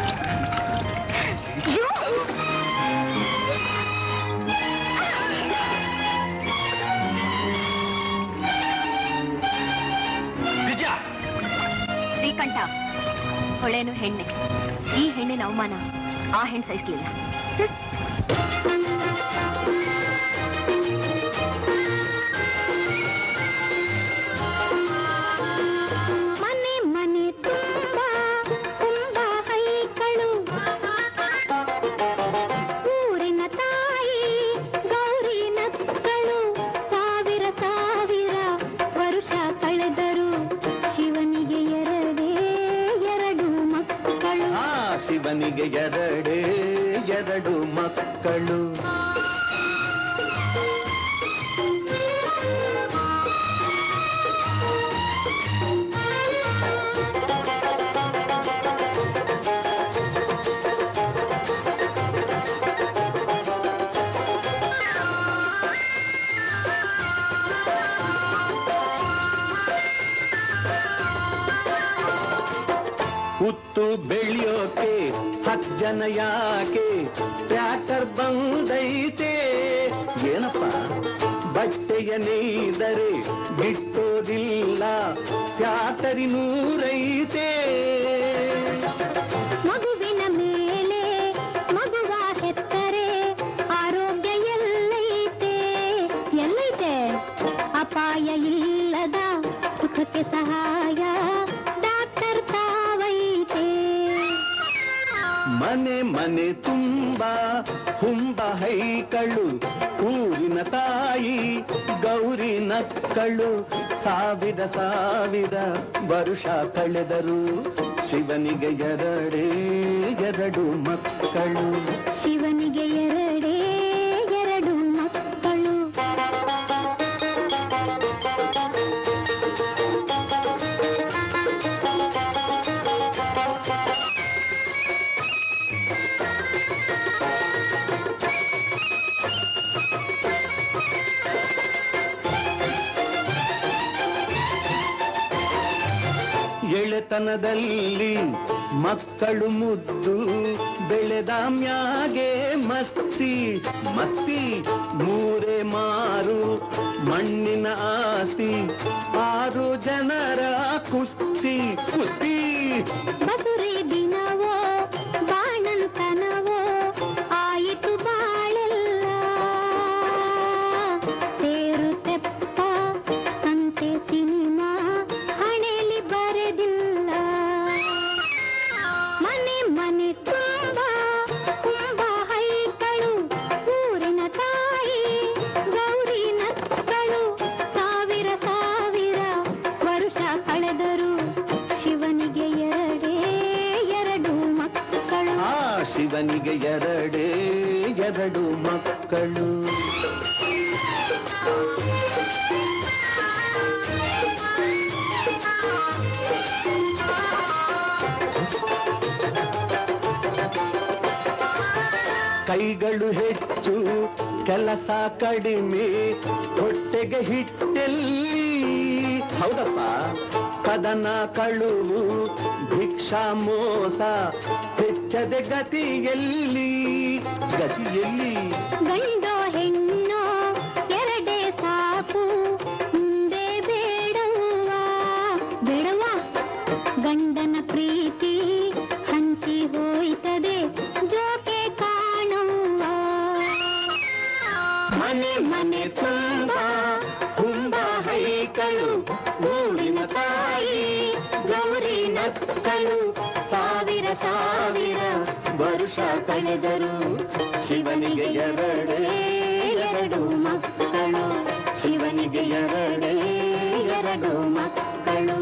ಅಯ್ಯೋ! ವಿಜಯ ಶ್ರೀಕಂಠ ಹೊಳೆನು ಹೆಣ್ಣೆ ಈ ಹೆಣ್ಣಿನ ಅವಮಾನ ಆ ಹೆಣ್ಣು ಸಹಿಸ್ಲಿಲ್ಲ ಮನೆ ಮನೆ ತುಂಬ ತುಂಬ ಹೈಕಳು ಊರಿನ ತಾಯಿ ಗೌರಿ ನಕ್ಕಳು ಸಾವಿರ ಸಾವಿರ ವರುಷ ಕಳೆದರು ಶಿವನಿಗೆ ಎರಡೇ ಎರಡು ಮಕ್ಕಳು ಆ ಶಿವನಿಗೆ ಎರಡೇ ಎರಡು ಮಕ್ಕಳು ಹುತ್ತು ಬೆಳೆಯೋಕೆ ಹತ್ತು ಜನ ಯಾಕೆ ಟ್ರ್ಯಾಕ್ಟರ್ ಬಂದೈತೆ ಏನಪ್ಪ ಬಟ್ಟೆಯ ನೇಯ್ದರೆ ಬಿಟ್ಟೋದಿಲ್ಲ ಫ್ಯಾಕ್ಟರಿ ನೂರೈತೆ ಮಗುವಿನ ಮೇಲೆ ಮಗುವ ಹೆತ್ತರೆ ಆರೋಗ್ಯ ಎಲ್ಲೈತೆ ಎಲ್ಲೈತೆ ಅಪಾಯ ಇಲ್ಲದ ಸುಖಕ್ಕೆ ಸಹಾಯ ಡಾಕ್ಟರ್ ತಾವೈತೆ ಮನೆ ಮನೆ ತುಂಬ ಹುಂಬ ಹೈಕಳು ಊರಿನ ತಾಯಿ ಗೌರಿ ನಕ್ಕಳು ಸಾವಿರ ಸಾವಿರ ವರುಷ ಕಳೆದರು ಶಿವನಿಗೆ ಎರಡೇ ಎರಡು ಮಕ್ಕಳು ಶಿವನಿಗೆ ಎರಡೇ ಎರಡು ಮಕ್ಕಳು ಎಳೆತನದಲ್ಲಿ ಮಕ್ಕಳು ಮುದ್ದು ಬೆಳೆದ ಮ್ಯಾಗೆ ಮಸ್ತಿ ಮಸ್ತಿ ಮೂರೇ ಮಾರು ಮಣ್ಣಿನ ಆಸ್ತಿ ಆರು ಜನರ ಕುಸ್ತಿ ಕುಸ್ತಿ ಬಸುರಿ ದಿನವೋ ಬಾಣನು ಕನವೋ ಆಯಿತು ಬಾಳೆಲ್ಲ ತೇರು ತೆಪ್ಪ ಸಂತೆ ಸಿನಿಮಾ ಹಣೆಯಲ್ಲಿ ಬರೆದಿಲ್ಲ ಮನೆ ಮನೆ ತುಂಬ ತುಂಬ ಹೈಕಳು ಊರಿನ ತಾಯಿ ಗೌರಿ ನಕ್ಕಳು ಸಾವಿರ ಸಾವಿರ ವರುಷ ಕಳೆದರು ಶಿವನಿಗೆ ಎರಡೇ ಎರಡು ಮಕ್ಕಳು ಆ ಶಿವನಿಗೆ ಎರಡೇ ಎರಡು ಮಕ್ಕಳು ಕೈಗಳು ಹೆಚ್ಚು ಕೆಲಸ ಕಡಿಮೆ ಹೊಟ್ಟೆಗೆ ಹಿಟ್ಟೆಲ್ಲಿ ಹೌದಪ್ಪ ಕದನ ಕಳುವು ಭಿಕ್ಷಾ ಮೋಸ ಹೆಚ್ಚದೆ ಗತಿಯಲ್ಲಿ ಗತಿಯಲ್ಲಿ ಗಂಡೋ ಹೆಣ್ಣೋ ಎರಡೇ ಸಾಕು ಮುಂದೆ ಬೇಡವ್ವ ಬೇಡವ್ವ ಗಂಡನ ಪ್ರೀತಿ ಹಂಚಿ ಹೋಯ್ತದೆ ಜೋಕೆ ಕಾಣವ್ವ ಮನೆ ಮನೆ ತುಂಬ ತುಂಬ ಹೈಕಳು ಊರಿನ ತಾಯಿ ಗೌರಿ ನಕ್ಕಳು ಸಾವಿರ ಸಾವಿರ ವರುಷ ಕಳೆದರು ಶಿವನಿಗೆ ಎರಡೇ ಎರಡು ಮಕ್ಕಳು ಶಿವನಿಗೆ ಎರಡೇ ಎರಡು ಮಕ್ಕಳು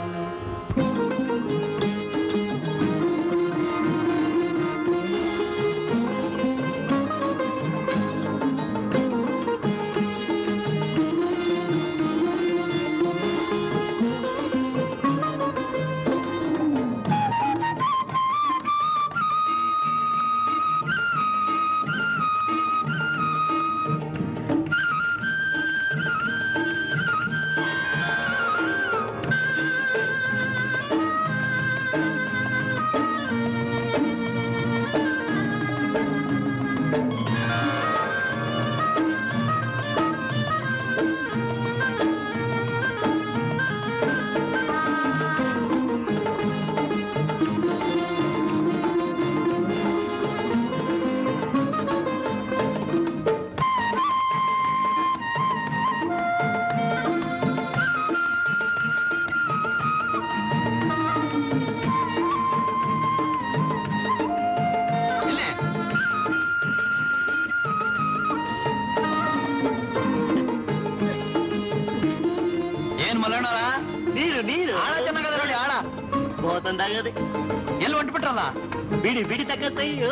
ಏನ್ ಮಲೋಣರ ನೀರು ನೀರು ಆಳ ಚೆನ್ನಾಗದ ನೋಡಿ ಆಳ ಬೋತಂದಾಗದೆ ಎಲ್ಲಿ ಹೊಂಟ್ಬಿಟ್ರಲ್ಲ ಬಿಡಿ ಬಿಡಿ ತಕ್ಕತ್ತಯ್ಯೋ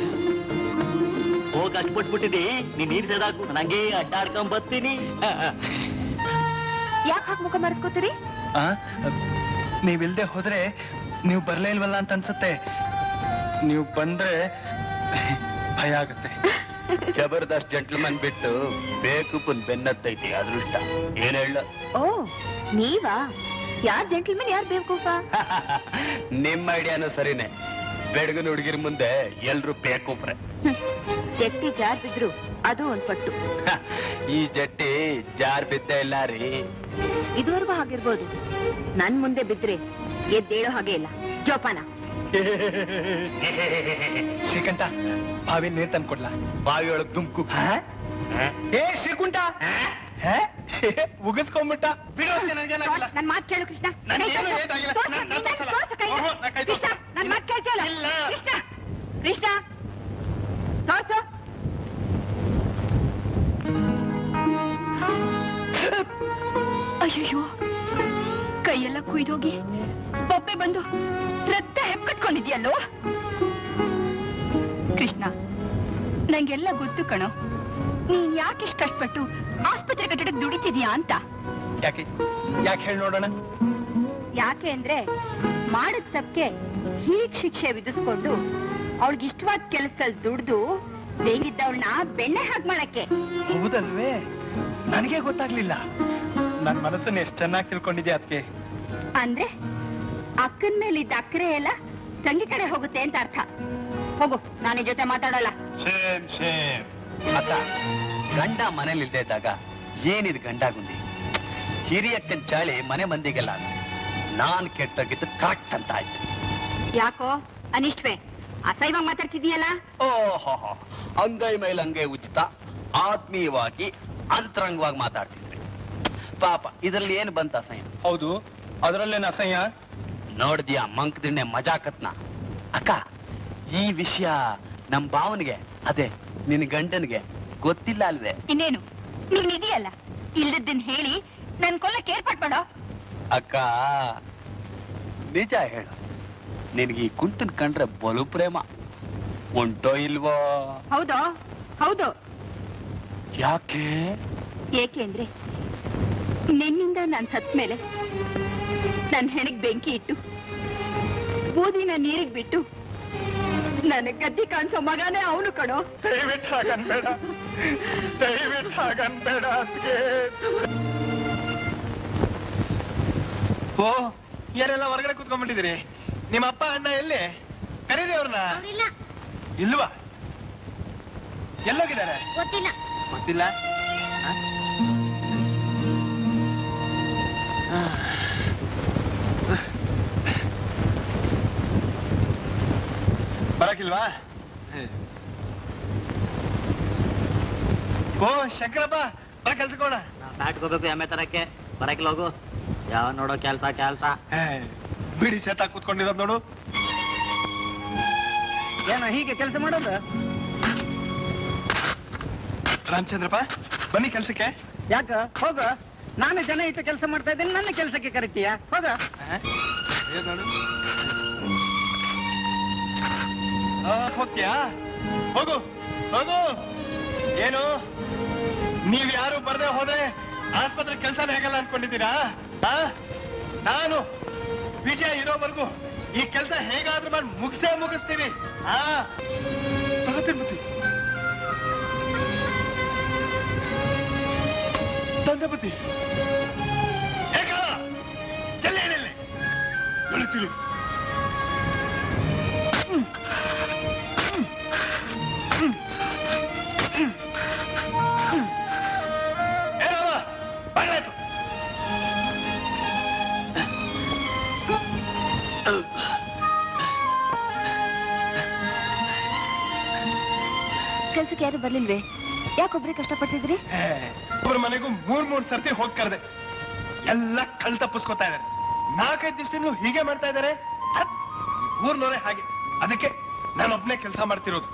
ಹೋಗಿ ಕಷ್ಟಪಟ್ಬಿಟ್ಟಿದೆ ನೀನ್ ನೀರ್ ಸೇದಾಕು ನಂಗೆ ಅಡ್ಡಾಡ್ಕೊಂಡ್ ಬರ್ತೀನಿ ಯಾಕೆ ಹಾಗೆ ಮುಖ ಮರೆಸ್ಕೋತೀರಿ ಆ ನೀವಿಲ್ದೆ ಹೋದ್ರೆ ನೀವು ಬರ್ಲೇ ಇಲ್ವಲ್ಲ ಅಂತ ಅನ್ಸುತ್ತೆ ನೀವು ಬಂದ್ರೆ ಭಯ ಆಗುತ್ತೆ ಜಬರ್ದಸ್ತ್ ಜೆಂಟ್ಲ್ಮನ್ ಬಿಟ್ಟು ಬೇಕು ಪುನ್ ಬೆನ್ನತ್ತೈತಿ ಅದೃಷ್ಟ ಏನ್ ಹೇಳ ಓ ನೀವಾ ಯಾರ್ ಜೆಂಟಲ್ಮನ್ ಯಾರ್ ಬೇವಕೂಫ ನಿಮ್ಮ ಐಡಿಯಾನು ಸರಿನೇ ಬೆಳಗಿನ ಹುಡುಗಿರ್ ಮುಂದೆ ಎಲ್ರು ಬೇಕೂಪ್ರೆ ಜಟ್ಟಿ ಜಾರ್ ಬಿದ್ರು ಅದು ಒಂದ್ ಪಟ್ಟು ಈ ಜಟ್ಟಿ ಜಾರ್ ಬಿದ್ದೇ ಇಲ್ಲ ರೀ ಇದುವರೆಗೂ ಹಾಗಿರ್ಬೋದು ನನ್ ಮುಂದೆ ಬಿದ್ರೆ ಎದ್ದೇಳೋ ಹಾಗೆ ಇಲ್ಲ ಜೋಪಾನ ಶ್ರೀಕಂಠ ಬಾವಿ ನೀರ್ ತಂದ್ಕೊಡ್ಲಾ ಬಾವಿ ಒಳಗ್ ದುಮ್ಕು ಏ ಶ್ರೀಕುಂಠ ಹೇ? ಉಗಿಸ್ಕೊಂಡ್ಬಿಟ್ಟ ಬಿಡು ಅಷ್ಟೇ, ನನ್ಗೇನಾಗಿಲ್ಲ. ನನ್ ಮಾತ್ ಕೇಳು ಕೃಷ್ಣ ನನ್ ಕೈ ಏನು ತೋರ್ಸು. ಏಟಾಗಿಲ್ಲ. ತೋರ್ಸು, ನನ್- ನೀನ್ ನನ್ ನನ್ ತೋರ್ಸಲ್ಲ. ತೋರ್ಸು ಕೈನ. ಓಹೋ, ನನ್ ಕೈ ಕೃಷ್ಣ ತೋರ್ಸಲ್ಲ. ನನ್ ಮಾತ್ ಕೇಳ್ತಿಯಲ್ಲ ಇಲ್ಲ. ಕೃಷ್ಣ ಕೃಷ್ಣ ತೋರ್ಸು ಅಯ್ಯೋ ಕೈಯೆಲ್ಲ ಕುಯ್ದೋಗಿ ಬೊಬ್ಬೆ ಬಂದು ರಕ್ತ ಹೆಪ್ಪಟ್ಕೊಂಡಿದ್ಯಲ್ಲೋ ಕೃಷ್ಣ ನಂಗೆಲ್ಲ ಗೊತ್ತು ಕಣೋ ನೀನ್ ಯಾಕಿಷ್ಟು ಕಷ್ಟಪಟ್ಟು ಆಸ್ಪತ್ರೆ ಕಟ್ಟಡಕ್ಕೆ ದುಡಿತಿದ್ಯಾ ಅಂತ ಯಾಕೆ ಯಾಕೆ ಹೇಳಿ ನೋಡೋಣ ಯಾಕೆ ಅಂದ್ರೆ ಮಾಡಿದ ತಪ್ಪಿಗೆ ಹೀಗ್ ಶಿಕ್ಷೆ ವಿಧಿಸ್ಕೊಂಡು ಅವಳಿಗೆ ಇಷ್ಟವಾದ ಕೆಲಸದಲ್ಲಿ ದುಡ್ದು ಬೇಗಿದ್ದವಳನ್ನ ಬೆಣ್ಣೆ ಹಾಕ್ ಮಾಡಕ್ಕೆ ಹೌದಲ್ವೇ ನನಗೆ ಗೊತ್ತಾಗ್ಲಿಲ್ಲ ನನ್ ಮನಸ್ಸನ್ನ ಎಷ್ಟು ಚೆನ್ನಾಗಿ ತಿಳ್ಕೊಂಡಿದ್ಯಾ ಅದಕ್ಕೆ ಅಂದ್ರೆ ಅಕ್ಕನ ಮೇಲಿದ್ದ ಅಕ್ಕರೆ ಎಲ್ಲ ತಂಗಿ ಕಡೆ ಹೋಗುತ್ತೆ ಅಂತ ಅರ್ಥ ಹೋಗು ನಾನು ನಿನ್ ಜೊತೆ ಮಾತಾಡಲ್ಲ ಶೇಮ್ ಶೇಮ್ ಅಕ್ಕ ಗಂಡ ಮನೇಲಿ ಇಲ್ದೇ ಇದ್ದಾಗ ಏನಿದ್ ಗಂಡ ಗುಂಡಿ ಹಿರಿಯಕ್ಕನ್ ಚಾಳಿ ಮನೆ ಮಂದಿಗೆಲ್ಲ ನಾನ್ ಕೆಟ್ಟೋಗಿದ್ದು ಕರೆಕ್ಟ್ ಅಂತ ಆಯ್ತು ಯಾಕೋ ಅನಿಷ್ಟ್ವೆ ಅಸಹ್ಯವಾಗಿ ಮಾತಾಡ್ತಿದೀಯಲ್ಲ ಓಹೋ ಅಂಗೈ ಮೇಲೆ ಅಂಗೈ ಉಚಿತ ಆತ್ಮೀಯವಾಗಿ ಅಂತರಂಗವಾಗಿ ಮಾತಾಡ್ತಿದ್ರಿ ಪಾಪ ಇದ್ರಲ್ಲಿ ಏನು ಬಂತ ಅಸಹ್ಯ ಹೌದು ಅದರಲ್ಲೇನು ಅಸಹ್ಯ ನೋಡಿದ್ಯಾ ಮಂಕ್ ದಿಣ್ಣೆ ಮಜಾಕತ್ನ ಅಕ್ಕ ಈ ವಿಷಯ ನಮ್ ಭಾವನಿಗೆ ಅದೇ ನಿನ್ ಗಂಡನ್ಗೆ ಗೊತ್ತಿಲ್ಲ ಅಲ್ವೇ ಇನ್ನೇನು ನೀನ್ ಇದೆಯಲ್ಲ ಇಲ್ಲದನ್ನ ಹೇಳಿ ನನ್ ಕೊಲ್ಲಕ್ಕೆ ಏರ್ಪಾಟ್ ಮಾಡೋ ಅಕ್ಕ ನಿಜ ಹೇಳು ನಿನಗೆ ಈ ಕುಂಟನ್ ಕಂಡ್ರೆ ಬಲು ಪ್ರೇಮ ಉಂಟೋ ಇಲ್ವೋ ಹೌದೋ ಹೌದು ಯಾಕೆ ಏಕೆ ಅಂದ್ರೆ ನಿನ್ನಿಂದ ನಾನ್ ಸತ್ ಮೇಲೆ ನನ್ ಹೆಣಗ್ ಬೆಂಕಿ ಇಟ್ಟು ಬೂದಿನ ನೀರಿಗ್ ಬಿಟ್ಟು ನನಗ್ ಗದ್ದಿ ಕಾಣಿಸೋ ಮಗನೇ ಅವನು ಕಣೋ ದಯವಿಟ್ಟು ಹಾಗನ್ಬೇಡ ದಯವಿಟ್ಟು ಹಾಗನ್ಬೇಡ ಅದ್ಕೆ. ಓ ಯಾರೆಲ್ಲ ಹೊರಗಡೆ ಕುತ್ಕೊಂಡ್ಬಿಟ್ಟಿದ್ದೀರಿ ನಿಮ್ಮ ಅಪ್ಪ ಅಣ್ಣ ಎಲ್ಲಿ ಕರೀರಿ ಅವ್ರನ್ನ ಇಲ್ವಾ ಎಲ್ಲೋಗಿದ್ದಾರೆ ಗೊತ್ತಿಲ್ಲ ಗೊತ್ತಿಲ್ಲ ಹ? ಬರಕಿಲ್ವಾ ಓ ಶಂಕರಪ್ಪ ಬಾ ಕೆಲ್ಸಕೋಣ ಬ್ಯಾಟ್ ಹೋಗ್ಬೇಕು ಎಮ್ಮೆ ತರಕ್ಕೆ ಬರಕಿಲ್ಲ ಹೋಗು ಯಾವ ನೋಡೋ ಕೆಲ್ಸ ಕೆಲ್ಸ ಬಿಡಿ ಸೇತ ಕೂತ್ಕೊಂಡಿರೋದ್ ನೋಡು ಏನೋ ಹೀಗೆ ಕೆಲಸ ಮಾಡೋದು ರಾಮಚಂದ್ರಪ್ಪ ಬನ್ನಿ ಕೆಲ್ಸಕ್ಕೆ ಯಾಕ ಹೋಗ ನಾನು ಜನ ಇಟ್ಟು ಕೆಲಸ ಮಾಡ್ತಾ ಇದ್ದೀನಿ ನನ್ನ ಕೆಲಸಕ್ಕೆ ಕರಿತೀಯ ಹೋಗ ಹ? ಏನ್ ನೋಡು ಆ, ಹೋಗ್ತೀಯಾ ಹೋಗು ಹೋಗು ಏನು ನೀವ್ ಯಾರು ಬರ್ದೆ ಹೋದ್ರೆ ಆಸ್ಪತ್ರೆ ಕೆಲಸನೇ ಆಗಲ್ಲ ಅನ್ಕೊಂಡಿದ್ದೀರಾ ಆ? ನಾನು ವಿಜಯ ಇರೋವರೆಗೂ ಈ ಕೆಲಸ ಹೇಗಾದ್ರೂ ಮಾಡಿ ಮುಗಿಸೇ ಮುಗಿಸ್ತೀನಿ ಆ ತಗೋತೀನಿ ಬುತ್ತಿ ತಂದೆ ಬುತ್ತಿ ಏಕ ಚೆಲ್ಲೇನಿಲ್ಲ ಎಳುತ್ತೀರಿ ಏನವ ಬರಲಾಯ್ತು ಕೆಲ್ಸಕ್ಕೆ ಯಾರು ಬರ್ಲಿಲ್ವೇ ಯಾಕೊಬ್ರೆ ಕಷ್ಟಪಡ್ತಿದ್ರಿ ಒಬ್ಬರ ಮನೆಗೂ ಮೂರ್ ಮೂರ್ ಸರ್ತಿ ಹೋಗ್ ಕರ್ದೆ ಎಲ್ಲ ಕಳ್ ತಪ್ಪಿಸ್ಕೊತಾ ಇದಾರೆ ನಾಲ್ಕೈದು ದಿವಸದಿಂದ ಹೀಗೆ ಮಾಡ್ತಾ ಇದಾರೆ ಹತ್, ಊರ್ನವರೇ ಹಾಗೆ ಅದಕ್ಕೆ ನಾನೊಬ್ನೇ ಕೆಲಸ ಮಾಡ್ತಿರೋದು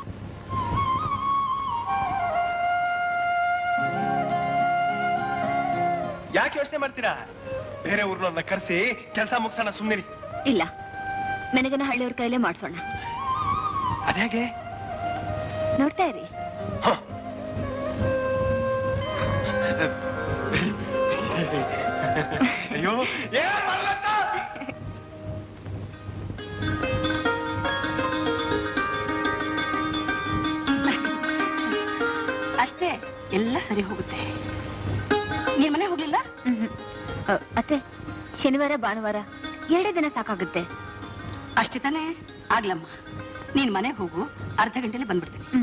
ಯಾಕೆ ಯೋಚನೆ ಮಾಡ್ತೀರಾ ಬೇರೆ ಊರ್ನವ್ರನ್ನ ಕರೆಸಿ ಕೆಲಸ ಮುಗಿಸೋಣ ಸುಮ್ಮನಿರಿ ಇಲ್ಲ ನನಗನ್ನ ಹಳ್ಳಿಯವ್ರ ಕೈಲೇ ಮಾಡ್ಸೋಣ ಅದ್ಯಾಗೆ ನೋಡ್ತಾ ಇರಿ ಹ. ಅಯ್ಯೋ ಏನ್ ಮಾಡ್ಲತ್ತ ಅಷ್ಟೇ ಎಲ್ಲ ಸರಿ ಹೋಗುತ್ತೆ ನೀನ್ ಮನೆ ಹೋಗ್ಲಿಲ್ಲ ಮ್ಹ್ಮ್. ಅ, ಅತ್ತೆ ಶನಿವಾರ ಭಾನುವಾರ ಎರಡೇ ದಿನ ಸಾಕಾಗುತ್ತೆ ಅಷ್ಟೇ ತಾನೇ ಆಗ್ಲಮ್ಮ ನೀನ್ ಮನೆ ಹೋಗು ಅರ್ಧ ಗಂಟೆಲಿ ಬಂದ್ಬಿಡ್ತೀನಿ ಹ್ಮ್.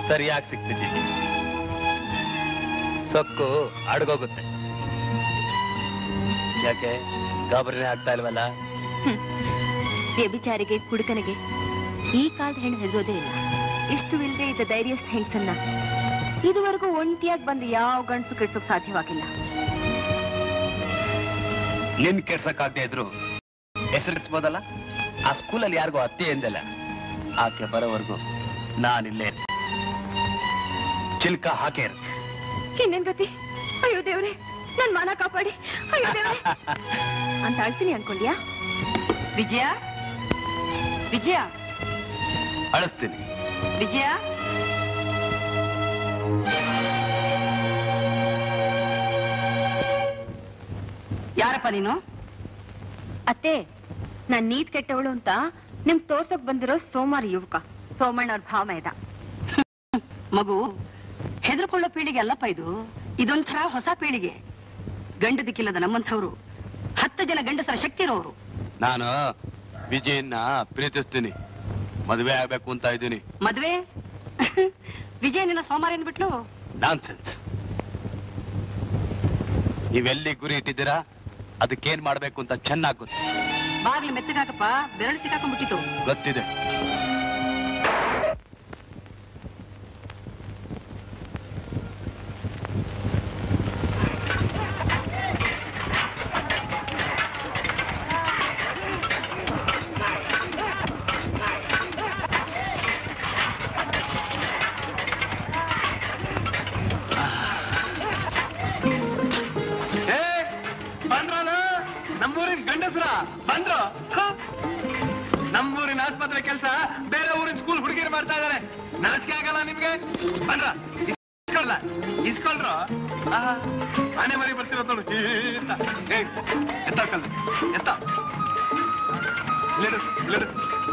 ಸರಿಯಾಗಿ ಸಿಗ್ತಿದ್ದೀನಿ ಸೊಕ್ಕು ಅಡ್ಗೋಗುತ್ತೆ ಯಾಕೆ ಗಾಬರಿನೇ ಆಗ್ತಾ ಇಲ್ವಲ್ಲ ವ್ಯಭಿಚಾರಿಗೆ ಕುಡುಕನಿಗೆ ಈ ಕಾಲದ ಹೆಣ್ಣು ಹೆದರೋದೇ ಇಲ್ಲ ಇಷ್ಟು ಇಲ್ಲದೆ ಇದ್ದ ಧೈರ್ಯಸ್ಥ ಹೆಂಗಸನ್ನ ಇದುವರೆಗೂ ಒಂಟಿಯಾಗಿ ಬಂದು ಯಾವ ಗಂಡಸು ಕೆಡ್ಸೋಕ್ ಸಾಧ್ಯವಾಗಿಲ್ಲ ನಿನ್ ಕೆಡ್ಸಕ್ಕಾಗದೆ ಇದ್ರು ಹೆಸರಿಸ್ಬೋದಲ್ಲ ಆ ಸ್ಕೂಲಲ್ಲಿ ಯಾರಿಗೋ ಅತ್ತೆ ಎಂದಲ್ಲ ಆಕೆ ಬರೋವರೆಗೂ ನಾನಿಲ್ಲೇ ಇರ್ತೀನಿ. ಚಿಲ್ಕ ಹಾಕೇ ಇರ್ತೀನಿ. ಇನ್ನೇನ್ ಗತಿ ಅಯ್ಯೋ ದೇವ್ರೆ ನನ್ ಮಾನ ಕಾಪಾಡಿ ಅಯ್ಯೋ ದೇವ್ರೆ ಅಂತ ಅಳ್ತೀನಿ ಅನ್ಕೊಂಡ್ಯಾ ವಿಜಯ ವಿಜಯ ಅಳಿಸ್ತೀನಿ ವಿಜಯ ಯಾರಪ್ಪ ನೀನು ಅತ್ತೆ ನಾನ್ ನೀತ್ ಕೆಟ್ಟವಳು ಅಂತ ನಿಮ್ ತೋರ್ಸಕ್ ಬಂದಿರೋ ಸೋಮಾರಿ ಯುವಕ ಸೋಮಣ್ಣ ಅವ್ರ ಭಾವಮೇದ ಮಗು ಹೆದರ್ಕೊಳ್ಳೋ ಪೀಳಿಗೆ ಅಲ್ಲಪ್ಪ ಇದು ಇದೊಂಥರ ಹೊಸ ಪೀಳಿಗೆ ಗಂಡ ದಿಕ್ಕಿಲ್ಲದ ನಮ್ಮಂಥವ್ರು ಹತ್ತು ಜನ ಗಂಡಸರ ಶಕ್ತಿ ಇರೋರು ನಾನು ವಿಜಯನ್ನ ಪ್ರೀತಿಸ್ತೀನಿ ಮದುವೆ ಆಗ್ಬೇಕು ಅಂತ ಇದ್ದೀನಿ ಮದ್ವೆ ವಿಜಯ ನಿನ್ನ ಸೋಮಾರಿನ ಬಿಟ್ಲು ನಾನ್ ಸೆನ್ಸ್ ನೀವೆಲ್ಲಿ ಗುರಿ ಇಟ್ಟಿದ್ದೀರಾ ಅದಕ್ಕೇನ್ ಮಾಡ್ಬೇಕು ಅಂತ ಚೆನ್ನಾಗ್ ಗೊತ್ತು ಬಾಗ್ಲು ಮೆತ್ತಗಾಕಪ್ಪ ಬೆರಳು ಸಿಕ್ಕಾಕೊಂಡ್ಬಿಟ್ಟಿತ್ತು ಗೊತ್ತಿದೆ ಬಂದ್ರಲ್ಲ ನಮ್ಮೂರಿನ ಗಂಡಸ್ರ ಬಂದ್ರು ಹ? ನಮ್ಮೂರಿನ ಆಸ್ಪತ್ರೆ ಕೆಲಸ ಬೇರೆ ಊರಿನ ಸ್ಕೂಲ್ ಹುಡುಗಿರು ಮಾಡ್ತಾ ಇದಾರೆ ನಾಚಿಕೆ ಆಗಲ್ಲ ನಿಮ್ಗೆ ಬಂದ್ರ ಇಸ್ಕೊಳ್ಲ ಇಸ್ಕೊಳ್ರು ಆಹಾ, ಆನೆ ಮರಿ ಬರ್ತಿರೋ ನೋಡು ಅಂತ ಏ ಎತ್ತ ಕಲ್ ಎತ್ತ ಇಲ್ಲಿಡು ಇಲ್ಲಿಡು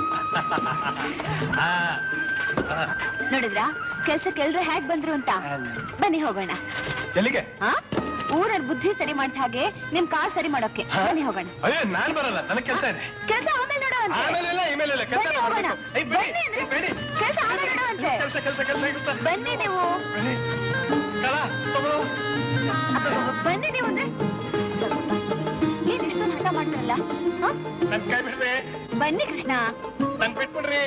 ಆ, ಆ. ನೋಡಿದ್ರಾ ಕೆಲ್ಸಕ್ಕೆ ಎಲ್ರು ಹೇಗ್ ಬಂದ್ರು ಅಂತ ಬನ್ನಿ ಹೋಗೋಣ ಎಲ್ಲಿಗೆ ಹಾ ಊರರ್ ಬುದ್ಧಿ ಸರಿ ಮಾಡಿದ ಹಾಗೆ ನಿಮ್ ಕಾಲ್ ಸರಿ ಮಾಡೋಕೆ ಹಾ? ಬನ್ನಿ ಹೋಗೋಣ ಅಯ್ಯೋ ನಾನ್ ಬರಲ್ಲ ನನಗೆ ಕೆಲಸ ಇದೆ ಕೆಲ್ಸ ಆಮೇಲೆ ನೋಡುವಂತೆ ಆಮೇಲೆ ಇಲ್ಲ ಇಮೇಲೆ ಇಲ್ಲ ಕೆಲಸ ಬನ್ನಿ ಹೋಗೋಣ ಬನ್ನಿ ಅಂದ್ರೆ ಕೆಲ್ಸ ಆಮೇಲೆ ನೋಡುವಂತೆ ಕೆಲಸ ಕೆಲಸ ಕೆಲಸ ಇರುತ್ತೆ ಬನ್ನಿ ನೀವು ಬನ್ನಿ. ಕಲ, ತಗೋ. ಅಬ್ಬಬ್ಬಬ್ಬ, ಬನ್ನಿ ನೀವು ಅಂದ್ರೆ ಏನ್ ಇಷ್ಟೊಂದು ಹಠ ಮಾಡ್ತಾರಲ್ಲ ಹಾ? ನನ್ ಕೈ ಬಿಡ್ರಿ ಬನ್ನಿ ಕೃಷ್ಣ ನನ್ ಬಿಟ್ಬಿಡ್ರಿ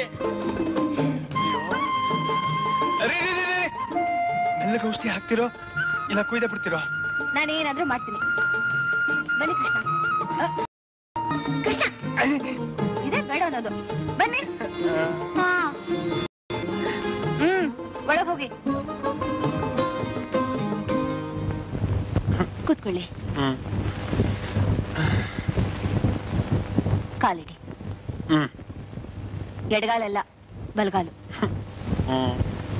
ರೀ ರೀ ರೀ ರೀ ಮೆಲ್ಲಗೆ ಔಷಧಿ ಹಾಕ್ತಿರೋ ಇಲ್ಲ ಕುಯ್ದೆ ಬಿಡ್ತಿರೋ ನಾನೇನಾದ್ರೂ ಮಾಡ್ತೀನಿ ಬನ್ನಿ ಕೃಷ್ಣ ಅ, ಕೃಷ್ಣ ಇದೇ ಬೇಡ ಅನ್ನೋದು ಬನ್ನಿ ಹಾ ಹ್ಮ್ ಒಳಗ್ ಹೋಗಿ ಕೂತ್ಕೊಳ್ಳಿ ಹ್ಮ್ ಕಾಲಿಡಿ ಹ್ಮ್ ಎಡಗಾಲಲ್ಲ ಬಲಗಾಲು ಹ್ಮ್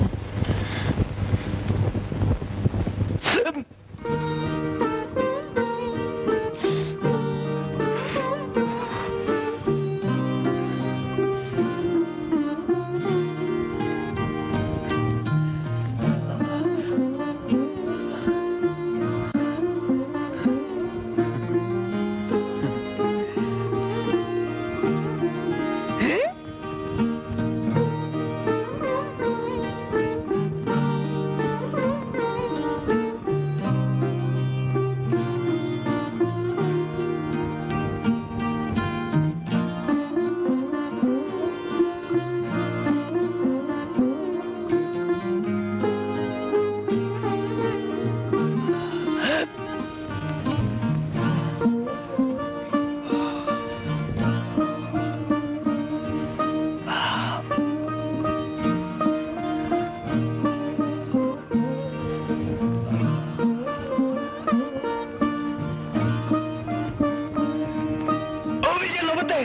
ಓ ವಿಜಯ ಮತ್ತೆ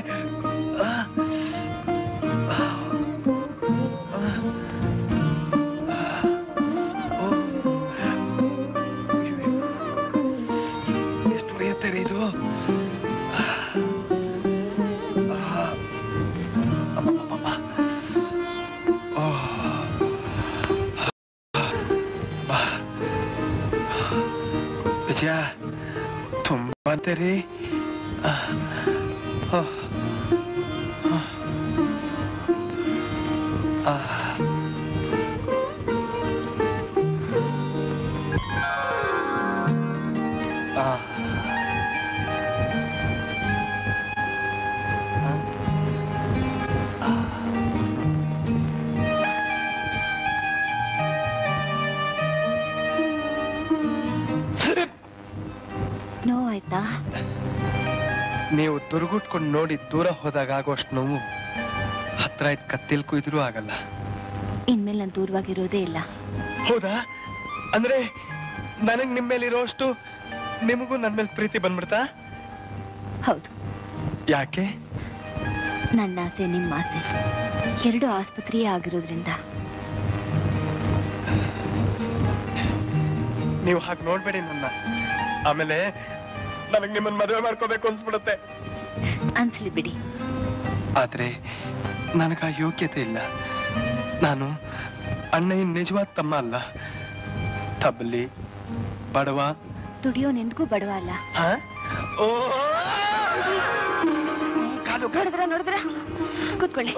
ಎಷ್ಟು ಉರಿಯುತ್ತೆ ರೀ ಇದು ವಿಜಯ ತುಂಬಾ ಅಂತೀರಿ ನೀವು ದುರ್ಗುಟ್ಕೊಂಡು ನೋಡಿ ದೂರ ಹೋದಾಗ ಆಗೋಷ್ಟು ನೋವು ಹತ್ರ ಇದ್ ಕತ್ತಿಲ್ ಕುಯ್ದ್ರೂ ಆಗಲ್ಲ ಇನ್ಮೇಲೆ ನಾನು ದೂರವಾಗಿರೋದೇ ಇಲ್ಲ ಹೌದಾ ಅಂದ್ರೆ ನನಗ್ ನಿಮ್ ಮೇಲೆ ಇರೋಷ್ಟು ನಿಮಗೂ ನನ್ ಮೇಲೆ ಪ್ರೀತಿ ಬಂದ್ಬಿಡ್ತಾ ಹೌದು ಯಾಕೆ ನನ್ನ ಆಸೆ ನಿಮ್ಮ ಆಸೆ ಎರಡು ಆಸ್ಪತ್ರೆಯೇ ಆಗಿರೋದ್ರಿಂದ ನೀವು ಹಾಗೆ ನೋಡ್ಬೇಡಿ ನನ್ನ ಆಮೇಲೆ ನನಗ್ ನಿಮ್ಮನ್ನ ಮದುವೆ ಮಾಡ್ಕೋಬೇಕು ಅನ್ಸ್ಬಿಡುತ್ತೆ ಅನ್ಸ್ಲಿ ಬಿಡಿ ಆದ್ರೆ ನನಗ ಆ ಯೋಗ್ಯತೆ ಇಲ್ಲ ನಾನು ಅಣ್ಣಯ್ಯ ನಿಜವಾದ ತಮ್ಮ ಅಲ್ಲ ತಬ್ಬಲಿ ಬಡವ ದುಡಿಯೋನೆಂದಿಗೂ ಬಡವ ಅಲ್ಲ ಹ? ಓ ನೋಡಿದ್ರ ನೋಡಿದ್ರ ಕೂತ್ಕೊಳ್ಳಿ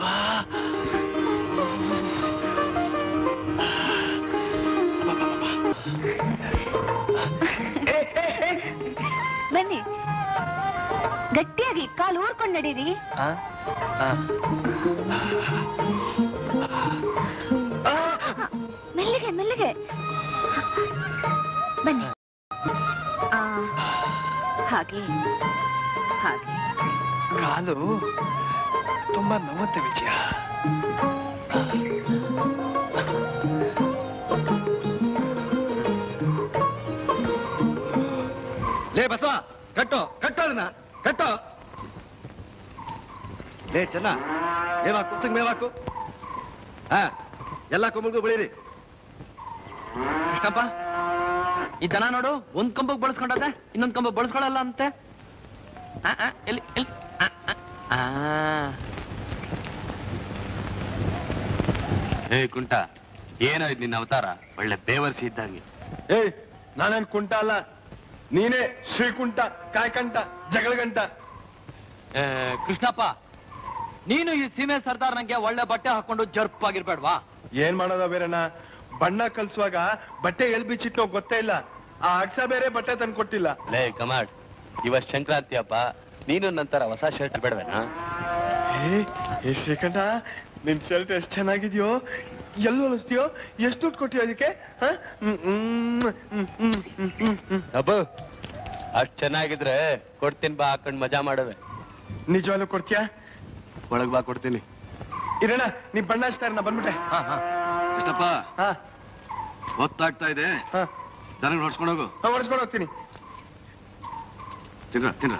ಬನ್ನಿ ಗಟ್ಟಿಯಾಗಿ ಕಾಲು ಊರ್ಕೊಂಡು ನಡೀರಿ ಆ? ಆ. ಮೆಲ್ಲಿಗೆ ಮೆಲ್ಲಿಗೆ ಬನ್ನಿ ಆ, ಹಾಗೆ ಹಾಗೆ ಕಾಲು ತುಂಬಾ ನೋವುತ್ತೆ ವಿಜಯ ಲೇ ಬಸವ ಕಟ್ಟೋ ಕಟ್ಟೋದನ್ನ ಕಟ್ಟೋ ಲೇ ಚೆನ್ನ ಮೇವಾಕು ಕುಚ್ಚಂಗ್ ಮೇವಾಕು ಹಾ ಎಲ್ಲ ಕೊಂಬಲ್ಗೂ ಬೆಳೀರಿ ಕೃಷ್ಣಪ್ಪ ಈ ದನ ನೋಡು ಒಂದ್ ಕಂಬಕ್ ಬಳಸ್ಕೊಂಡದೆ ಇನ್ನೊಂದ್ ಕಂಬಕ್ ಬಳಸ್ಕೊಳಲ್ಲ ಅಂತೆ ಆ, ಆ, ಎಲ್ಲಿ ಎಲ್ಲಿ ಆ, ಆ, ಆ. ಹೇ ಕುಂಟ ಏನೋ ಇದು ನಿನ್ನ ಅವತಾರ ಒಳ್ಳೆ ಬೇವರ್ಸಿ ಇದ್ದಂಗೆ ಏಯ್ ನಾನೇನ್ ಕುಂಟ ಅಲ್ಲ ನೀನೇ ಶ್ರೀಕುಂಟ ಕಾಯ್ಕಂಟ ಜಗಳಗಂಟ ಏ, ಕೃಷ್ಣಪ್ಪ ನೀನು ಈ ಸೀಮೆ ಸರ್ದಾರ್ ನಂಗೆ ಒಳ್ಳೆ ಬಟ್ಟೆ ಹಾಕೊಂಡು ಜರ್ಪ್ ಆಗಿರ್ಬೇಡ್ವಾ ಏನ್ ಮಾಡೋದ ಬೇರೆನ ಬಣ್ಣ ಕಲ್ಸುವಾಗ ಬಟ್ಟೆ ಎಲ್ ಬಿಚ್ಚಿಟ್ಲೋ ಗೊತ್ತೇ ಇಲ್ಲ ಆ ಅಕ್ಸ ಬೇರೆ ಬಟ್ಟೆ ತಂದು ಕೊಟ್ಟಿಲ್ಲ ಲೇ ಕಮಾಡ್ ಇವತ್ ಸಂಕ್ರಾಂತಿ ಹಬ್ಬ ನೀನು ನಂತರ ಹೊಸ ಶರ್ಟ್ ಬೇಡವೇನಾ ಏ ಏ ಶ್ರೀಕಂಠ ನಿನ್ ಶರ್ಟ್ ಎಷ್ಟ್ ಚೆನ್ನಾಗಿದ್ಯೋ ಎಲ್ಲಿ ಹೊಲಿಸ್ತೀಯೋ ಎಷ್ಟು ದುಡ್ಡು ಕೊಟ್ಟಿಯೋ ಅದಕ್ಕೆ ಹ? ಹ್ಮ್, ಹ್ಮ್, ಹ್ಮ್, ಹ್ಮ್, ಹ್ಮ್, ಹ್ಮ್, ಹ್ಮ್. ಅಬ್ಬು ಅಷ್ಟ್ ಚೆನ್ನಾಗಿದ್ರೆ ಕೊಡ್ತೀನಿ ಬಾ ಹಾಕೊಂಡ್ ಮಜಾ ಮಾಡವೆ ನಿಜವಾಗ್ಲೂ ಕೊಡ್ತೀಯಾ ಒಳಗ್ ಬಾ ಕೊಡ್ತೀನಿ ಇರೋಣ ನೀ ಬಣ್ಣ ಹಚ್ತಾ ಇರು, ನಾ ಬಂದ್ಬಿಟ್ಟೆ ಕೃಷ್ಣಪ್ಪ ಹಾ ಹೊತ್ತಾಗ್ತಾ ಇದೆ ಹಾ ದನ ನೋಡ್ಸ್ಕೊಂಡು ಹೋಗು ಹಾ, ಹೊಡ್ಸ್ಕೊಂಡು ಹೋಗ್ತೀನಿ ತಿನ್ರ ತಿನ್ರ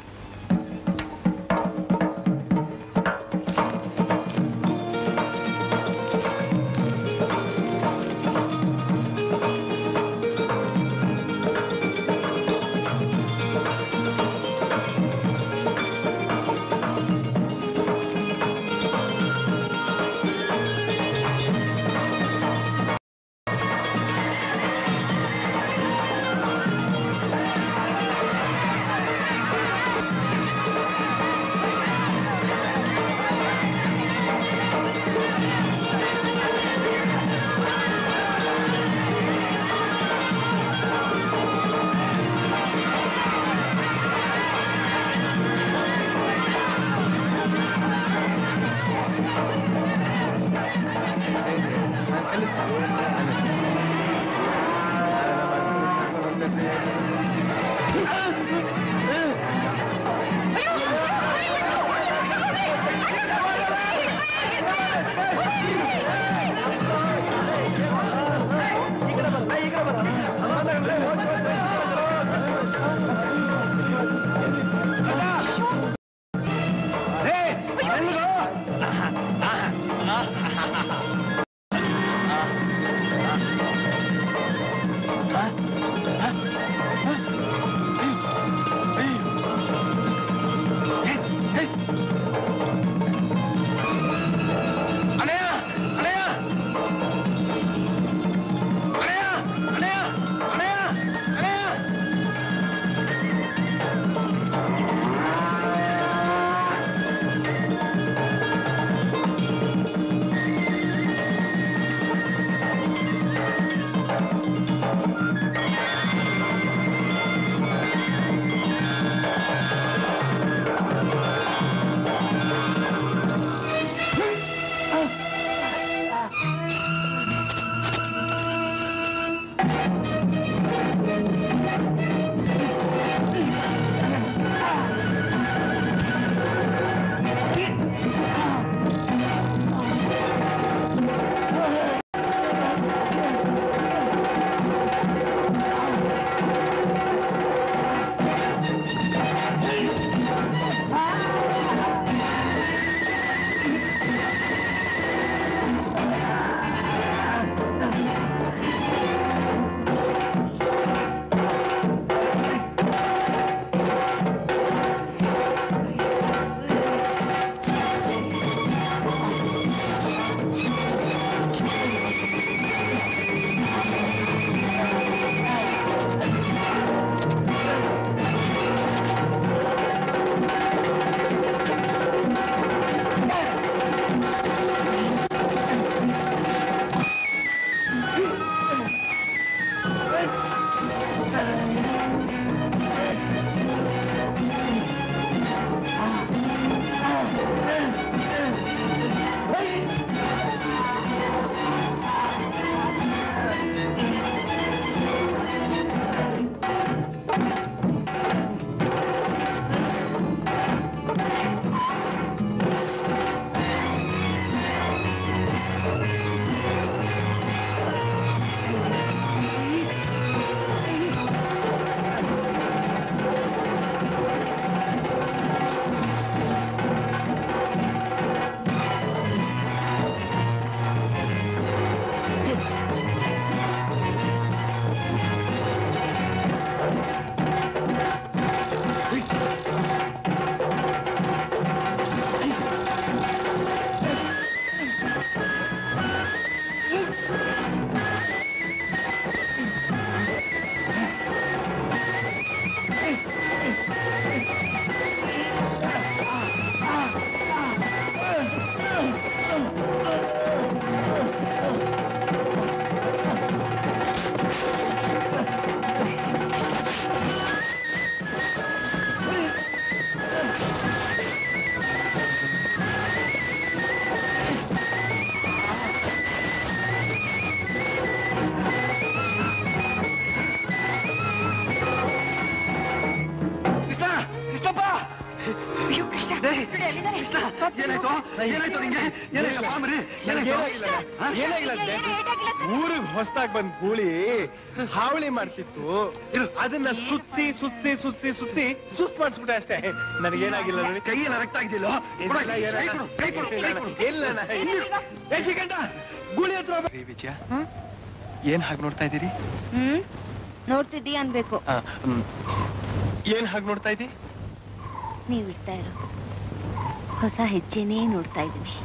ಇದ್ದಾರೆ ಏನಾಯ್ತು ಏನಾಯ್ತು ನಿಂಗೆ ಏನಾಯ್ತು ಮಾಮರಿ ಏನಾಗಿಲ್ಲ ಏನಾಗಿಲ್ಲ ಊರಿಗೆ ಹೊಸದಾಗಿ ಬಂದ್ ಗೂಳಿ ಹಾವಳಿ ಮಾಡ್ತಿತ್ತು ಅದನ್ನ ಸುತ್ತಿ ಸುತ್ತಿ ಸುತ್ತಿ ಸುತ್ತಿ ಸುಸ್ತ್ ಮಾಡಿಸ್ಬಿಟ್ಟೆ ಅಷ್ಟೇ ನನಗೇನಾಗಿಲ್ಲ ನೋಡಿ ಕೈ ಎಲ್ಲ ರಕ್ತ ಆಗಿದ್ದಿಲ್ಲ ಇಲ್ಲ, ಇಲ್ಲ, ಕೈ ಕೊಡು, ಕೈ ಕೊಡು, ಕೈ ಕೊಡು. ಇಲ್ಲ ನಾ- ಏ, ಶ್ರೀಕಂಠ, ಗೂಳಿ ಹತ್ರ ಹೋಗ್ಬೇಡ. ರೀ ವಿಜಯ ಏನ್ ಹಾಗೆ ನೋಡ್ತಾ ಇದ್ದೀರಿ ಹ್ಮ್ ನೋಡ್ತಿದ್ದೀಯ ಅನ್ಬೇಕು ಆ, ಹ್ಮ್. ಏನ್ ಹಾಗೆ ನೋಡ್ತಾ ಇದ್ದಿ ನೀವ್ ಇಡ್ತಾ ಇರೋ ಹೊಸ ಹೆಜ್ಜೆನೇ ನೋಡ್ತಾ ಇದ್ದೀನಿ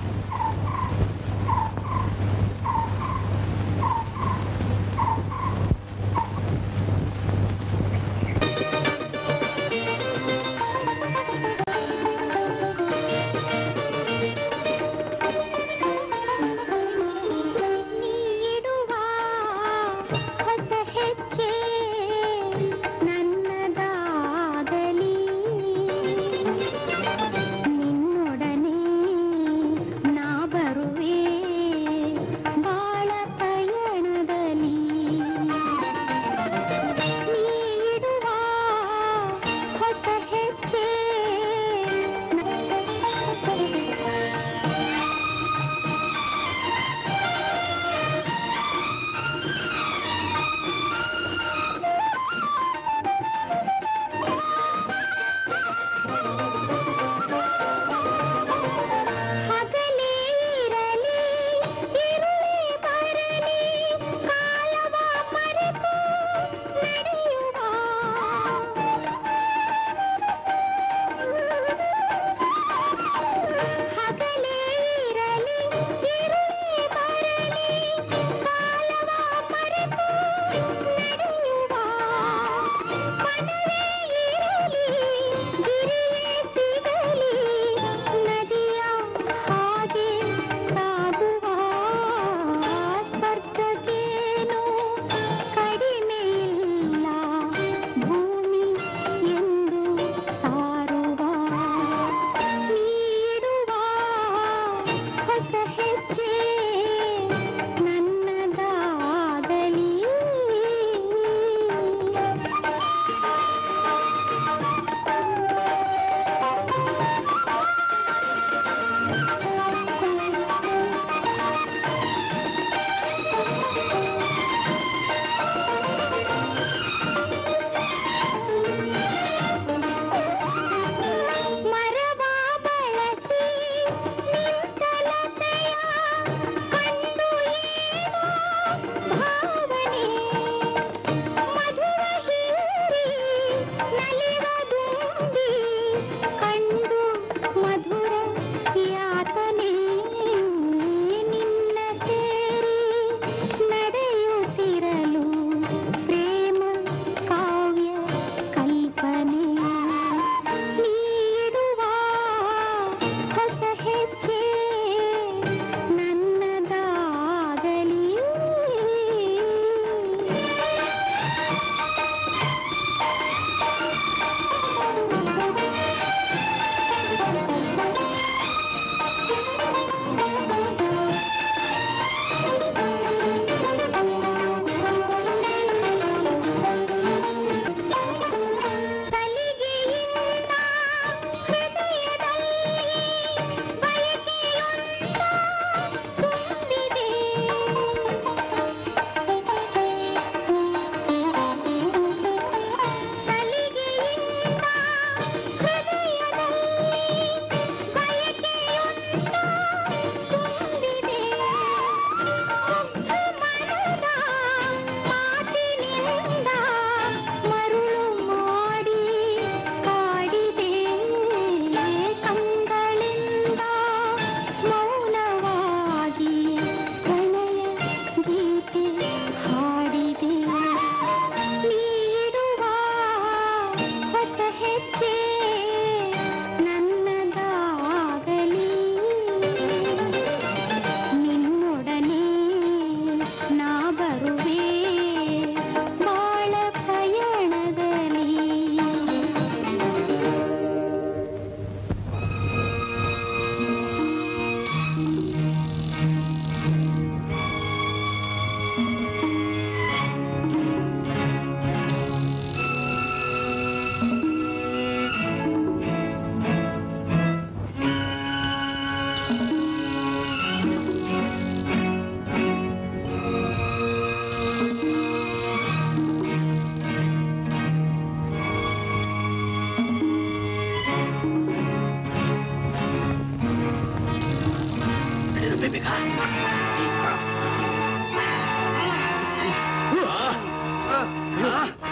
ನೀಡುವ ಹೊಸ ಹೆಜ್ಜೆ ನನ್ನದಾಗಲಿ ನಿನ್ನೊಡನೆ ನಾ ಬರುವೆ ಬಾಳ ಪಯಣದಲ್ಲಿ ನೀಡುವ ಹೊಸ ಹೆಜ್ಜೆ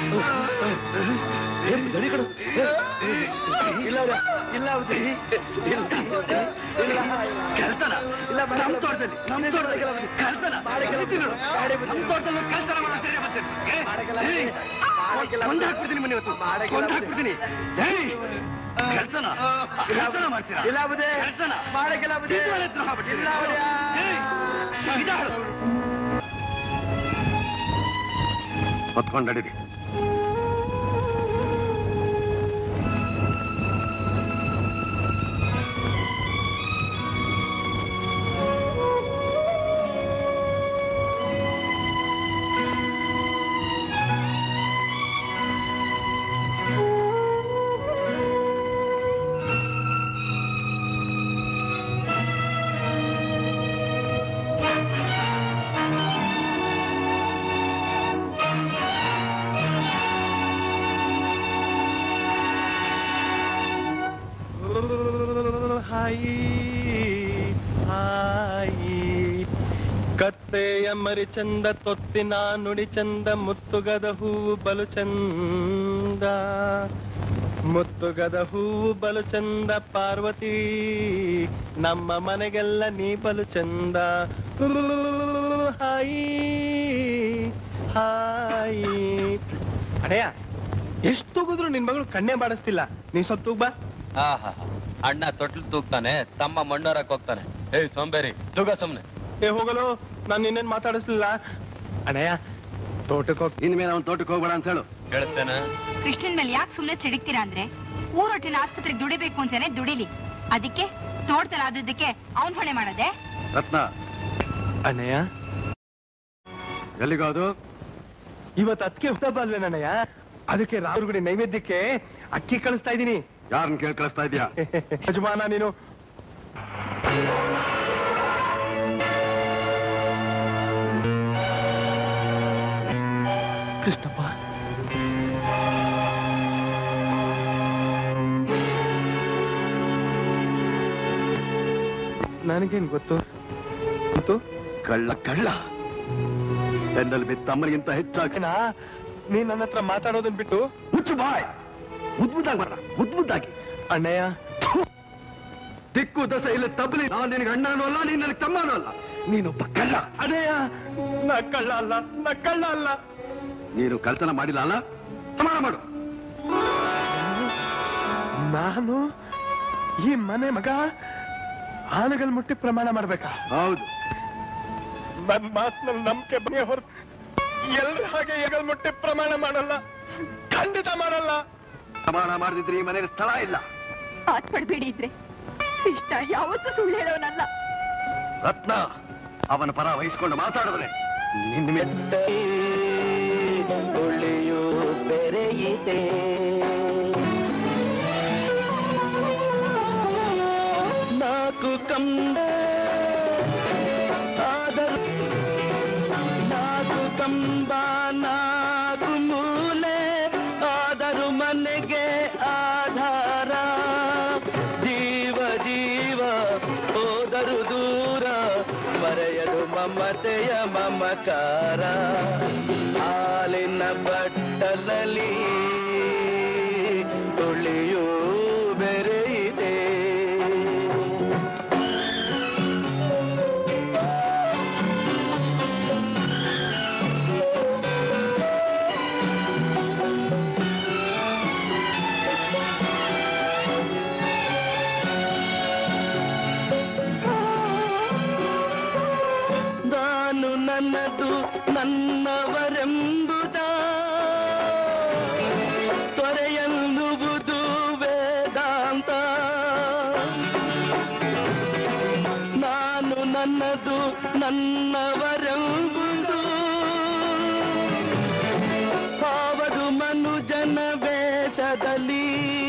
ದಣಿ ಕಡು ಇಲ್ಲ ಅವ್ರೆ, ಇಲ್ಲ ಅವ್ರೆ. ಇಲ್ಲ ಇಲ್ಲ ಕಳ್ತನ ಇಲ್ಲ ನಮ್ ತೋಟದಲ್ಲಿ ನಮ್ ತೋಟದಲ್ಲಿ ಕಳ್ತನ ಕಲಿತೀನಿ ನೋಡು. ನಮ್ ತೋಟದಲ್ಲಿ ಕಳ್ತನ ಮಾಡೋ ಸೇರಿ ಬರ್ತೀನಿ ಏ, ಏ, ಕೊಂದ್ ಹಾಕ್ಬಿಡ್ತೀನಿ ಮನೆ ಇವತ್ತು ಕೊಂದ್ ಹಾಕ್ಬಿಡ್ತೀನಿ ಏಯ್, ಕಳ್ತನ ಕಳ್ತನ ಮಾಡ್ತೀರಾ ಇಲ್ಲ ಕಳ್ತನ ಮಾಡಕ್ಕಿಲ್ಲ ಇಲ್ಲ ಹೊತ್ಕೊಂಡು ನಡೀರಿ ಹಾಯಿ ಹಾಯಿ ಕತ್ತೆಯ ಮರಿ ಚಂದ ತೊತ್ತಿನ ನುಡಿ ಚಂದ ಮುತ್ತುಗದ ಹೂವು ಬಲು ಚಂದ ಮುತ್ತುಗದ ಹೂವು ಬಲು ಚಂದ ಪಾರ್ವತಿ ನಮ್ಮ ಮನೆಗೆಲ್ಲ ನೀ ಬಲು ಚಂದ ಹಾಯಿ ಹಾಯಿ ಅಡೆಯ ಎಷ್ಟು ತೂಗಿದ್ರು ನಿನ್ ಮಗಳು ಕಣ್ಣೆ ಬಾಡಿಸ್ತಿಲ್ಲ ನೀ ಸ್ವಲ್ಪ ತೂಗ್ ಬಾ ಆಹಾ ಅಣ್ಣ ತೊಟ್ಲು ತೂಗ್ತಾನೆ ತಮ್ಮ ಮಣ್ಣೋರಕ್ ಹೋಗ್ತಾನೆ ಏಯ್ ಸೋಂಬೇರಿ ತೂಗ ಸುಮ್ನೆ ಏ ಹೋಗಲು ನಾನು ನಿನ್ನೇನ್ ಮಾತಾಡಿಸ್ಲಿಲ್ಲ ಅಣ್ಣಯ್ಯ ತೋಟಕ್ಕೆ ಹೋಗಿ ಇನ್ಮೇಲೆ ಅವ್ನ ತೋಟಕ್ಕೆ ಹೋಗ್ಬೇಡ ಅಂತ ಹೇಳು ಹೇಳ್ತೇನೆ ಕೃಷ್ಣನ್ ಮೇಲೆ ಯಾಕೆ ಸುಮ್ನೆ ಚಿಡಿಕ್ತೀರಾ ಅಂದ್ರೆ ಊರೊಟ್ಟಿನ ಆಸ್ಪತ್ರೆಗೆ ದುಡಿಬೇಕು ಅಂತಾನೆ ದುಡಿಲಿ ಅದಕ್ಕೆ ತೋಟದಲ್ಲಿ ಆದದ್ದಕ್ಕೆ ಅವನ್ ಹೊಣೆ ಮಾಡದೆ ರತ್ನ ಅಣ್ಣಯ್ಯ ಎಲ್ಲಿಗೋದು ಇವತ್ತು ಅದಕ್ಕೆ ಹುಟ್ಟಬ್ಬ ಅಲ್ವೇ ನನ್ನಯ್ಯ ಅದಕ್ಕೆ ರಾಹುಲ್ಗುಡಿ ನೈವೇದ್ಯಕ್ಕೆ ಅಕ್ಕಿ ಕಳಿಸ್ತಾ ಇದ್ದೀನಿ ಯಾರನ್ನ ಕೇಳಿ ಕಳಿಸ್ತಾ ಇದೀಯಾ ಯಜಮಾನ ನೀನು ಕೃಷ್ಣಪ್ಪ ನನಗೇನ್ ಗೊತ್ತು ಗೊತ್ತು ಕಳ್ಳ ಕಳ್ಳ ಬೆನ್ನಲ್ಲಿ ಬಿದ್ದ ತಮ್ಮನಿಗಿಂತ ಹೆಚ್ಚಾಗಿ ಏನಾ ನೀನ್ ನನ್ನ ಹತ್ರ ಮಾತಾಡೋದನ್ ಬಿಟ್ಟು ಮುಚ್ಚು ಬಾಯ್ ಮುದ್ದು ಮುದ್ದಾಗಿ ಬರ ಮುದ್ದು ಮುದ್ದಾಗಿ ಅಣ್ಣಯ್ಯ ದಿಕ್ಕು ದಸ ಇಲ್ಲ ತಬ್ಬಲಿ ನಾನು ನಿನಗೆ ಅಣ್ಣನೂ ಅಲ್ಲ ನೀನ್ ನನಗೆ ತಮ್ಮನೂ ಅಲ್ಲ ನೀನೊಬ್ಬ ಕಳ್ಳ ಅಣ್ಣಯ್ಯ ನಾ ಕಳ್ಳ ಅಲ್ಲ ನಾ ಕಳ್ಳ ಅಲ್ಲ ನೀನು ಕಳ್ತನ ಮಾಡಿಲ್ಲ ಅಲ್ಲ ಸಮಾನ ಮಾಡು ನಾನು ಈ ಮನೆ ಮಗ ಆನೆಗಳು ಮುಟ್ಟಿ ಪ್ರಮಾಣ ಮಾಡ್ಬೇಕಾ ಹೌದು ನನ್ ಮಾತಿನಲ್ಲಿ ನಂಬಿಕೆ ಬಗ್ಗೆ ಹೊರತು ಎಲ್ರ ಹಾಗೆ ಎಗಲ್ ಮುಟ್ಟಿ ಪ್ರಮಾಣ ಮಾಡಲ್ಲ ಖಂಡಿತ ಮಾಡಲ್ಲ ಪ್ರಮಾಣ ಮಾಡದಿದ್ರೆ ಈ ಮನೆಗೆ ಸ್ಥಳ ಇಲ್ಲ ಮಾತ್ ಪಡ್ಬೇಡಿ ಇದ್ರೆ ಕೃಷ್ಣ ಯಾವತ್ತೂ ಸುಳ್ಳು ಹೇಳೋನಲ್ಲ ರತ್ನ ಅವನ ಪರ ವಹಿಸ್ಕೊಂಡು ಮಾತಾಡಿದ್ರೆ ನಿನ್ನ ಮೇಲೆ ಒಳ್ಳೆಯೋ ಬೆರೆಯಿದೆ ನಾಲ್ಕು ಕಂಬ ಆದರೂ ನಾಲ್ಕು ಕಂಬ ನಾಲ್ಕು ಮೂಲೆ ಆದರೂ ಮನೆಗೆ ಆಧಾರ ಜೀವ ಜೀವ ಹೋದರು ದೂರ ಮರೆಯಲು ಮಮತೆಯ ಮಮಕಾರ ಹಾಲಿನ ಬಟ್ಟಲಲ್ಲಿ ತುಳಿಯೂ ಬೆರೆಯಿದೆ ನಾನು ನನ್ನದು ನನ್ನವರೆಂಬುದ ತೊರೆಯನ್ನುವುದು ವೇದಾಂತ ನಾನು ನನ್ನದು ನನ್ನವರೆಂಬುದು ಹಾವದು ಮನುಜನ ವೇಷದಲ್ಲಿ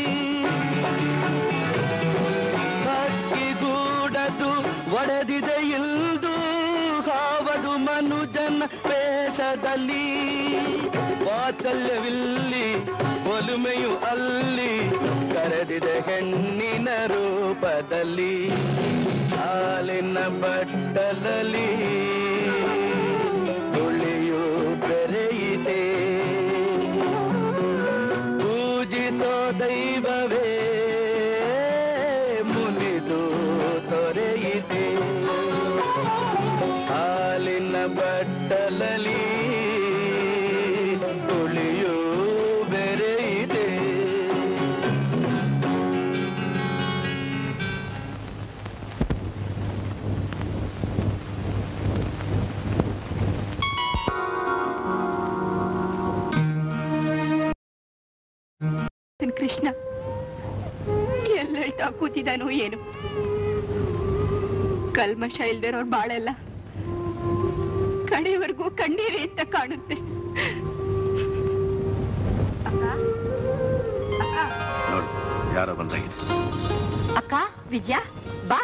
ಹಕ್ಕಿಗೂಡದು ಒಡೆದಿದೆ ಇಲ್ದು ಹಾವದು ಮನುಜನ ವೇಷದಲ್ಲಿ ವಾತ್ಸಲ್ಯವಿಲ್ಲಿ ಒಲುಮೆಯು ಅಲ್ಲಿ ಕರೆದಿದೆ ಹೆಣ್ಣಿನ ರೂಪದಲ್ಲಿ ಹಾಲಿನ ಬಟ್ಟಲಲ್ಲಿ ತುಳಿಯು ಬೆರೆಯಿದೆ ಕೃಷ್ಣ ಎಲ್ಲೆಲ್ಟಾ ಕೂತಿದ್ದಾನೋ ಏನು ಕಲ್ಮಶ ಇಲ್ದಿರೋರ್ ಬಾಳೆಲ್ಲ ಕಡೆಯವರೆಗೂ ಕಣ್ಣೀರೇ ಅಂತ ಕಾಣುತ್ತೆ ಅಕ್ಕ ಅಕ್ಕ ನೋಡು ಯಾರೋ ಬಂದಾಗಿದೆ ಅಕ್ಕ ವಿಜಯ ಬಾ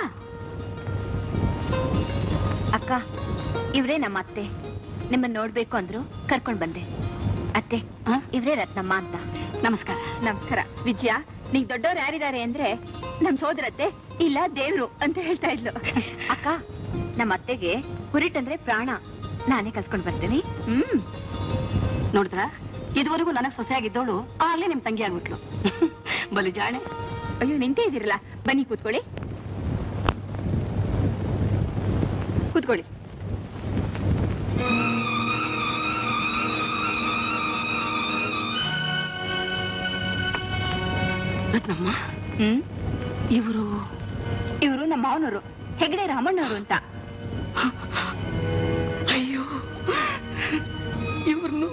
ಅಕ್ಕ ಇವ್ರೇ ನಮ್ಮ ಅತ್ತೆ ನಿಮ್ಮನ್ನ ನೋಡ್ಬೇಕು ಅಂದ್ರು ಕರ್ಕೊಂಡ್ ಬಂದೆ ಅತ್ತೆ ಆ? ಇವ್ರೇ ರತ್ನಮ್ಮ ಅಂತ ನಮಸ್ಕಾರ ನಮಸ್ಕಾರ ವಿಜಯ ನೀಗ್ ದೊಡ್ಡವ್ರು ಯಾರಿದ್ದಾರೆ ಅಂದ್ರೆ ನಮ್ ಸೋದರತ್ತೆ ಇಲ್ಲ ದೇವ್ರು ಅಂತ ಹೇಳ್ತಾ ಇದ್ಲು ಅಕ್ಕ ನಮ್ಮ ಅತ್ತೆಗೆ ಹುರಿಟಂದ್ರೆ ಪ್ರಾಣ ನಾನೇ ಕಲ್ತ್ಕೊಂಡ್ ಬರ್ತೇನೆ ಹ್ಮ್ ನೋಡಿದ್ರ ಇದುವರೆಗೂ ನನಗ್ ಸೊಸೆಯಾಗಿದ್ದವಳು ಆಗ್ಲೇ ನಿಮ್ ತಂಗಿ ಆಗ್ಬಿಟ್ಲು ಬಲು ಜಾಣೆ ಅಯ್ಯೋ ನಿಂತೇ ಇದಿರಲ್ಲ ಬನ್ನಿ ಕೂತ್ಕೊಳ್ಳಿ ಕೂತ್ಕೊಳ್ಳಿ ರತ್ನಮ್ಮ ಹ್ಮ್ ಇವರು ಇವರು ನಮ್ಮ ಮಾವನವರು ಹೆಗಡೆ ರಾಮಣ್ಣವರು ಅಂತ ಅಯ್ಯೋ ಇವ್ರನ್ನು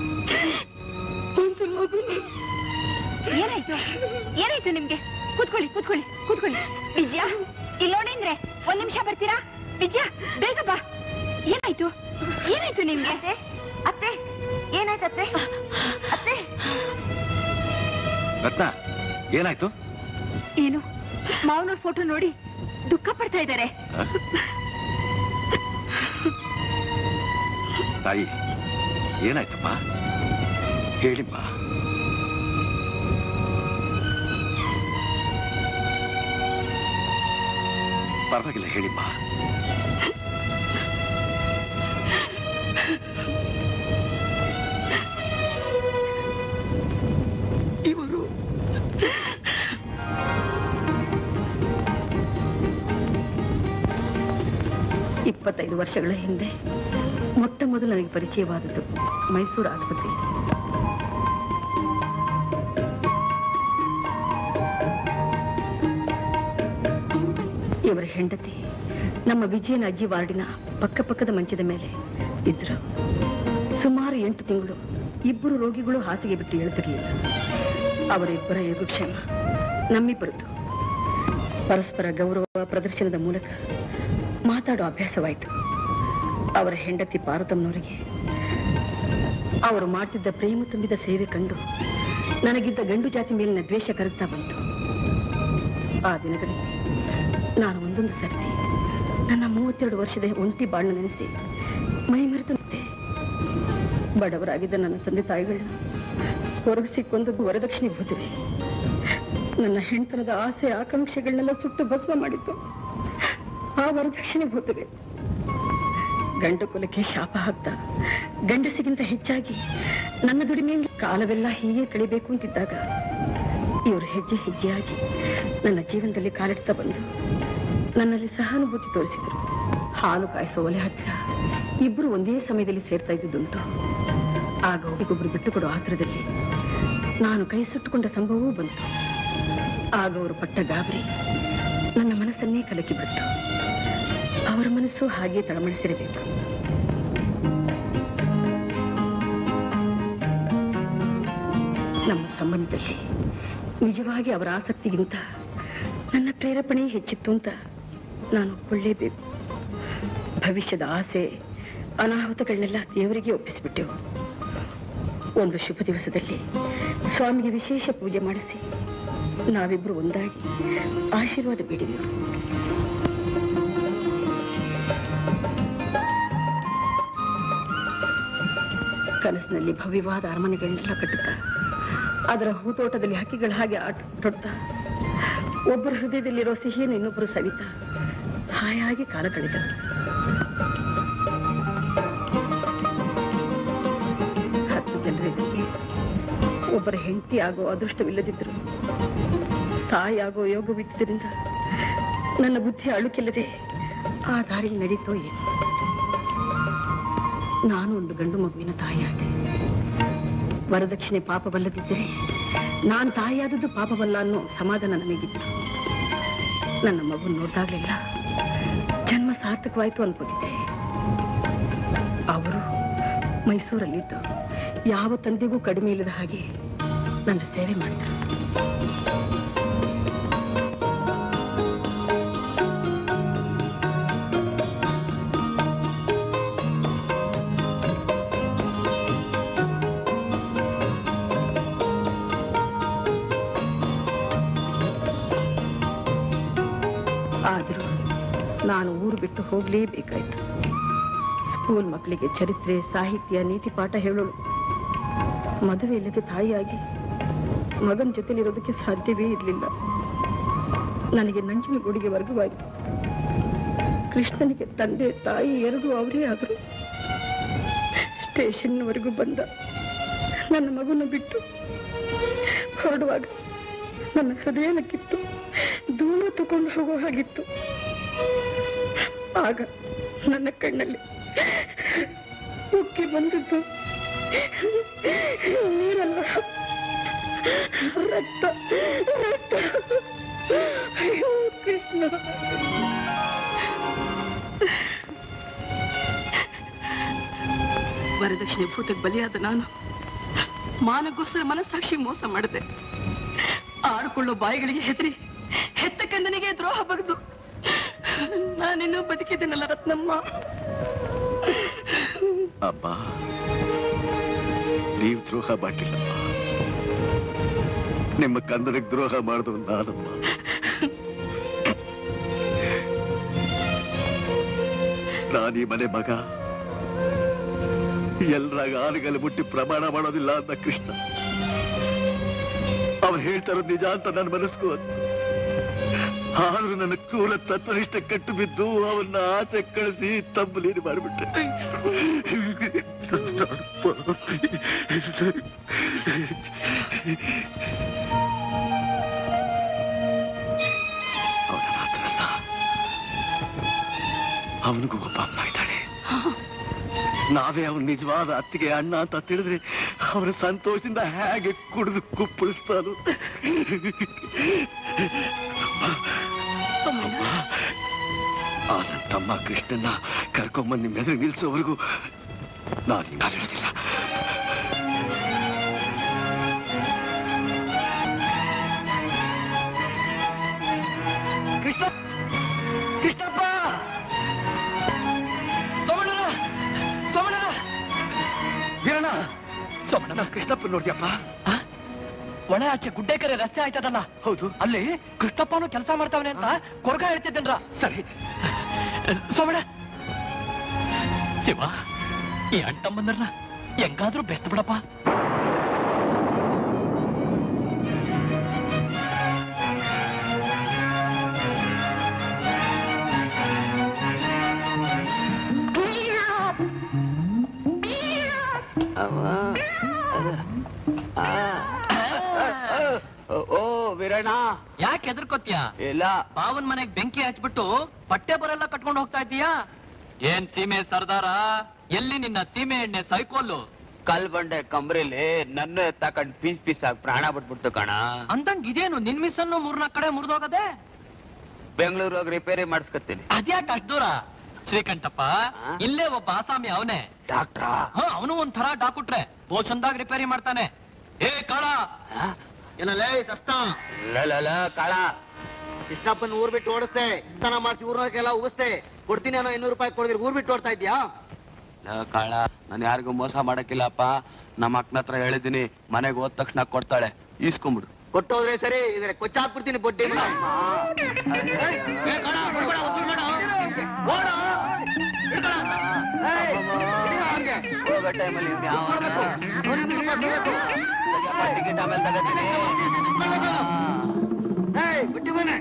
ಒಂದು ಮಗುನ ಏನಾಯ್ತು ಏನಾಯ್ತು ನಿಮ್ಗೆ ಕೂತ್ಕೊಳ್ಳಿ ಕೂತ್ಕೊಳ್ಳಿ ಕೂತ್ಕೊಳ್ಳಿ ವಿಜಯ ಇಲ್ಲಿ ನೋಡಿ ಅಂದ್ರೆ ಒಂದ್ ನಿಮಿಷ ಬರ್ತೀರಾ ವಿಜಯ ಬೇಗ ಬಾ ಏನಾಯ್ತು ಏನಾಯ್ತು ನಿಮ್ಗೆ ಅತ್ತೆ ಏನಾಯ್ತು ಅತ್ತೆ ಅತ್ತೆ ರತ್ನ ಏನಾಯ್ತು ಏನು ಮಾವನವ್ರ ಫೋಟೋ ನೋಡಿ ದುಃಖ ಪಡ್ತಾ ಇದ್ದಾರೆ ಆ? ತಾಯಿ ಏನಾಯ್ತಮ್ಮ ಹೇಳಿಮ್ಮ ಪರವಾಗಿಲ್ಲ ಹೇಳಿಮ್ಮ ಇವರು ಇಪ್ಪತ್ತೈದು ವರ್ಷಗಳ ಹಿಂದೆ ಮೊಟ್ಟ ಮೊದಲು ನನಗೆ ಪರಿಚಯವಾದದ್ದು ಮೈಸೂರು ಆಸ್ಪತ್ರೆ ಇವರ ಹೆಂಡತಿ ನಮ್ಮ ವಿಜಯನ ಅಜ್ಜಿ ವಾರ್ಡಿನ ಪಕ್ಕ ಪಕ್ಕದ ಮಂಚದ ಮೇಲೆ ಇದ್ರು ಸುಮಾರು ಎಂಟು ತಿಂಗಳು ಇಬ್ಬರು ರೋಗಿಗಳು ಹಾಸಿಗೆ ಬಿಟ್ಟು ಹೇಳ್ತಿರ್ಲಿಲ್ಲ ಅವರಿಬ್ಬರ ಯೋಗಕ್ಷೇಮ ನಮ್ಮಿಬ್ಬರದ್ದು ಪರಸ್ಪರ ಗೌರವ ಪ್ರದರ್ಶನದ ಮೂಲಕ ಮಾತಾಡೋ ಅಭ್ಯಾಸವಾಯಿತು ಅವರ ಹೆಂಡತಿ ಪಾರ್ವತಮ್ಮನವರಿಗೆ ಅವರು ಮಾಡ್ತಿದ್ದ ಪ್ರೇಮ ತುಂಬಿದ ಸೇವೆ ಕಂಡು ನನಗಿದ್ದ ಗಂಡು ಜಾತಿ ಮೇಲಿನ ದ್ವೇಷ ಕರಗ್ತಾ ಬಂತು ಆ ದಿನದಲ್ಲಿ ನಾನು ಒಂದೊಂದು ಸರ್ತಿ ನನ್ನ ಮೂವತ್ತೆರಡು ವರ್ಷದ ಒಂಟಿ ಬಾಳ್ನ ನೆನೆಸಿ ಮೈ ಮರೆತು ನಿಂತೆ. ಬಡವರಾಗಿದ್ದ ನನ್ನ ತಂದೆ ತಾಯಿಗಳನ್ನ ಹೊರಗಿಸಿಕೊಂಡು ವರದಕ್ಷಿಣೆ ಹೋದಿವೆ ನನ್ನ ಹೆಣ್ತನದ ಆಸೆ ಆಕಾಂಕ್ಷೆಗಳನ್ನೆಲ್ಲ ಸುಟ್ಟು ಭಸ್ಮ ಮಾಡಿತ್ತು ಆ ವರದಕ್ಷಿಣೆ ಹೋದಿವೆ ಗಂಡು ಕುಲಕ್ಕೆ ಶಾಪ ಹಾಕ್ತಾ ಗಂಡಸಿಗಿಂತ ಹೆಚ್ಚಾಗಿ ನನ್ನ ದುಡಿಮೆಯಲ್ಲಿ ಕಾಲವೆಲ್ಲ ಹೀಗೆ ಕಳಿಬೇಕು ಅಂತಿದ್ದಾಗ ಇವರು ಹೆಜ್ಜೆ ಹೆಜ್ಜೆಯಾಗಿ ನನ್ನ ಜೀವನದಲ್ಲಿ ಕಾಲಿಡ್ತಾ ಬಂದು ನನ್ನಲ್ಲಿ ಸಹಾನುಭೂತಿ ತೋರಿಸಿದರು ಹಾಲು ಕಾಯಿಸೋ ಒಲೆ ಹತ್ತಿರ ಇಬ್ಬರು ಒಂದೇ ಸಮಯದಲ್ಲಿ ಸೇರ್ತಾ ಇದ್ದುದುಂಟು ಆಗ ಒಬ್ಬರಿಗೊಬ್ರು ಬಿಟ್ಟು ಕೊಡೋ ಆತರದಲ್ಲಿ ನಾನು ಕೈ ಸುಟ್ಟುಕೊಂಡ ಸಂಭವವೂ ಬಂತು ಆಗ ಅವರು ಪಟ್ಟ ಗಾಬರಿ ನನ್ನ ಮನಸ್ಸನ್ನೇ ಕಲಕಿ ಬಿಡ್ತು ಅವರ ಮನಸ್ಸು ಹಾಗೆ ತಳಮಳಿಸಿರಬೇಕು ನಮ್ಮ ಸಂಬಂಧದಲ್ಲಿ ನಿಜವಾಗಿ ಅವರ ಆಸಕ್ತಿಗಿಂತ ನನ್ನ ಪ್ರೇರೇಪಣೆ ಹೆಚ್ಚಿತ್ತು ಅಂತ ನಾನು ಒಪ್ಕೊಳ್ಳೇಬೇಕು ಭವಿಷ್ಯದ ಆಸೆ ಅನಾಹುತಗಳನ್ನೆಲ್ಲ ದೇವರಿಗೆ ಒಪ್ಪಿಸಿಬಿಟ್ಟೆವು ಒಂದು ಶುಭ ದಿವಸದಲ್ಲಿ ಸ್ವಾಮಿಗೆ ವಿಶೇಷ ಪೂಜೆ ಮಾಡಿಸಿ ನಾವಿಬ್ರು ಒಂದಾಗಿ ಆಶೀರ್ವಾದ ಬೇಡಿದೆವು ಕನಸಿನಲ್ಲಿ ಭವ್ಯವಾದ ಅರಮನೆಗಳನ್ನೆಲ್ಲ ಕಟ್ಟುತ್ತಾ ಅದರ ಹೂತೋಟದಲ್ಲಿ ಹಕ್ಕಿಗಳ ಹಾಗೆ ಆಟ ತೊಡ್ತಾ ಒಬ್ಬರ ಹೃದಯದಲ್ಲಿರೋ ಸಿಹಿಯನ್ನು ಇನ್ನೊಬ್ಬರು ಸವಿತಾ ಹಾಯಾಗಿ ಕಾಲ ಕಳೆದರು ಹತ್ತು ಜನರಿದ್ದಕ್ಕೆ ಒಬ್ಬರ ಹೆಂಡತಿ ಆಗೋ ಅದೃಷ್ಟವಿಲ್ಲದಿದ್ದರು ತಾಯಿಯಾಗೋ ಯೋಗವಿದ್ದರಿಂದ ನನ್ನ ಬುದ್ಧಿ ಅಳುಕಿಲ್ಲದೆ ಆ ದಾರಿಯಲ್ಲಿ ನಡೀತೋ ಏನು ನಾನು ಒಂದು ಗಂಡು ಮಗುವಿನ ತಾಯಿಯಾದೆ ವರದಕ್ಷಿಣೆ ಪಾಪವಲ್ಲದಿದ್ದರೆ ನಾನು ತಾಯಿಯಾದದ್ದು ಪಾಪವಲ್ಲ ಅನ್ನೋ ಸಮಾಧಾನ ನನಗಿತ್ತು ನನ್ನ ಮಗು ನೋಡಿದಾಗಲೆಲ್ಲ ಜನ್ಮ ಸಾರ್ಥಕವಾಯಿತು ಅನ್ಕೋತಿದ್ದೆ ಅವರು ಮೈಸೂರಲ್ಲಿದ್ದು ಯಾವ ತಂದೆಗೂ ಕಡಿಮೆ ಇಲ್ಲದ ಹಾಗೆ ನನ್ನ ಸೇವೆ ಮಾಡಿದ್ರು ಆದರೂ ನಾನು ಊರು ಬಿಟ್ಟು ಹೋಗಲೇಬೇಕಾಯ್ತು ಸ್ಕೂಲ್ ಮಕ್ಕಳಿಗೆ ಚರಿತ್ರೆ ಸಾಹಿತ್ಯ ನೀತಿ ಪಾಠ ಹೇಳೋಳು ಮದುವೆ ಇಲ್ಲದೆ ತಾಯಿಯಾಗಿ ಮಗನ ಜೊತೆಲಿರೋದಕ್ಕೆ ಸಾಧ್ಯವೇ ಇರಲಿಲ್ಲ ನನಗೆ ನಂಜನಗೂಡಿಗೆ ವರ್ಗವಾಯಿತು ಕೃಷ್ಣನಿಗೆ ತಂದೆ ತಾಯಿ ಎರಡೂ ಅವರೇ ಆದರು ಸ್ಟೇಷನ್ವರೆಗೂ ಬಂದ ನನ್ನ ಮಗುನ ಬಿಟ್ಟು ಹೊರಡುವಾಗ ನನ್ನ ಹೃದಯನ ಕಿತ್ತು ದೂರ ತಗೊಂಡು ಹೋಗೋ ಹಾಗಿತ್ತು ಆಗ ನನ್ನ ಕಣ್ಣಲ್ಲಿ ಉಕ್ಕಿ ಬಂದದ್ದು ನೀರಲ್ಲ ರಕ್ತ ರಕ್ತ ಅಯ್ಯೋ ಕೃಷ್ಣ ವರದಕ್ಷಿಣೆ ಭೂತಕ್ಕೆ ಬಲಿಯಾದ ನಾನು ಮಾನಗೋಸ್ಕರ ಮನಸ್ಸಾಕ್ಷಿ ಮೋಸ ಮಾಡಿದೆ ಆಡ್ಕೊಳ್ಳೋ ಬಾಯಿಗಳಿಗೆ ಹೆದರಿ ಹೆತ್ತ ಕಂದನಿಗೆ ದ್ರೋಹ ಬಗ್ದು ನಾನಿನ್ನೂ ಬದುಕಿದ್ದೀನಲ್ಲ ರತ್ನಮ್ಮ ಅಮ್ಮ ನೀವು ದ್ರೋಹ ಮಾಡಿಲ್ಲಮ್ಮ ನಿಮ್ಮ ಕಂದನಿಗೆ ದ್ರೋಹ ಮಾಡಿದ್ರು ನಾನಮ್ಮ ನಾನೀ ಮನೆ ಮಗ ಎಲ್ರಾಗ ಆನೆಗಲ್ಲಿ ಮುಟ್ಟಿ ಪ್ರಮಾಣ ಮಾಡೋದಿಲ್ಲ ಅಂತ ಕೃಷ್ಣ ಅವ್ರು ಹೇಳ್ತಾರೋ ನಿಜ ಅಂತ ನನ್ನ ಮನಸ್ಸು ಗೊತ್ತು. ಆದ್ರೂ ನನ್ನ ಕ್ರೂರ ತತ್ವನಿಷ್ಠ ಕಟ್ಟು ಬಿದ್ದು ಅವನ್ನ ಆಚೆ ಕಳಿಸಿ ತಪ್ಪಲೀನು ಮಾಡಿಬಿಟ್ಟೆ ಅವನ ಮಾತ್ರಲ್ಲ ಅವನಿಗೂ ಒಬ್ಬ ಅಮ್ಮ ಇದ್ದಾಳೆ ನಾವೇ ಅವನ ನಿಜವಾದ ಅತ್ತಿಗೆ ಅಣ್ಣ ಅಂತ ತಿಳಿದ್ರೆ ಅವನ ಸಂತೋಷದಿಂದ ಹೇಗೆ ಕುಡಿದು ಕುಪ್ಪಳಿಸ್ತಾನು ಅಮ್ಮ, ಆ ನನ್ನ ತಮ್ಮ ಕೃಷ್ಣನ್ನ ಕರ್ಕೊಂಬಂದು ನಿಮ್ಮ ಎದುರು ನಿಲ್ಸೋವರೆಗೂ ನಾನು ಹಿಂಗಾಲಿರೋದಿಲ್ಲ ಕೃಷ್ಣ ಕೃಷ್ಣಪ್ಪ ಸೋಮಣ್ಣ ಸೋಮಣ್ಣ ವೀರಣ್ಣ ಸೋಮಣ್ಣ ಕೃಷ್ಣಪ್ಪ ನೋಡ್ಯಪ್ಪ ಒಳ ಆಚೆ ಗುಡ್ಡೆಕೆರೆ ರಸ್ತೆ ಆಯ್ತದಲ್ಲ ಹೌದು ಅಲ್ಲಿ ಕೃಷ್ಣಪ್ಪನು ಕೆಲಸ ಮಾಡ್ತಾವನೆ ಅಂತ ಕೊರಗ ಹೇಳ್ತಿದ್ದೇನ್ರ ಸರಿ ಸೋಮಣ್ಣ ಶಿವ ಈ ಅಣ್ಣಮ್ಮಂದ್ರನ್ನ ಹೆಂಗಾದ್ರೂ ಬೆಸ್ಟ್ ಬಿಡಪ್ಪ ಓ ವೀರಣ್ಣ ಯಾಕೆ ಹೆದರ್ಕೋತೀಯ ಇಲ್ಲ ಪಾವನ್ ಮನೆಗ್ ಬೆಂಕಿ ಹಚ್ಬಿಟ್ಟು ಪಟ್ಟೆ ಬರೆಲ್ಲ ಕಟ್ಕೊಂಡು ಹೋಗ್ತಾ ಇದೀಯಾ ಏನ್ ಸೀಮೆ ಸರ್ದಾರ ಎಲ್ಲಿ ನಿನ್ನ ಸೀಮೆ ಎಣ್ಣೆ ಸೈಕೋಲು ಕಲ್ ಬಂಡೆ ಕಂಬ್ರಿಲಿ ನನ್ನ ತಕೊಂಡ್ ಪೀಸ್ ಪೀಸ್ ಆಗಿ ಪ್ರಾಣ ಬಿಟ್ಬಿಡ್ತು ಕಣ ಅಂದಂಗ್ ಇದೇನು ನಿನ್ ಮಿಸ್ಸನ್ನು ಮೂರ್ನಾಲ್ಕು ಕಡೆ ಮುರಿದೋಗದೆ ಬೆಂಗಳೂರು ಹೋಗಿ ರಿಪೇರಿ ಮಾಡಿಸ್ಕೊತೀನಿ ಅದ್ಯಾಕೆ ಅಷ್ಟ್ ದೂರ ಶ್ರೀಕಂಠಪ್ಪ ಆ? ಇಲ್ಲೇ ಒಬ್ಬ ಆಸಾಮಿ ಅವನೇ ಡಾಕ್ಟ್ರಾ ಹ ಅವನು ಒಂಥರ ಡಾಕುಟ್ರೆ ಬೋಚಂದಾಗ ರಿಪೇರಿ ಮಾಡ್ತಾನೆ ಏ ಕಾಳ ಏನಲ್ಲೇ ಸಸ್ತ ಲಲ ಕಾಳ ಕೃಷ್ಣಪ್ಪನ ಊರ್ ಬಿಟ್ಟು ಓಡಿಸ್ತೆ ಸ್ನಾನ ಮಾಡಿಸಿ ಊರ್ನಕ್ಕೆಲ್ಲ ಉಗಿಸ್ತೆ ಕೊಡ್ತೀನಿ ಅನ್ನೋ ಇನ್ನೂರು ರೂಪಾಯಿ ಕೊಡಿದ್ರೆ ಊರ್ ಬಿಟ್ಟು ಓಡ್ತಾ ಇದ್ಯಾ ಕಾಳ ನಾನು ಯಾರಿಗೂ ಮೋಸ ಮಾಡಕ್ಕಿಲ್ಲಪ್ಪ ನಮ್ಮ ಅಕ್ಕನ ಹತ್ರ ಹೇಳಿದ್ದೀನಿ ಮನೆಗೆ ಹೋದ ತಕ್ಷಣ ಕೊಡ್ತಾಳೆ ಈಸ್ಕೊಂಬಿಡು ಕೊಟ್ಟೋದ್ರೆ ಸರಿ ಇದ್ರೆ ಕೊಚ್ಚಾಕ್ಬಿಡ್ತೀನಿ ಬೊಡ್ಡಿ ಮಗ. ಏಯ್, ಹಿಡಿಯೋ ಅವ್ನ್ಗೆ. ಹೋಗೋ ಟೈಮಲ್ಲಿ ಕೊಡ್ಬೇಕು. ಅವ್ನಿಗೆ ಇನ್ನೂರು ರೂಪಾಯಿ ಕೊಡ್ಬೇಕು. ಟಿಕೆಟ್ ಆಮೇಲೆ ತಗೋತೀನಿ ಏಯ್, ಬುಟ್ಟಿ ಮನೆ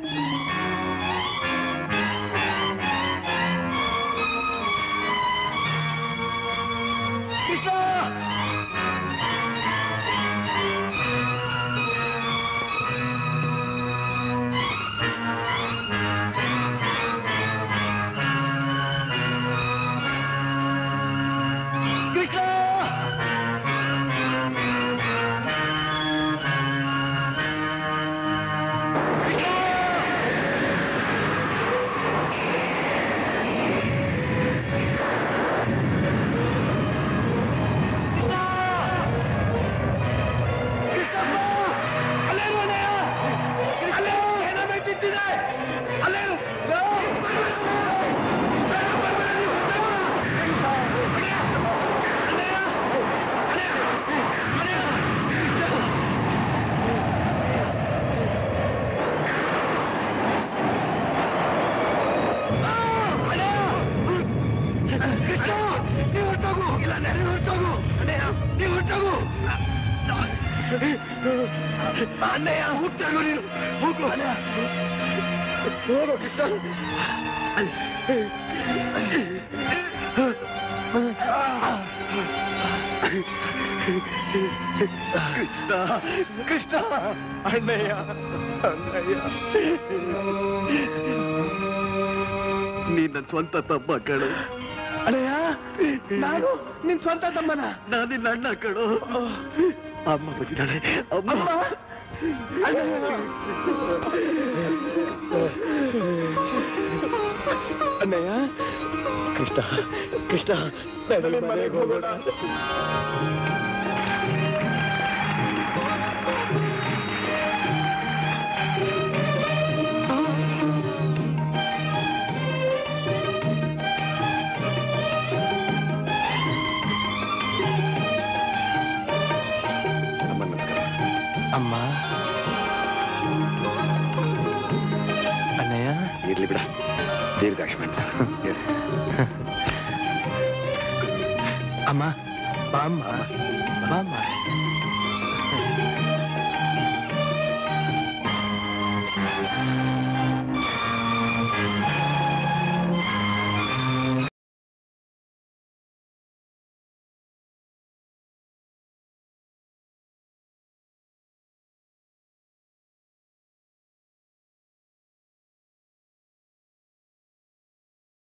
ಕೃಷ್ಣ ಅಣ್ಣಯ್ಯ ಹೋಗ್ತಾಗೋ ನೀನು ಹೋಗು ಹೋಗೋ ಕೃಷ್ಣ ಕೃಷ್ಣ ಕೃಷ್ಣ ಅಣ್ಣಯ್ಯ ಅಣ್ಣಯ್ಯ ನೀನ್ ನನ್ನ ಸ್ವಂತ ತಮ್ಮ ಕಣು ಅಣ್ಣಯ್ಯ ನಾನು ನಿನ್ ಸ್ವಂತ ತಮ್ಮನ ನಾನು ನಿನ್ನ ಅಣ್ಣ ಕಣು ಅಮ್ಮ ಬಂದಿದ್ದಾಳೆ ಅಮ್ಮ ಅಣ್ಣಯ್ಯ ಕೃಷ್ಣ ಕೃಷ್ಣ ನಡಿ ಮನೆಗೆ ಹೋಗೋಣ ಅಮ್ಮ ನಮಸ್ಕಾರ ಅಮ್ಮ ಅಣ್ಣಯ್ಯ ಇರ್ಲಿ ಬಿಡ ದೀರ್ಘಾಶ್ಮಂತ ಅಮ್ಮ ಬಾಮ್ಮ ಬಾಮ್ಮ